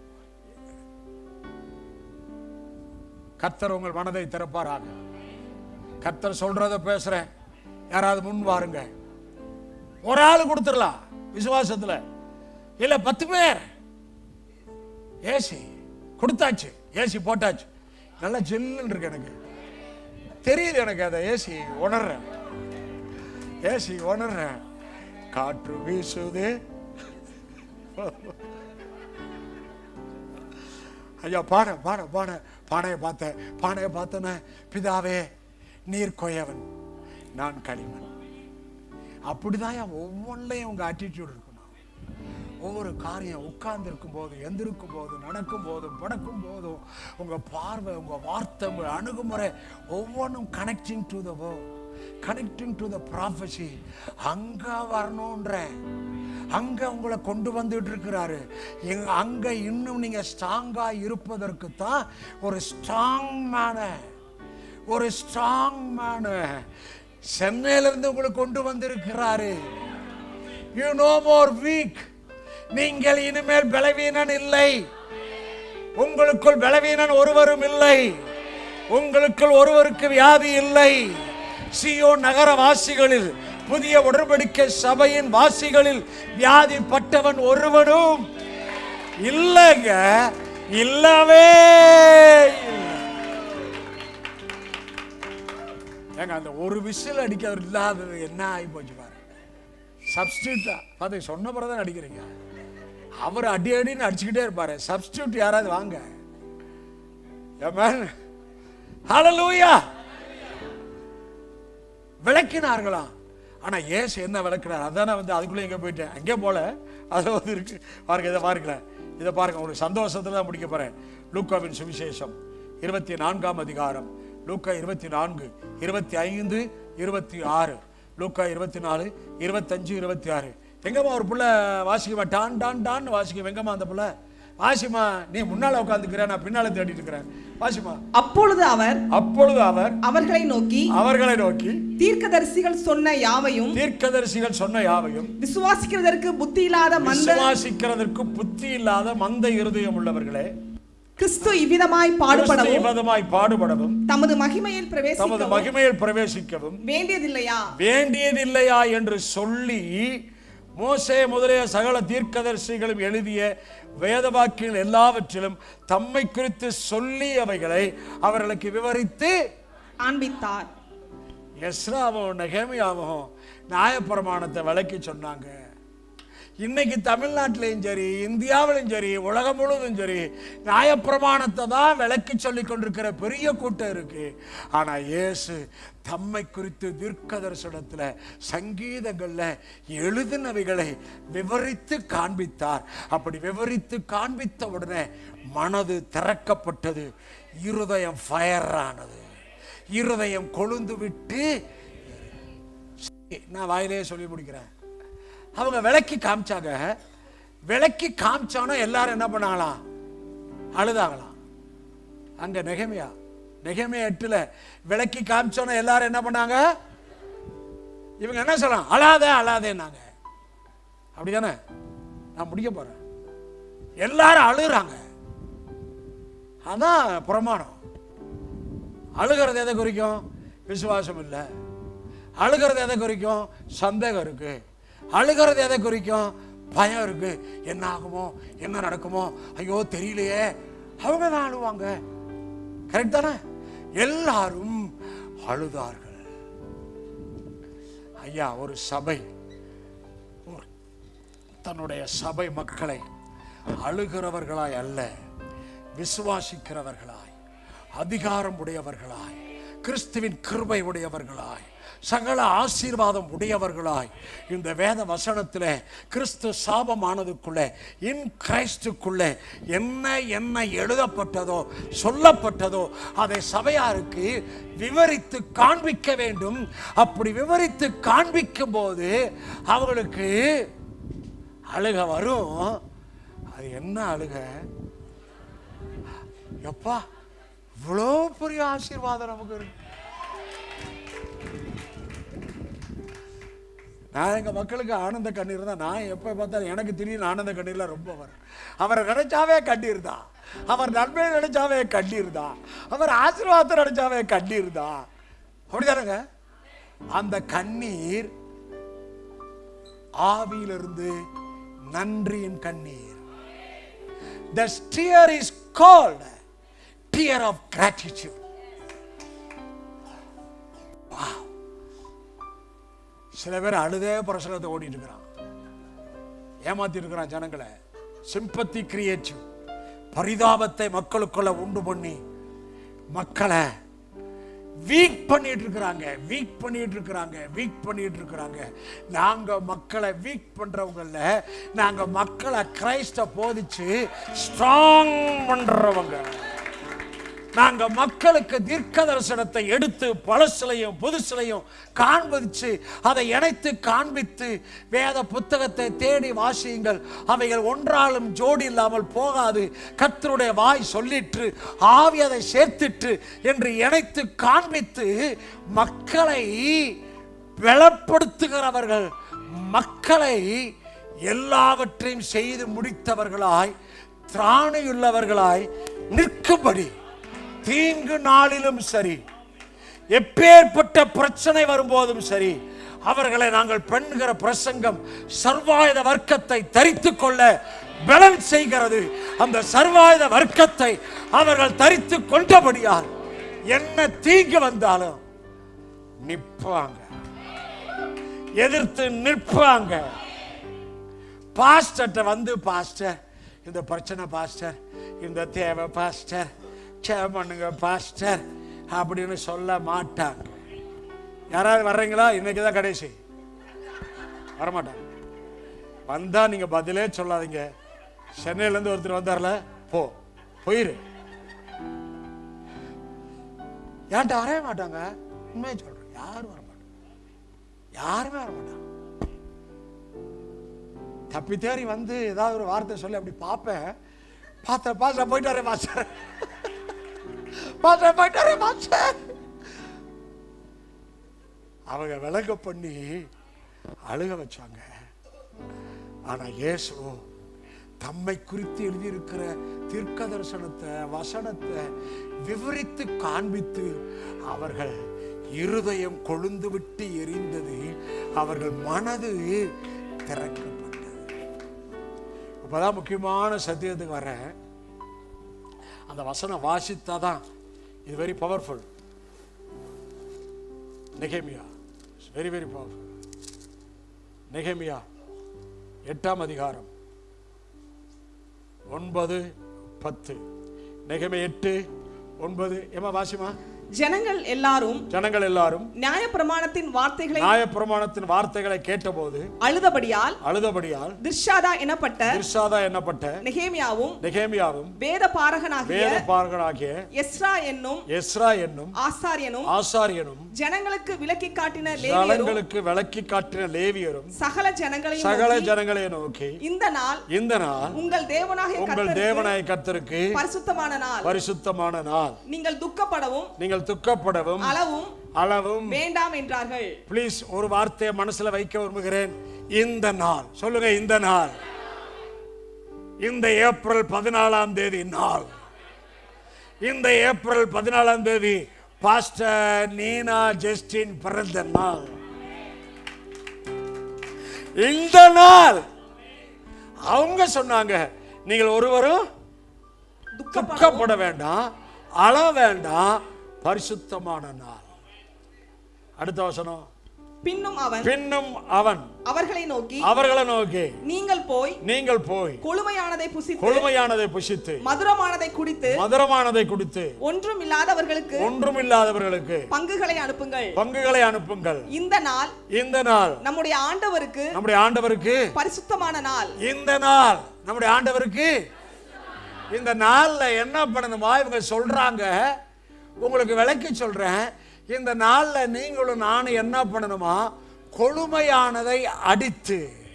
கர்த்தர் உங்கள் மனதை திறப்பாராக கர்த்தர் சொல்றத பேசுறேன் யாராவது முன் வாருங்க ஒரு ஆள் கொடுத்துடலாம் விசுவாசத்துல இல்ல பத்து பேர் ஏசி கொடுத்தாச்சு ஏசி போட்டாச்சு நல்லா ஜில்லுன்னு இருக்கு எனக்கு தெரியுது எனக்கு அதை ஏசி உணர்றேன் ஏசி உணர்றேன் காற்று வீசுது ஐயா பாட பாட பாட பானையை பார்த்தேன் பானையை பார்த்தோன்னே பிதாவே நீர் கொயவன் நான் களிமண் அப்படிதான் என் ஒவ்வொன்றையும் உங்க ஆட்டிடியூட் இருக்கணும் ஒவ்வொரு காரியம் உட்கார்ந்து இருக்கும் போது எந்திருக்கும் போது நடக்கும் போதும் படக்கும் போதும் உங்க பார்வை உங்க வார்த்தை உங்க அணுகுமுறை ஒவ்வொன்றும் connecting to the world connecting to the prophecy அங்க வரணுன்றேன் அங்க உங்களை கொண்டு வந்துட்டு இருக்கிறாரு எங்க அங்க இன்னும் நீங்க ஸ்ட்ராங்கா இருப்பதற்கு தான் ஒரு ஸ்ட்ராங் மேன ஒரு ஸ்ட்ராங் மேன சென்னையில இருந்து உங்களை கொண்டு வந்திருக்கிறாரு யூ நோ மோர் வீக் நீங்கள் இனிமேல் பலவீனன் இல்லை உங்களுக்குள் பலவீனன் ஒருவரும் இல்லை உங்களுக்குள் ஒருவருக்கு வியாதி இல்லை சியோ நகர வாசிகளில் புதிய உடன்படிக்கை சபையின் வாசிகளில் வியாதிப்பட்டவன் ஒருவனும் இல்லைங்க இல்லவே இல்லை. ஏங்க அந்த ஒரு விசில் அடிக்க அவர் இல்லாதது என்ன ஆகி போச்சு பாருங்க சப்ஸ்டியூட்டா பார்த்து சொன்ன பிறகு தான் அடிக்கிறீங்க அவர் அடி அடின்னு அடிச்சுக்கிட்டே இருப்பாரு சப்ஸ்டியூட் யாராவது வாங்க Amen. Hallelujah. விளக்கினார்களாம் ஆனா ஏசு என்ன விளக்குறார் அதானே வந்து அதுக்குள்ள எங்க போயிட்டேன் அங்கே போல அது வந்து இருக்கு பாருங்க இதை பாருங்களேன் இதை பாருங்க ஒரு சந்தோஷத்துல தான் முடிக்க போறேன் லூக்காவின் சுவிசேஷம் இருபத்தி நான்காம் அதிகாரம் லூக்கா இருபத்தி நான்கு இருபத்தி ஐந்து இருபத்தி ஆறு லூக்கா இருபத்தி நாலு இருபத்தஞ்சு இருபத்தி ஆறு எங்கம்மா ஒரு புள்ள வாசிக்குமா டான் டான் டான் வாசிக்கும் எங்கம்மா அந்த புள்ள வாசிமா நீ முன்னால உட்காந்துக்கிற நான் பின்னால தேடிட்டு இருக்கிறேன் வாசிமா அப்பொழுது அவர் அப்பொழுது அவர் அவர்களை நோக்கி அவர்களை நோக்கி தீர்க்கதரிசிகள் சொன்ன யாவையும் தீர்க்கதரிசிகள் சொன்ன யாவையும் விசுவாசிக்கிறதற்கு புத்தி இல்லாத மந்த விசுவாசிக்கிறதற்கு புத்தி இல்லாத மந்த இருதயம் உள்ளவர்களே கிறிஸ்து இவ்விதமாய் கிறிஸ்து பாடுபடவும் இவ்விதமாய் பாடுபடவும் தமது மகிமையில் தமது பிரவேசிக்கவும் மகிமையில் பிரவேசிக்கவும் வேண்டியதில்லையா வேண்டியதில்லையா என்று சொல்லி மோசே முதலிய சகல தீர்க்கதரிசிகளும் எழுதிய வேதவாக்கியங்கள் எல்லாவற்றிலும் தம்மை குறித்து சொல்லி அவைகளை அவர்களுக்கு விவரித்து காண்பித்தார் எஸ்ராவும் நெகேமியாவும் நியாயப்பிரமாணத்தை விளக்கி சொன்னாங்க இன்னைக்கு தமிழ்நாட்டிலையும் சரி இந்தியாவிலும் சரி உலகம் முழுவதும் சரி நியாயப்பிரமாணத்தை தான் விளக்கி சொல்லி கொண்டிருக்கிற பெரிய கூட்டம் இருக்கு ஆனா இயேசு தம்மை குறித்து தீர்க்கதரிசனத்துல சங்கீதங்கள்ல எழுதினவைகளை விவரித்து காண்பித்தார் அப்படி விவரித்து காண்பித்த உடனே மனது திறக்கப்பட்டது இருதயம் ஃபயர் ஆனது இருதயம் கொழுந்து விட்டு நான் வாயிலேயே சொல்லி முடிக்கிறேன் அவங்க விளக்கி காமிச்சாங்க விளக்கி காமிச்சானோ எல்லாரும் என்ன பண்ணாங்களாம் அழுதாங்களாம் அங்க நெகமையா நெகமையா எட்டுல விளக்கி காமிச்சோன்னே எல்லாரும் என்ன பண்ணாங்க இவங்க என்ன சொல்லலாம் அழாதே அழாதேன்னாங்க அப்படிதானே நான் முடிக்க போறேன் எல்லாரும் அழுகுறாங்க அதான் பிரமாணம் அழுகிறது எதை குறிக்கும் விசுவாசம் இல்லை அழுகிறது எதை குறிக்கும் சந்தேகம் இருக்கு அழுகிறது எதை குறிக்கும் பயம் இருக்கு என்ன ஆகுமோ என்ன நடக்குமோ ஐயோ தெரியலையே அவங்க தான் அழுவாங்க கரெக்ட் தானே எல்லாரும் அழுதார்கள் ஐயா ஒரு சபை ஒரு தன்னுடைய சபை மக்களை அழுகிறவர்களாய் அல்ல விசுவாசிக்கிறவர்களாய் அதிகாரம் உடையவர்களாய் கிறிஸ்துவின் கிருபை உடையவர்களாய் சகல ஆசீர்வாதம் உடையவர்களாய் இந்த வேத வசனத்திலே கிறிஸ்து சாபமானதுக்குள்ளே இன் கிரைஸ்டுக்குள்ளே என்ன என்ன எழுதப்பட்டதோ சொல்லப்பட்டதோ அதை சபையாருக்கு விவரித்து காண்பிக்க வேண்டும் அப்படி விவரித்து காண்பிக்கும் போது அவர்களுக்கு அழுக வரும் அது என்ன அழுக எப்பா இவ்வளோ பெரிய ஆசீர்வாதம் நமக்கு இருக்கு நான் எங்கள் மக்களுக்கு ஆனந்த கண்ணீர் தான் நான் எப்போ பார்த்தாலும் எனக்கு திடீர்னு ஆனந்த கண்ணீர்லாம் ரொம்ப வரும் அவரை நினைச்சாவே கண்ணீர் தான் அவர் நன்மை நினைச்சாவே கண்ணீர் தான் அவர் ஆசீர்வாதத்தை நினைச்சாவே கண்ணீர் தான் அப்படிதானங்க அந்த கண்ணீர் ஆவியிலிருந்து நன்றியின் கண்ணீர் The tear is called tear of gratitude. Wow. சில பேர் அழுதே பிரசங்கத்தை ஓடிட்டு இருக்கிறான் ஏமாத்தி இருக்கிறான் ஜனங்களை சிம்பத்தி கிரியேட்டிவ் பரிதாபத்தை மக்களுக்குள்ள உண்டு பண்ணி மக்களை வீக் பண்ணிட்டு இருக்கிறாங்க வீக் பண்ணிட்டு இருக்கிறாங்க வீக் பண்ணிட்டு இருக்கிறாங்க நாங்க மக்களை வீக் பண்றவங்கல்ல நாங்க மக்களை கிரைஸ்ட போதிச்சு ஸ்ட்ராங் பண்றவங்க நாங்க மக்களுக்கு தீர்க்க தரிசனத்தை எடுத்து பழசிலையும் புதுசிலையும் காண்பிச்சு அதை இணைத்து காண்பித்து வேத புத்தகத்தை தேடி வாசியுங்கள் அவைகள் ஒன்றாலும் ஜோடி இல்லாமல் போகாது கர்த்தருடைய வாய் சொல்லிற்று ஆவி அதை சேர்த்திற்று என்று இணைத்து காண்பித்து மக்களை பலப்படுத்துகிறவர்கள் மக்களை எல்லாவற்றையும் செய்து முடித்தவர்களாய் திராணியுள்ளவர்களாய் நிற்கும்படி தீங்கு நாளிலும் சரி எப்பேற்பட்ட பிரச்சனை வரும்போதும் சரி அவர்களை நாங்கள் பெண்கிற பிரசங்கம் சர்வாயுத வர்க்கத்தை தரித்துக் கொள்ள பலன் செய்கிறது அந்த சர்வாயுத வர்க்கத்தை அவர்கள் தரித்து கொண்டபடியால் என்ன தீங்கு வந்தாலும் நிற்பாங்க எதிர்த்து நிற்பாங்க பாஸ்டர்ட்ட வந்து பாஸ்டர் இந்த பிரச்சனை பாஸ்டர் இந்த தேவை பாஸ்டர் சேவ் பண்ணுங்க பாஸ்டர் அப்படின்னு சொல்ல மாட்டாங்க யாராவது வர்றீங்களா இன்னைக்கு தான் கடைசி வரமாட்டாங்க வந்தா நீங்க பதிலே சொல்லாதீங்க சென்னையில இருந்து ஒருத்தர் வந்தார்ல போ போயிரு ஏன்ட்ட வரவே மாட்டாங்க உண்மையை சொல்றேன் யாரும் வர மாட்டாங்க யாருமே வர மாட்டாங்க தப்பி தேறி வந்து ஏதாவது ஒரு வார்த்தை சொல்லி அப்படி பார்ப்பேன் பார்த்த பாஸ்டர் போயிட்டாரே மாஸ்டர் பாஸ்டர் போயிட்டாரே மாஸ்டர் அவங்க விளங்க பண்ணி அழுக வச்சாங்க ஆனா இயேசு தம்மை குறித்து எழுதியிருக்கிற தீர்க்க தரிசனத்தை வசனத்தை விவரித்து காண்பித்து அவர்கள் இருதயம் கொழுந்து விட்டு எரிந்தது அவர்கள் மனது திறக்கப்பட்டது இப்பதான் முக்கியமான சத்தியத்துக்கு வரேன் அந்த வசனம் வாசித்தாதான் இது வெரி பவர்ஃபுல் நெகேமியா வெரி வெரி பவர்ஃபுல் நெகேமியா எட்டாம் அதிகாரம் ஒன்பது பத்து நெகேமியா எட்டு ஒன்பது ஏமா வாசிமா ஜனங்கள் எல்லாரும் ஜனங்கள் எல்லாரும் நியாயப்பிரமாணத்தின் வார்த்தைகளை நியாயப்பிரமாணத்தின் வார்த்தைகளை கேட்டபோது அழுதபடியால் அழுதபடியால் திர்ஷாதா எனப்பட்ட திர்ஷாதா என்னப்பட்ட நெகேமியாவும் நெகேமியாவும் வேத பாரகனாகிய வேத பார்கனாகிய எஸ்ரா என்னும் எஸ்ரா என்னும் ஆசாரியனும் ஆசாரியனும் ஜனங்களுக்கு விலக்கி காட்டின லேவியரும் ஜனங்களுக்கு விளக்கி காட்டின லேவியரும் சகல ஜனங்களையும் சகல நோக்கி, ஜனங்களை நோக்கி இந்த நாள் இந்த நாள் உங்கள் தேவனாகிய உங்கள் கர்த்தருக்கு தேவனாய கர்த்தருக்கு பரிசுத்தமான நாள் பரிசுத்தமான நாள் நீங்கள் துக்கப்படவும் நீங்கள் துக்கப்படவும் அளவும் அளவும் வேண்டாம் என்றார்கள் ப்ளீஸ் ஒரு வார்த்தையை மனசுல வைக்க விரும்புகிறேன் இந்த நாள் சொல்லுங்க இந்த நாள் இந்த ஏப்ரல் பதினாலாம் தேதி நாள் இந்த ஏப்ரல் பதினாலாம் தேதி பாஸ்டர் நீனா ஜஸ்டின் பிறந்த நாள் இந்த நாள் அவங்க சொன்னாங்க நீங்கள் ஒருவரும் துக்கப்படவும் துக்கப்பட வேண்டாம் அழ வேண்டாம் பரிசுத்தமான நாள் அடுத்த வசனம் பின்னும் அவன் பின்னும் அவன் அவர்களை நோக்கி அவர்களை நோக்கி நீங்கள் போய் நீங்கள் போய் கொழுமையானதை புசித்து கொழுமையானதை புசித்து மதுரமானதை குடித்து மதுரமானதை குடித்து ஒன்றும் இல்லாதவர்களுக்கு ஒன்றுமில்லாதவர்களுக்கு பங்குகளை அனுப்புங்கள் பங்குகளை அனுப்புங்கள் இந்த நாள் இந்த நாள் நம்முடைய ஆண்டவருக்கு நம்முடைய ஆண்டவருக்கு பரிசுத்தமான நாள் இந்த நாள் நம்முடைய ஆண்டவருக்கு இந்த நாள்ல என்ன பண்ணணுமா இவங்க சொல்றாங்க உங்களுக்கு விளக்கி சொல்றேன் இந்த நாள்ல நீங்களும் நானும் என்ன பண்ணணுமா கொழுமையானதை அடித்து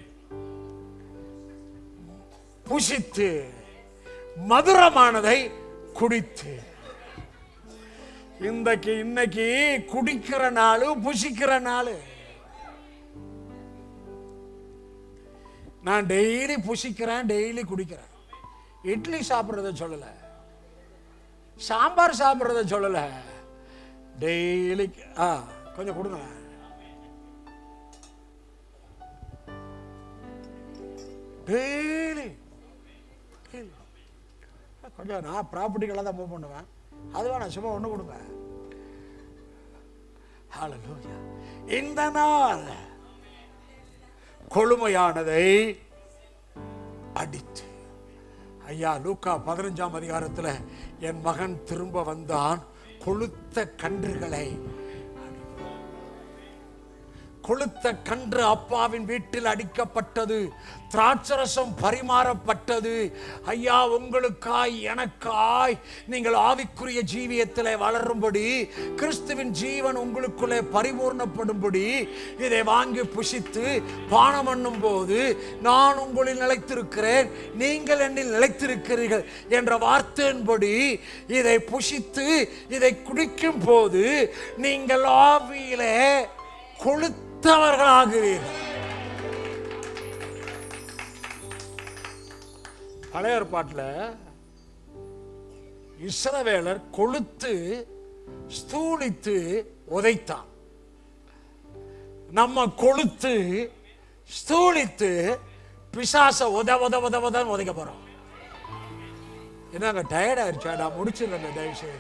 புசித்து மதுரமானதை குடித்து இன்றைக்கு இன்னைக்கு குடிக்கிற நாள் புசிக்கிற நாள் நான் டெய்லி புசிக்கிறேன் டெய்லி குடிக்கிறேன் இட்லி சாப்பிட்றத சொல்லலை சாம்பார் சாப்பிட்றத சொல்லலை டெய்லி ஆ கொஞ்சம் கொடுங்க டெய்லி கொஞ்சம் நான் ப்ராப்பர்ட்டிகளை தான் மூவ் பண்ணுவேன் அது வேணாம் சும்மா ஒன்று கொடுங்க ஹalleluya இந்த நாள் கொழுமையானதை அடித்து ஐயா லூக்கா பதினஞ்சாம் அதிகாரத்தில் என் மகன் திரும்ப வந்தான் கொளுத்த கன்றுகளை கொளுத்த கன்று அப்பாவின் வீட்டில் அடிக்கப்பட்டது திராட்சரசம் பரிமாறப்பட்டது ஐயா உங்களுக்காய் எனக்காய் நீங்கள் ஆவிக்குரிய ஜீவியத்திலே வளரும்படி கிறிஸ்துவின் ஜீவன் உங்களுக்குள்ளே பரிபூர்ணப்படும்படி இதை வாங்கி புசித்து பானம் பண்ணும் போது நான் உங்களில் நிலைத்திருக்கிறேன் நீங்கள் என்னில் நிலைத்திருக்கிறீர்கள் என்ற வார்த்தையின்படி இதை புசித்து இதை குடிக்கும் போது நீங்கள் ஆவியிலே கொளுத்தவர்களாகிறீர்கள் பழைய ஏற்பாட்டில் இஸ்ரவேலர் கொளுத்து ஸ்தூலித்து உதைத்தான் நம்ம கொளுத்து ஸ்தூலித்து பிசாச உத உத உத உதன்னு உதைக்க போறோம் என்னங்க டயர்ட் ஆயிடுச்சா நான் முடிச்சிடலங்க தயவு செய்து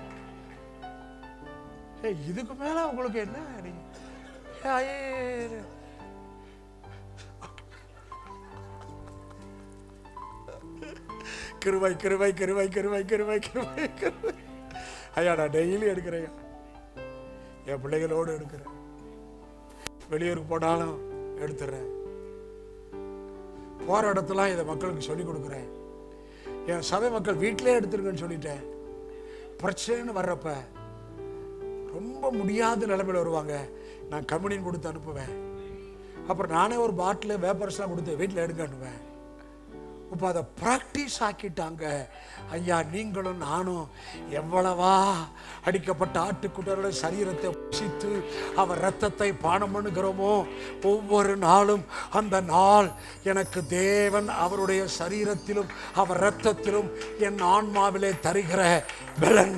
ஏய், இதுக்கு மேல உங்களுக்கு என்ன நீங்க ஐயே. கிருவை கிருவை கிருவை கிருவை கிருவை கிருவை கிருவை ஐயா நான் டெய்லி எடுக்கிறேன் என் பிள்ளைகளோடு எடுக்கிறேன் வெளியூருக்கு போனாலும் எடுத்துடுறேன் போற இடத்துலாம் இதை மக்களுக்கு சொல்லி கொடுக்குறேன் என் சபை மக்கள் வீட்டிலே எடுத்துருங்கன்னு சொல்லிட்டேன் பிரச்சனைன்னு வர்றப்ப ரொம்ப முடியாத நிலைமையில் வருவாங்க நான் கம்பெனின்னு கொடுத்து அனுப்புவேன் அப்புறம் நானே ஒரு பாட்டில் வேப்பர்ஸ்லாம் கொடுத்து வீட்டில் எடுக்க அனுப்புவேன் இப்போ அதை ப்ராக்டிஸ் ஆக்கிட்டாங்க ஐயா நீங்களும் நானும் எவ்வளவா அடிக்கப்பட்ட ஆட்டுக்குட்டரோட சரீரத்தை புசித்து அவர் ரத்தத்தை பானம் பண்ணுகிறோமோ ஒவ்வொரு நாளும் அந்த நாள் எனக்கு தேவன் அவருடைய சரீரத்திலும் அவர் ரத்தத்திலும் என் ஆன்மாவிலே தருகிற பலன்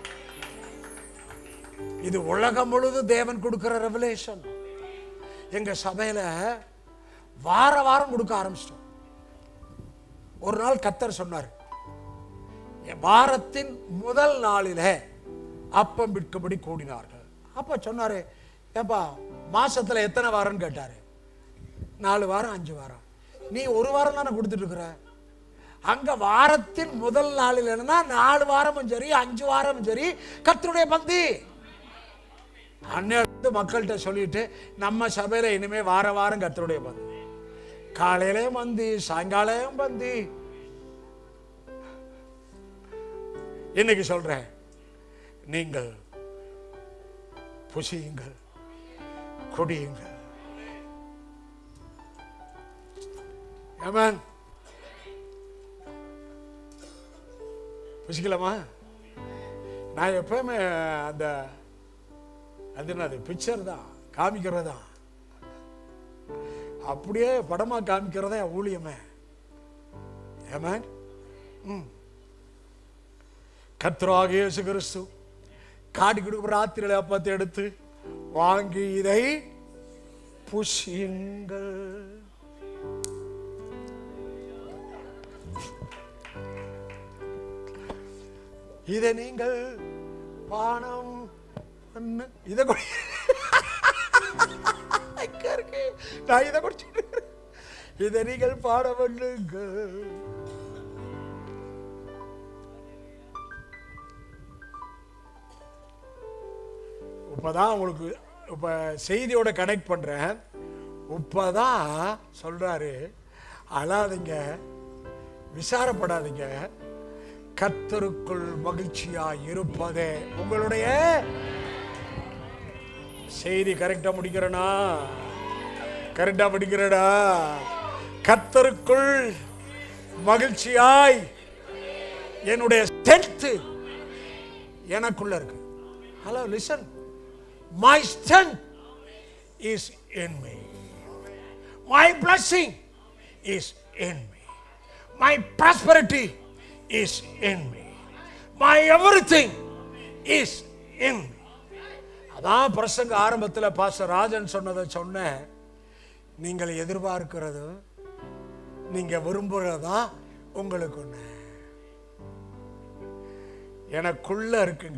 இது உலகம் முழுது தேவன் கொடுக்கிற ரெவலேஷன் எங்க சபையில வார வாரம் கொடுக்க ஆரம்பிச்சிட்டோம் ஒரு நாள் கத்தர் சொன்னார் "என் வாரத்தின் முதல் நாளிலே அப்பம் விற்கும்படி கூடினார்கள் அப்ப சொன்னாரு ஏப்பா மாசத்துல எத்தனை வாரம்னு கேட்டாரு நாலு வாரம் அஞ்சு வாரம் நீ ஒரு வாரம் தானே கொடுத்துட்டு இருக்கிற அங்க வாரத்தின் முதல் நாளில் என்னன்னா நாலு வாரமும் சரி அஞ்சு வாரமும் சரி கத்தருடைய பந்தி அன்னையிலிருந்து மக்கள்கிட்ட சொல்லிட்டு நம்ம சபையில இனிமே வார வாரம் கத்தருடைய பந்தி காலையிலையும் பந்தி சாயங்காலையும் பந்தி இன்னைக்கு சொல்றேன் நீங்கள் புசியுங்கள் குடியுங்கள் ஏமன் புசிக்கலாமா நான் எப்பவுமே அந்த அது என்னது பிக்சர் தான் காமிக்கிறது தான் அப்படியே படமா காமிக்கிறதா என் ஊழியமே ஏமன் ம் கத்ராக இயேசு கிறிஸ்து காடி கொடுக்குற ராத்திரியில அப்பத்தை எடுத்து வாங்கி இதை புஷியுங்கள் இதை நீங்கள் பானம் பண்ணு இதை குடி எங்க இருக்கு நான் இதை குடிச்சிட்டு இருக்கிறேன். இதை நீங்கள் பாட பண்ணுங்கள் இப்பதான் உங்களுக்கு இப்ப செய்தியோட கனெக்ட் பண்றேன் இப்பதான் சொல்றாரு அழாதீங்க விசாரப்படாதீங்க கத்தருக்குள் மகிழ்ச்சியா இருப்பதே உங்களுடைய செய்தி கரெக்டா முடிக்கிறனா கரெக்டா முடிக்கிறடா கத்தருக்குள் மகிழ்ச்சியாய் என்னுடைய ஸ்ட்ரென்த் எனக்குள்ள இருக்கு hello listen my strength is in me my blessing is in me my prosperity is in me my everything is in me அதான் பிரசங்க ஆரம்பத்தில் பாஸ்டர் ராஜன் சொன்னதை சொன்னேன் நீங்கள் எதிர்பார்க்கிறது நீங்க விரும்புறதா உங்களுக்கு ஒண்ணு எனக்குள்ள இருக்குங்க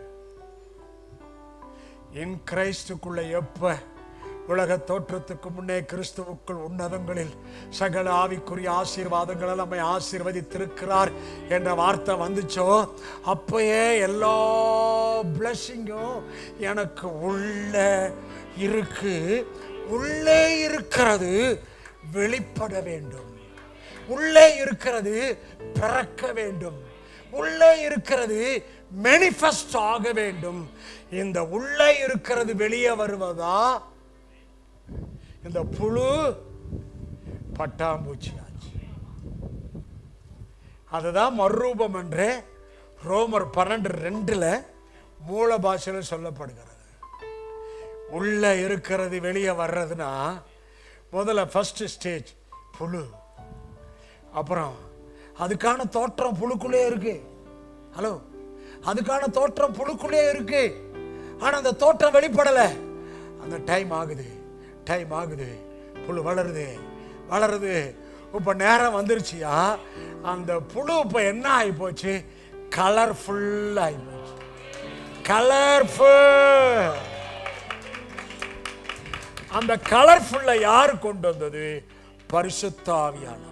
இன் கிரைஸ்டுக்குள்ள எப்ப உலக தோற்றத்துக்கு முன்னே கிறிஸ்துவுக்குள் உன்னதங்களில் சகல ஆவிக்குரிய ஆசீர்வாதங்களை நம்மை ஆசீர்வதித்திருக்கிறார் என்ற வார்த்தை வந்துச்சோ அப்பயே எல்லா பிளஸ்ஸிங்கும் எனக்கு உள்ள இருக்கு உள்ளே இருக்கிறது வெளிப்பட வேண்டும் உள்ளே இருக்கிறது பிறக்க வேண்டும் உள்ளே இருக்கிறது manifest ஆக வேண்டும் இந்த உள்ளே இருக்கிறது வெளியே வருவதா இந்த புழு பட்டாம்பூச்சி ஆச்சு அதுதான் மறுரூபம் என்று ரோமர் பன்னெண்டு ரெண்டுல மூல பாஷையில் சொல்லப்படுகிறது உள்ள இருக்கிறது வெளியே வர்றதுன்னா முதல்ல ஃபர்ஸ்ட் ஸ்டேஜ் புழு அப்புறம் அதுக்கான தோற்றம் புழுக்குள்ளே இருக்கு ஹலோ அதுக்கான தோற்றம் புழுக்குள்ளே இருக்கு ஆனா அந்த தோற்றம் வெளிப்படல அந்த டைம் ஆகுது டைம் ஆகுது புழு வளருது வளருது இப்ப நேரம் வந்துருச்சியா அந்த புழு இப்ப என்ன ஆகி போச்சு கலர்ஃபுல் ஆகி போச்சு கலர்ஃபுல் அந்த கலர்ஃபுல்ல யார் கொண்டு வந்தது பரிசுத்தாவியானவர்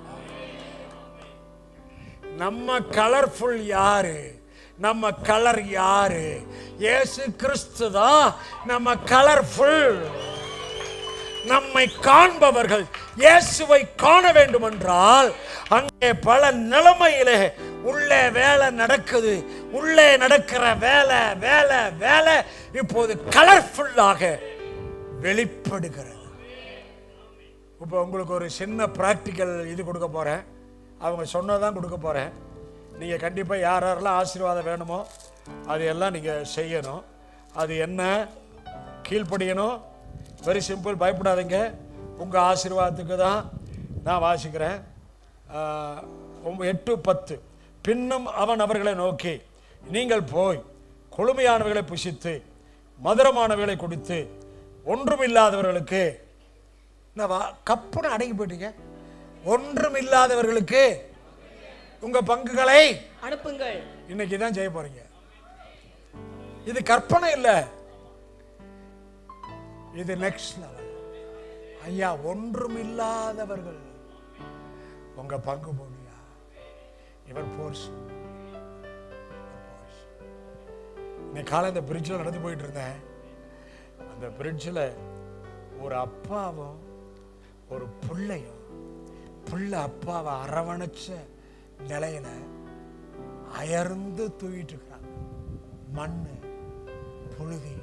நம்ம கலர்ஃபுல் யாரு நம்ம கலர் யாரு இயேசு கிறிஸ்து தான் நம்ம கலர்ஃபுல் நம்மை காண்பவர்கள் இயேசுவை காண வேண்டும் என்றால் அங்கே பல நிலைமையிலே உள்ளே வேலை நடக்குது உள்ளே நடக்கிற வேலை வேலை வேலை இப்போது கலர்ஃபுல்லாக வெளிப்படுகிறது இப்போ உங்களுக்கு ஒரு சின்ன ப்ராக்டிக்கல் இது கொடுக்க போகிறேன் அவங்க சொன்னதான் கொடுக்க போகிறேன் நீங்கள் கண்டிப்பாக யார் யாரெல்லாம் ஆசீர்வாதம் வேணுமோ அது எல்லாம் நீங்கள் செய்யணும் அது என்ன கீழ்ப்படியணும் வெரி சிம்பிள் பயப்படாதீங்க உங்கள் ஆசீர்வாதத்துக்கு தான் நான் வாசிக்கிறேன் ஆஹ், ஒம்ப- எட்டு பத்து பின்னும் அவன் அவர்களை நோக்கி நீங்கள் போய் கொழுமையானவைகளை புசித்து மதுரமானவைகளை குடித்து ஒன்றுமில்லாதவர்களுக்கு என்ன வா கப்புன்னு அடங்கி போயிட்டீங்க ஒன்றும் இல்லாதவர்களுக்கு உங்க பங்குகளை அனுப்புங்கள் இன்னைக்கு தான் செய்ய போறீங்க இது கற்பனை இல்லை இது நெக்ஸ்ட் லெவல் ஐயா ஒன்றும் இல்லாதவர்கள் உங்க பங்கு போடுயா இவர் போர்ஸ் இன்னைக்கு காலை இந்த பிரிட்ஜில் நடந்து போயிட்டு இருந்தேன் அந்த பிரிட்ஜில் ஒரு அப்பாவும் ஒரு பிள்ளையும் பிள்ளை அப்பாவை அரவணைச்ச நிலையில அயர்ந்து தூக்கிட்டு இருக்கிறாங்க மண்ணு புழுதி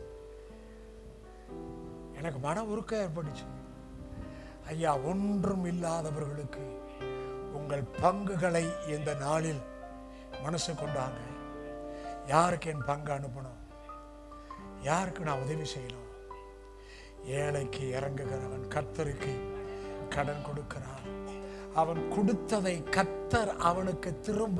எனக்கு மன உருக்கம் ஏற்பட்டுச்சு ஐயா ஒன்றும் இல்லாதவர்களுக்கு உங்கள் பங்குகளை இந்த நாளில் மனசு கொண்டாங்க யாருக்கு என் பங்கு அனுப்பணும் யாருக்கு நான் உதவி செய்யணும் ஏழைக்கு இறங்குகிறவன் கர்த்தருக்கு கடன் கொடுக்கிறான் அவன் கொடுத்ததை கர்த்தர் அவனுக்கு திரும்ப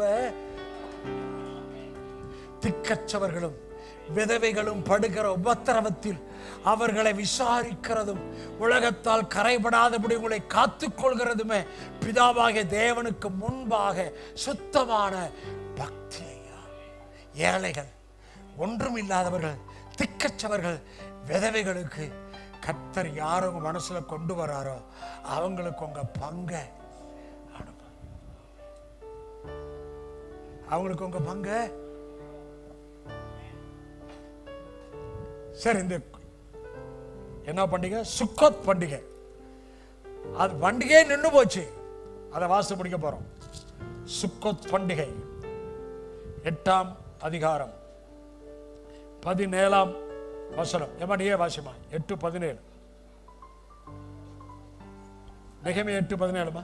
திக்கற்றவர்களும் விதவைகளும் படுகிற உபத்திரவத்தில் அவர்களை விசாரிக்கிறதும் உலகத்தால் கரைபடாதபடி உங்களை காத்துக்கொள்கிறதுமே பிதாவாகிய தேவனுக்கு முன்பாக சுத்தமான பக்தி ஐயா ஏழைகள் ஒன்றும் இல்லாதவர்கள் திக்கற்றவர்கள் விதவைகளுக்கு கர்த்தர் யார் உங்க மனசுல கொண்டு வராரோ அவங்களுக்கு உங்க பங்கை அனுப்பு அவங்களுக்கு உங்க பங்கை சரி இந்த என்ன பண்டிகை சுக்கோத் பண்டிகை அது பண்டிகையே நின்று போச்சு அதை வாசு படிக்க போறோம் சுக்கோத் பண்டிகை எட்டாம் அதிகாரம் பதினேழாம் வசனம் எமடியே வாசிமா எட்டு பதினேழு நெகமே எட்டு பதினேழுமா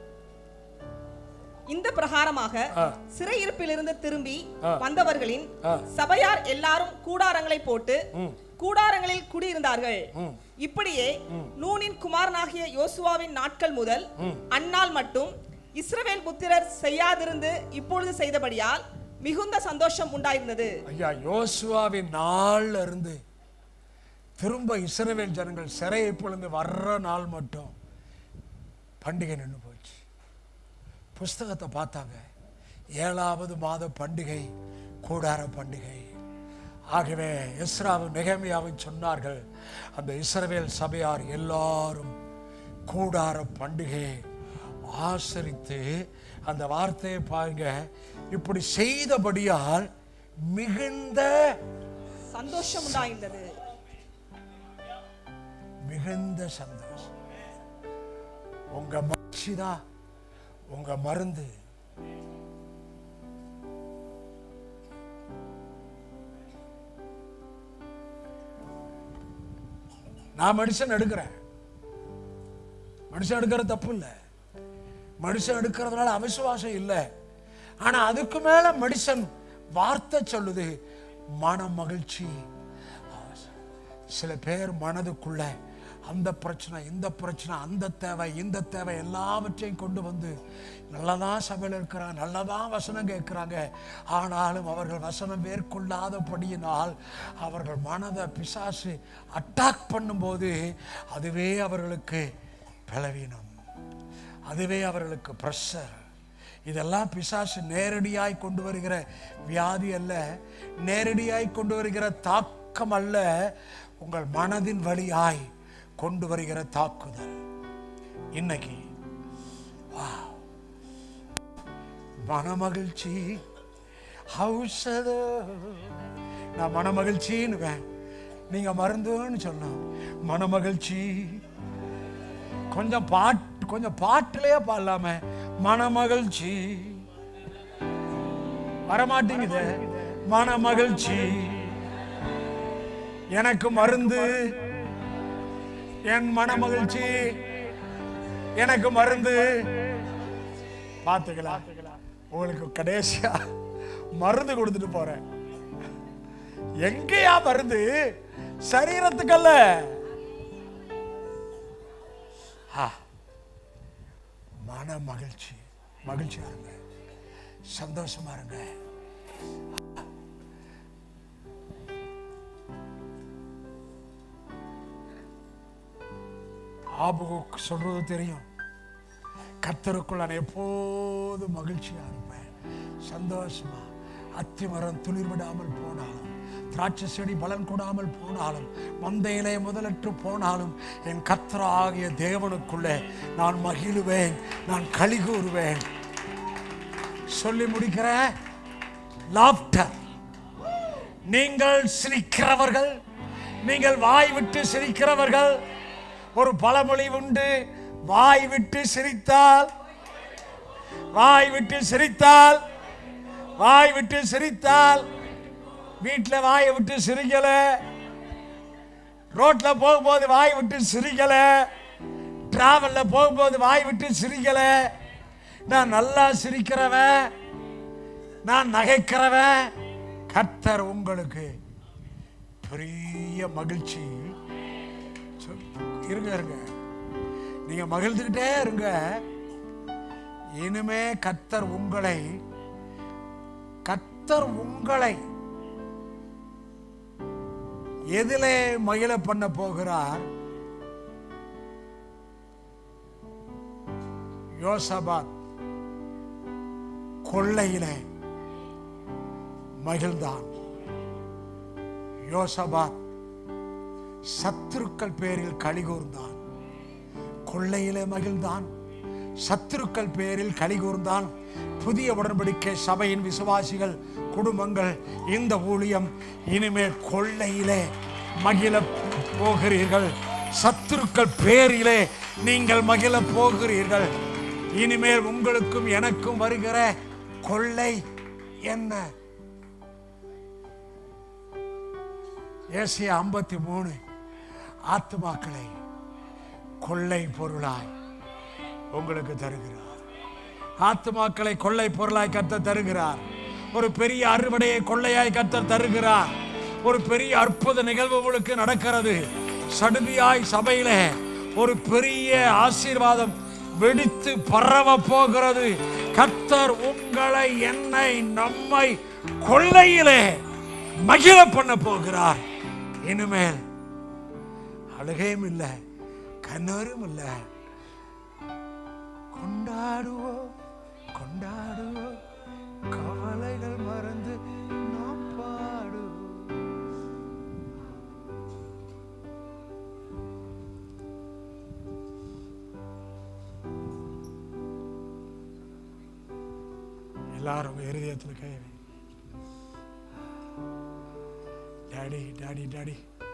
இந்த பிரகாரமாக ஆ. சிறையிருப்பிலிருந்து திரும்பி ஆ. வந்தவர்களின் ஆ. சபையார் எல்லாரும் கூடாரங்களை போட்டு கூடாரங்களில் குடியிருந்தார்கள் இப்படியே நூனின் குமாரனாகிய யோசுவாவின் நாட்கள் முதல் அந்நாள் மட்டும் இஸ்ரவேல் புத்திரர் செய்யாதிருந்து இப்பொழுது செய்தபடியால் மிகுந்த சந்தோஷம் உண்டாயிருந்தது ஐயா யோசுவாவின் நாள்ல இருந்து திரும்ப இஸ்ரவேல் ஜனங்கள் சிறையை பொழுது வர்ற நாள் மட்டும் பண்டிகை நின்று போச்சு புஸ்தகத்தை பார்த்தாங்க ஏழாவது மாத பண்டிகை கூடார பண்டிகை ஆகவே இஸ்ராவும் நெகமியாவும் சொன்னார்கள் அந்த இஸ்ரவேல் சபையார் எல்லாரும் கூடார பண்டிகையை ஆசரித்து அந்த வார்த்தையை பாருங்க இப்படி செய்தபடியால் மிகுந்த சந்தோஷம் உண்டாயிருந்தது மிகுந்த சந்தோஷம் உங்க மகிழ்ச்சிதான் உங்க மருந்து நான் மனுஷன் எடுக்கிறேன் மனுஷன் எடுக்கிறது தப்பு இல்லை மனுஷன் எடுக்கிறதுனால அவிசுவாசம் இல்லை ஆனா அதுக்கு மேல மனுஷன் வார்த்தை சொல்லுது மன மகிழ்ச்சி சில பேர் மனதுக்குள்ள அந்த பிரச்சனை இந்த பிரச்சனை அந்த தேவை இந்த தேவை எல்லாவற்றையும் கொண்டு வந்து நல்லதான் சபையில் இருக்கிறாங்க நல்லதான் வசனம் கேட்குறாங்க ஆனாலும் அவர்கள் வசனம் மேற்கொள்ளாதபடியினால் அவர்கள் மனதை பிசாசு அட்டாக் பண்ணும்போது அதுவே அவர்களுக்கு பலவீனம் அதுவே அவர்களுக்கு ப்ரெஷர் இதெல்லாம் பிசாசு நேரடியாய் கொண்டு வருகிற வியாதி அல்ல நேரடியாய் கொண்டு வருகிற தாக்கம் அல்ல உங்கள் மனதின் வழியாய் கொண்டு வருகிற தாக்குதல் இன்னைக்கு wow. மனமகிழ்ச்சி ஔஷதம் நான் மனமகிழ்ச்சின்னுவேன் நீங்க மருந்துன்னு சொல்லணும் மனமகிழ்ச்சி கொஞ்சம் பாட்டு கொஞ்சம் பாட்டுலயே பாடலாமே மனமகிழ்ச்சி வரமாட்டேங்குது மனமகிழ்ச்சி எனக்கு மருந்து என் மனமகிழ்ச்சி எனக்கு மருந்து பார்த்துக்கலாம் உங்களுக்கு கடைசியா மருந்து கொடுத்துட்டு போறேன் எங்கேயா மருந்து சரீரத்துக்கல்ல ஆ, மன மகிழ்ச்சி மகிழ்ச்சியா இருங்க சந்தோஷமா இருங்க ஆபுக்கு சொல்றது தெரியும் கத்தருக்குள் நான் எப்போதும் மகிழ்ச்சியா இருப்பேன் சந்தோஷமா அத்தி மரம் துளிர் விடாமல் போனாலும் திராட்சை செடி பலன் கொடாமல் போனாலும் மந்தையிலே முதலற்று போனாலும் என் கத்தர ஆகிய தேவனுக்குள்ளே நான் மகிழுவேன் நான் களி கூறுவேன் சொல்லி முடிக்கிறேன் லாப்டர் நீங்கள் சிரிக்கிறவர்கள் நீங்கள் வாய் விட்டு சிரிக்கிறவர்கள் ஒரு பழமொழி உண்டு வாய் விட்டு சிரித்தால் வாய் விட்டு சிரித்தால் வாய் விட்டு சிரித்தால் வீட்டில் வாயை விட்டு சிரிக்கல ரோட்ல போகும்போது வாய் விட்டு சிரிக்கல டிராவல்ல போகும்போது வாய் விட்டு சிரிக்கல நான் நல்லா சிரிக்கிறவன் நான் நகைக்கிறவன் கர்த்தர் உங்களுக்கு பெரிய மகிழ்ச்சி சொல்- இருங்க இருங்க நீங்க மகிழ்ந்துக்கிட்டே இருங்க இனிமே கர்த்தர் உங்களை கர்த்தர் உங்களை எதிலே மகிழ பண்ண போகிறார் யோசபாத் கொள்ளையிலே மகிழ்ந்தான் யோசபாத் சத்துருக்கள் பேரில் கலிகூர்ந்தான் கொள்ளையிலே மகிழ்ந்தான் சத்துருக்கள் பேரில் கலிகூர்ந்தான் புதிய உடன்படிக்கை சபையின் விசுவாசிகள் குடும்பங்கள் இந்த ஊழியம் இனிமேல் கொள்ளையிலே மகிழ போகிறீர்கள் சத்துருக்கள் பேரிலே நீங்கள் மகிழ போகிறீர்கள் இனிமேல் உங்களுக்கும் எனக்கும் வருகிற கொள்ளை என்ன ஏசியா ஐம்பத்தி மூணு ஆத்துமாக்களை கொள்ளை பொருளாய் உங்களுக்கு தருகிறார் ஆத்துமாக்களை கொள்ளை பொருளாய் கத்த தருகிறார் ஒரு பெரிய அறுவடையை கொள்ளையாய் கத்த தருகிறார் ஒரு பெரிய அற்புத நிகழ்வு உங்களுக்கு நடக்கிறது சடுதியாய் சபையிலே ஒரு பெரிய ஆசீர்வாதம் வெடித்து பரவ போகிறது கத்தர் உங்களை என்னை நம்மை கொள்ளையிலே மகிழ பண்ண போகிறார் இனிமேல் அழுகையும் இல்லை கண்ணூரும் இல்லை கொண்டாடுவோம் கொண்டாடுவோம் கவலைகள் மறந்து நாம் பாடுவோம் எல்லாரும் உங்க இருதயத்தில் கை வைங்க. டாடி டாடி டாடி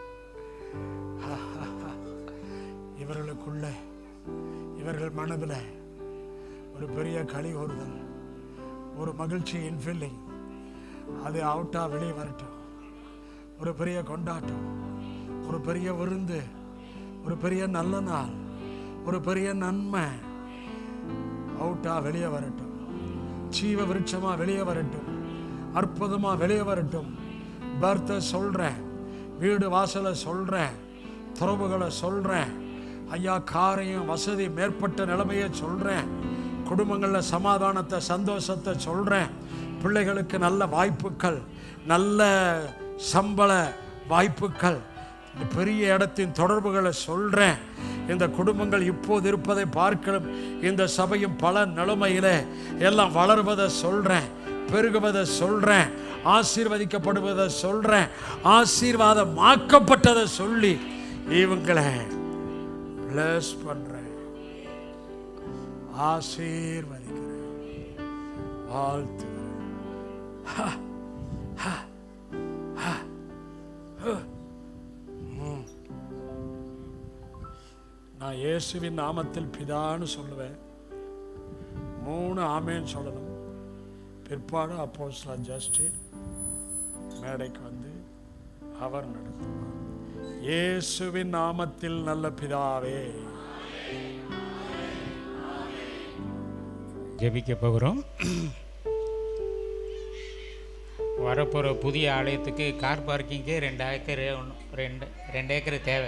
இவர்களுக்குள்ள இவர்கள் மனதில் ஒரு பெரிய களி ஓடுதல் ஒரு மகிழ்ச்சி இன்ஃபில்லிங் அது அவுட்டா வெளியே வரட்டும் ஒரு பெரிய கொண்டாட்டம் ஒரு பெரிய விருந்து ஒரு பெரிய நல்ல நாள் ஒரு பெரிய நன்மை அவுட்டா வெளியே வரட்டும் ஜீவ விருட்சமா வெளியே வரட்டும் அற்புதமா வெளியே வரட்டும் பர்த்தை சொல்றேன் வீடு வாசலை சொல்றேன் துறவுகளை சொல்றேன் ஐயா காரையும் வசதி மேற்பட்ட நிலைமையை சொல்கிறேன் குடும்பங்களில் சமாதானத்தை சந்தோஷத்தை சொல்கிறேன் பிள்ளைகளுக்கு நல்ல வாய்ப்புகள் நல்ல சம்பள வாய்ப்புகள் இந்த பெரிய இடத்தின் தொடர்புகளை சொல்கிறேன் இந்த குடும்பங்கள் இப்போது இருப்பதை பார்க்கணும் இந்த சபையும் பல நிலைமையில எல்லாம் வளர்வதை சொல்கிறேன் பெருகுவதை சொல்கிறேன் ஆசீர்வதிக்கப்படுவதை சொல்கிறேன் ஆசீர்வாதமாக்கப்பட்டதை சொல்லி இவங்களை பிளஸ் பண்றேன் ஆசீர்வதிக்கிறேன் வாழ்த்துகிறேன் ஹா, ஹா, ஹா, ஹு. ம். நான் இயேசுவின் நாமத்தில் பிதான்னு சொல்லுவேன் மூணு ஆமேன்னு சொல்லணும் பிற்பாடு அப்போஸ்தலன் ஜஸ்டின் மேடைக்கு வந்து அவர் நடத்துவார் இயேசுவின் நாமத்தில் நல்ல பிதாவே ஜெபிக்க போகிறோம் வரப்போகிற புதிய ஆலயத்துக்கு கார் பார்க்கிங்கே ரெண்டு ஏக்கர் ஒன்று ரெண்டு ரெண்டு ஏக்கர் தேவை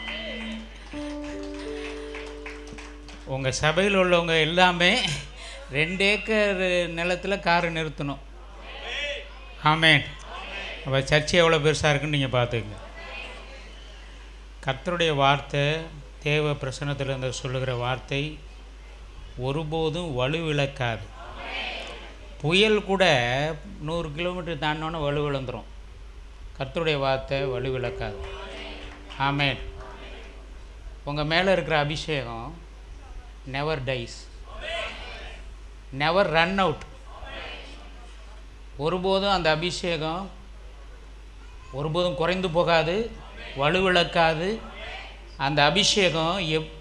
உங்கள் சபையில் உள்ளவங்க எல்லாமே ரெண்டு ஏக்கர் நிலத்தில் கார் நிறுத்தணும் ஆமேன் அப்போ சர்ச்சை எவ்வளோ பெருசாக இருக்குன்னு நீங்கள் பார்த்துக்கங்க கர்த்தருடைய வார்த்தை தேவ பிரசனத்தில் இருந்து சொல்லுகிற வார்த்தை ஒருபோதும் வலுவிழக்காது புயல் கூட நூறு கிலோமீட்டர் தாண்டினோன்னே வலுவிழந்துடும் கர்த்தருடைய வார்த்தை வலுவிழக்காது ஆமேன் உங்கள் மேலே இருக்கிற அபிஷேகம் never dies never run out ஒருபோதும் அந்த அபிஷேகம் ஒருபோதும் குறைந்து போகாது வலுவிழக்காது அந்த அபிஷேகம் எப்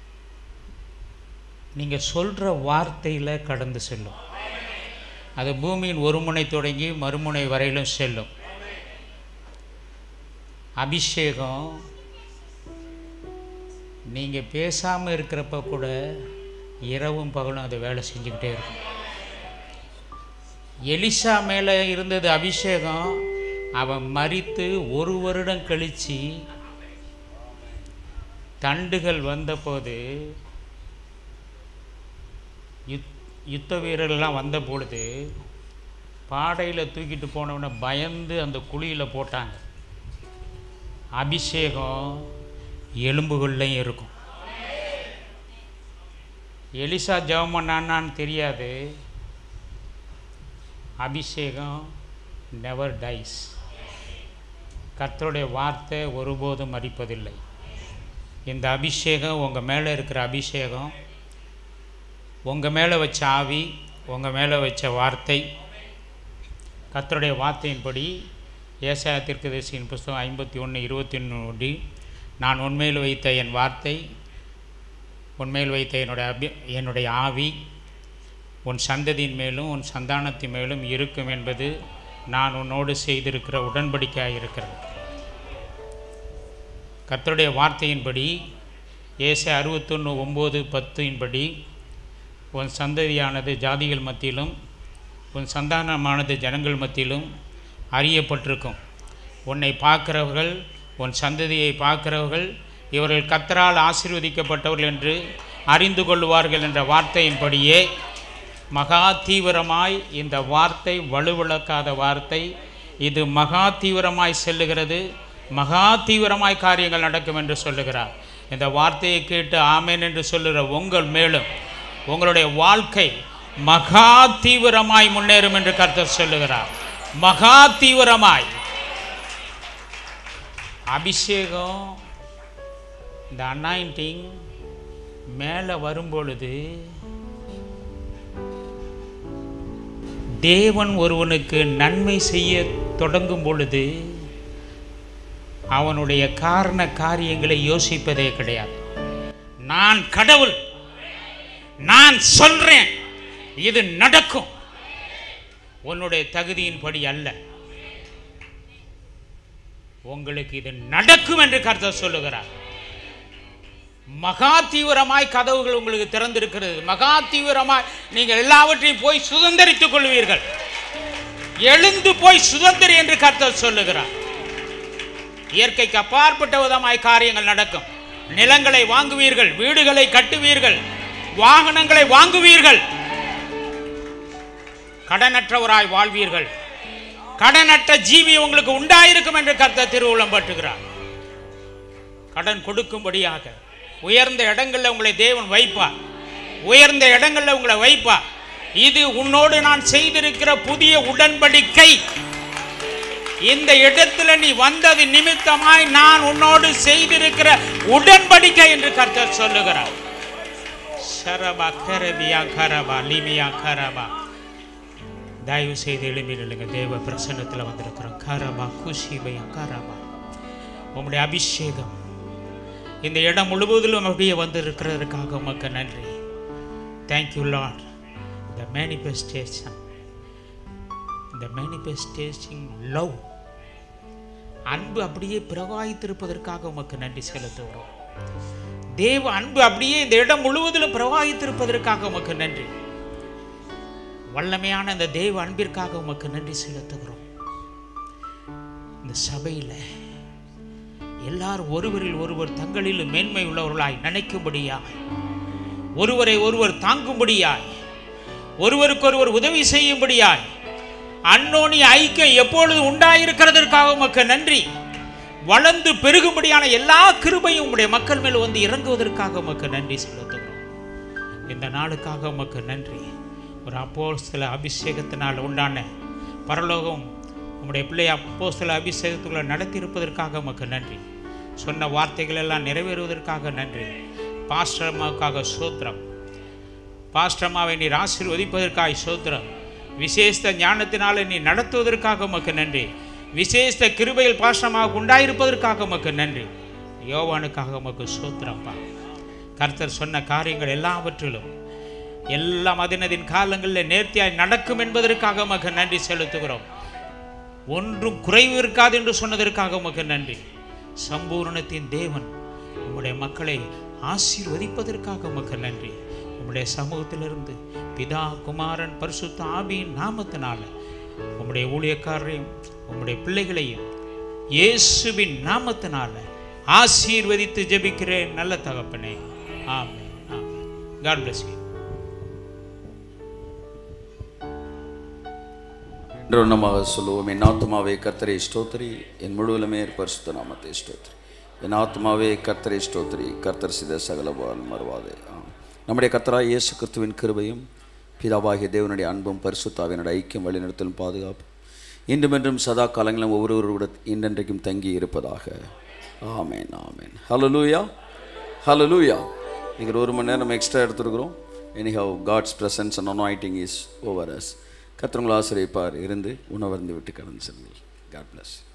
நீங்கள் சொல்கிற வார்த்தையில் கடந்து செல்லும் அது பூமியின் ஒரு முனை தொடங்கி மறுமுனை வரையிலும் செல்லும் அபிஷேகம் நீங்கள் பேசாமல் இருக்கிறப்ப கூட இரவும் பகலும் அது வேலை செஞ்சுக்கிட்டே இருக்கும் எலிசா மேலே இருந்தது அபிஷேகம் அவன் மரித்து ஒரு வருடம் கழித்து தண்டுகள் வந்தபோது யுத் யுத்த வீரர்கள்லாம் வந்த பொழுது பாடையில் தூக்கிட்டு போனவனை பயந்து அந்த குழியில் போட்டாங்க அபிஷேகம் எலும்புகள்லையும் இருக்கும் எலிசா ஜெபம் பண்ணான்னு தெரியாது அபிஷேகம் நெவர் டைஸ் கர்த்தருடைய வார்த்தை ஒருபோதும் மறிப்பதில்லை இந்த அபிஷேகம் உங்கள் மேலே இருக்கிற அபிஷேகம் உங்கள் மேலே வச்ச ஆவி உங்கள் மேலே வச்ச வார்த்தை கர்த்தருடைய வார்த்தையின்படி ஏசாயா தீர்க்கதரிசியின் புஸ்தகம் ஐம்பத்தி ஒன்று இருபத்தி ஒன்று நான் உண்மையில் வைத்த என் வார்த்தை உண்மையில் வைத்த என்னுடைய அபி என்னுடைய ஆவி உன் சந்ததியின் மேலும் உன் சந்தானத்தின் மேலும் இருக்கும் என்பது நான் உன்னோடு செய்திருக்கிற உடன்படிக்கையாக இருக்கிறது கர்த்தருடைய வார்த்தையின்படி ஏசை அறுபத்தொன்று ஒம்பது பத்தின்படி உன் சந்ததியானது ஜாதிகள் மத்தியிலும் உன் சந்தானமானது ஜனங்கள் மத்தியிலும் அறியப்பட்டிருக்கும் உன்னை பார்க்கிறவர்கள் உன் சந்ததியை பார்க்கிறவர்கள் இவர்கள் கத்தரால் ஆசீர்வதிக்கப்பட்டவர்கள் என்று அறிந்து கொள்வார்கள் என்ற வார்த்தையின்படியே மகா தீவிரமாய் இந்த வார்த்தை வலுவிழக்காத வார்த்தை இது மகா தீவிரமாய் செல்லுகிறது மகா தீவிரமாய் காரியங்கள் நடக்கும் என்று சொல்லுகிறார் இந்த வார்த்தையை கேட்டு ஆமேன் என்று சொல்லுகிற உங்கள் மேலும் உங்களுடைய வாழ்க்கை மகா தீவிரமாய் முன்னேறும் என்று கர்த்தர் சொல்லுகிறார் மகா தீவிரமாய் அபிஷேகம் இந்த அனாயிண்டிங் மேலே வரும்பொழுது தேவன் ஒருவனுக்கு நன்மை செய்ய தொடங்கும் பொழுது அவனுடைய காரண காரியங்களை யோசிப்பதே கிடையாது நான் கடவுள் நான் சொல்றேன் இது நடக்கும் உன்னுடைய தகுதியின்படி அல்ல உங்களுக்கு இது நடக்கும் என்று கர்த்தர் சொல்லுகிறார் மகா தீவிரமாய் கதவுகள் உங்களுக்கு திறந்திருக்கிறது மகா தீவிரமாய் நீங்கள் எல்லாவற்றையும் போய் சுதந்திரித்துக் கொள்வீர்கள் எழுந்து போய் சுதந்திரி என்று கர்த்தர் சொல்லுகிறார் இயற்கைக்கு அப்பாற்பட்ட விதமாய் காரியங்கள் நடக்கும் நிலங்களை வாங்குவீர்கள் வீடுகளை கட்டுவீர்கள் வாகனங்களை வாங்குவீர்கள் கடனற்றவராய் வாழ்வீர்கள் கடனற்ற ஜீவி உங்களுக்கு உண்டாயிருக்கும் என்று கர்த்தர் திருவுளம் பட்டுகிறார் கடன் கொடுக்கும்படியாக உயர்ந்த இடங்களில் உங்களை தேவன் வைப்பார் உயர்ந்த இடங்களில் உங்களை வைப்பார் இது உன்னோடு நான் செய்திருக்கிற புதிய உடன்படிக்கை இந்த இடத்துல நீ வந்தது நிமித்தமாய் நான் உன்னோடு செய்திருக்கிற உடன்படிக்கை என்று கர்த்தர் சொல்லுகிறார் சரபா கரபியா கரபா லிமியா கரபா தயவு செய்து எழுப்பி நில்லுங்க தேவ பிரசன்னத்தில் வந்திருக்கிறோம் கரபா குஷிபையா கரபா உம்முடைய அபிஷேகம் இந்த இடம் முழுவதிலும் அப்படியே வந்திருக்கிறதுக்காக உமக்கு நன்றி thank you Lord the manifestation the manifestation love அன்பு அப்படியே பிரவாகித்திருப்பதற்காக உமக்கு நன்றி செலுத்துகிறோம் தேவ அன்பு அப்படியே இந்த இடம் முழுவதிலும் பிரவாகித்திருப்பதற்காக உமக்கு நன்றி வல்லமையான இந்த தேவ அன்பிற்காக உமக்கு நன்றி செலுத்துகிறோம் இந்த சபையில் எல்லாரும் ஒருவரில் ஒருவர் தங்களில் மேன்மை உள்ளவர்களாய் நினைக்கும்படியாய் ஒருவரை ஒருவர் தாங்கும்படியாய் ஒருவருக்கொருவர் உதவி செய்யும்படியாய் அன்னோனி ஐக்கியம் எப்பொழுது உண்டாயிருக்கிறதற்காக உமக்கு நன்றி வளர்ந்து பெருகும்படியான எல்லா கிருபையும் உம்முடைய மக்கள் மேல் வந்து இறங்குவதற்காக உமக்கு நன்றி செலுத்துகிறோம் இந்த நாளுக்காக உமக்கு நன்றி ஒரு அப்போஸ்தல அபிஷேகத்தினால் உண்டான பரலோகம் உம்முடைய பிள்ளை அப்போஸ்தல அபிஷேகத்துக்குள்ள நடத்தியிருப்பதற்காக உமக்கு நன்றி சொன்ன வார்த்தைகள் எல்லாம் நிறைவேறுவதற்காக நன்றி பாஸ்டர்மாவுக்காக சோத்திரம் பாஸ்டர்மாவை நீர் ஆசீர்வதிப்பதற்காக சோத்திரம் விசேஷ ஞானத்தினால நீ நடத்துவதற்காக உமக்கு நன்றி விசேஷ கிருபையில் பாஸ்டர்மாவுக்கு உண்டாயிருப்பதற்காக உமக்கு நன்றி யோவானுக்காக உமக்கு சோத்திரம்ப்பா கர்த்தர் சொன்ன காரியங்கள் எல்லாவற்றிலும் எல்லா மதினதின் காலங்களில் நேர்த்தியாய் நடக்கும் என்பதற்காக உமக்கு நன்றி செலுத்துகிறோம் ஒன்றும் குறைவு இருக்காது என்று சொன்னதற்காக உமக்கு நன்றி சம்பூரணத்தின் தேவன் உம்முடைய மக்களை ஆசீர்வதிப்பதற்காக உமக்கு நன்றி உம்முடைய சமூகத்திலிருந்து பிதா குமாரன் பரிசுத்த ஆவியின் நாமத்தினால உம்முடைய ஊழியக்காரரையும் உம்முடைய பிள்ளைகளையும் இயேசுவின் நாமத்தினால ஆசீர்வதித்து ஜெபிக்கிறேன் நல்ல தகப்பனே amen amen God bless you நம்ம சொல்லுவோம் என் ஆத்மாவே கர்த்தரை ஸ்தோத்திரி என் முழுவலுமே பரிசுத்த நாமத்தை ஸ்தோத்திரி என் ஆத்மாவே கர்த்தரை ஸ்தோத்திரி கர்த்தர் சித சகலவால் மறுவாதே ஆம். நம்முடைய கர்த்தராய் இயேசு கிறிஸ்துவின் கிருபையும் பிதாவாகிய தேவனுடைய அன்பும் பரிசுத்தாவினுடைய ஐக்கியம் வழிநடத்தலும் பாதுகாப்பு இன்றும் என்றும் சதா காலங்களும் ஒவ்வொருவரோட இன்றென்றைக்கும் தங்கி இருப்பதாக ஆமேன் ஆமேன் ஹலலூயா ஹலலூயா நீங்கள் ஒரு மணி நேரம் எக்ஸ்ட்ரா எடுத்துருக்குறோம் anyhow God's presence and anointing is over அஸ் கத்திரங்களை ஆசிரியப்பார் இருந்து உணவருந்து விட்டு கடந்து செல்லுங்கள் காட் பிளஸ்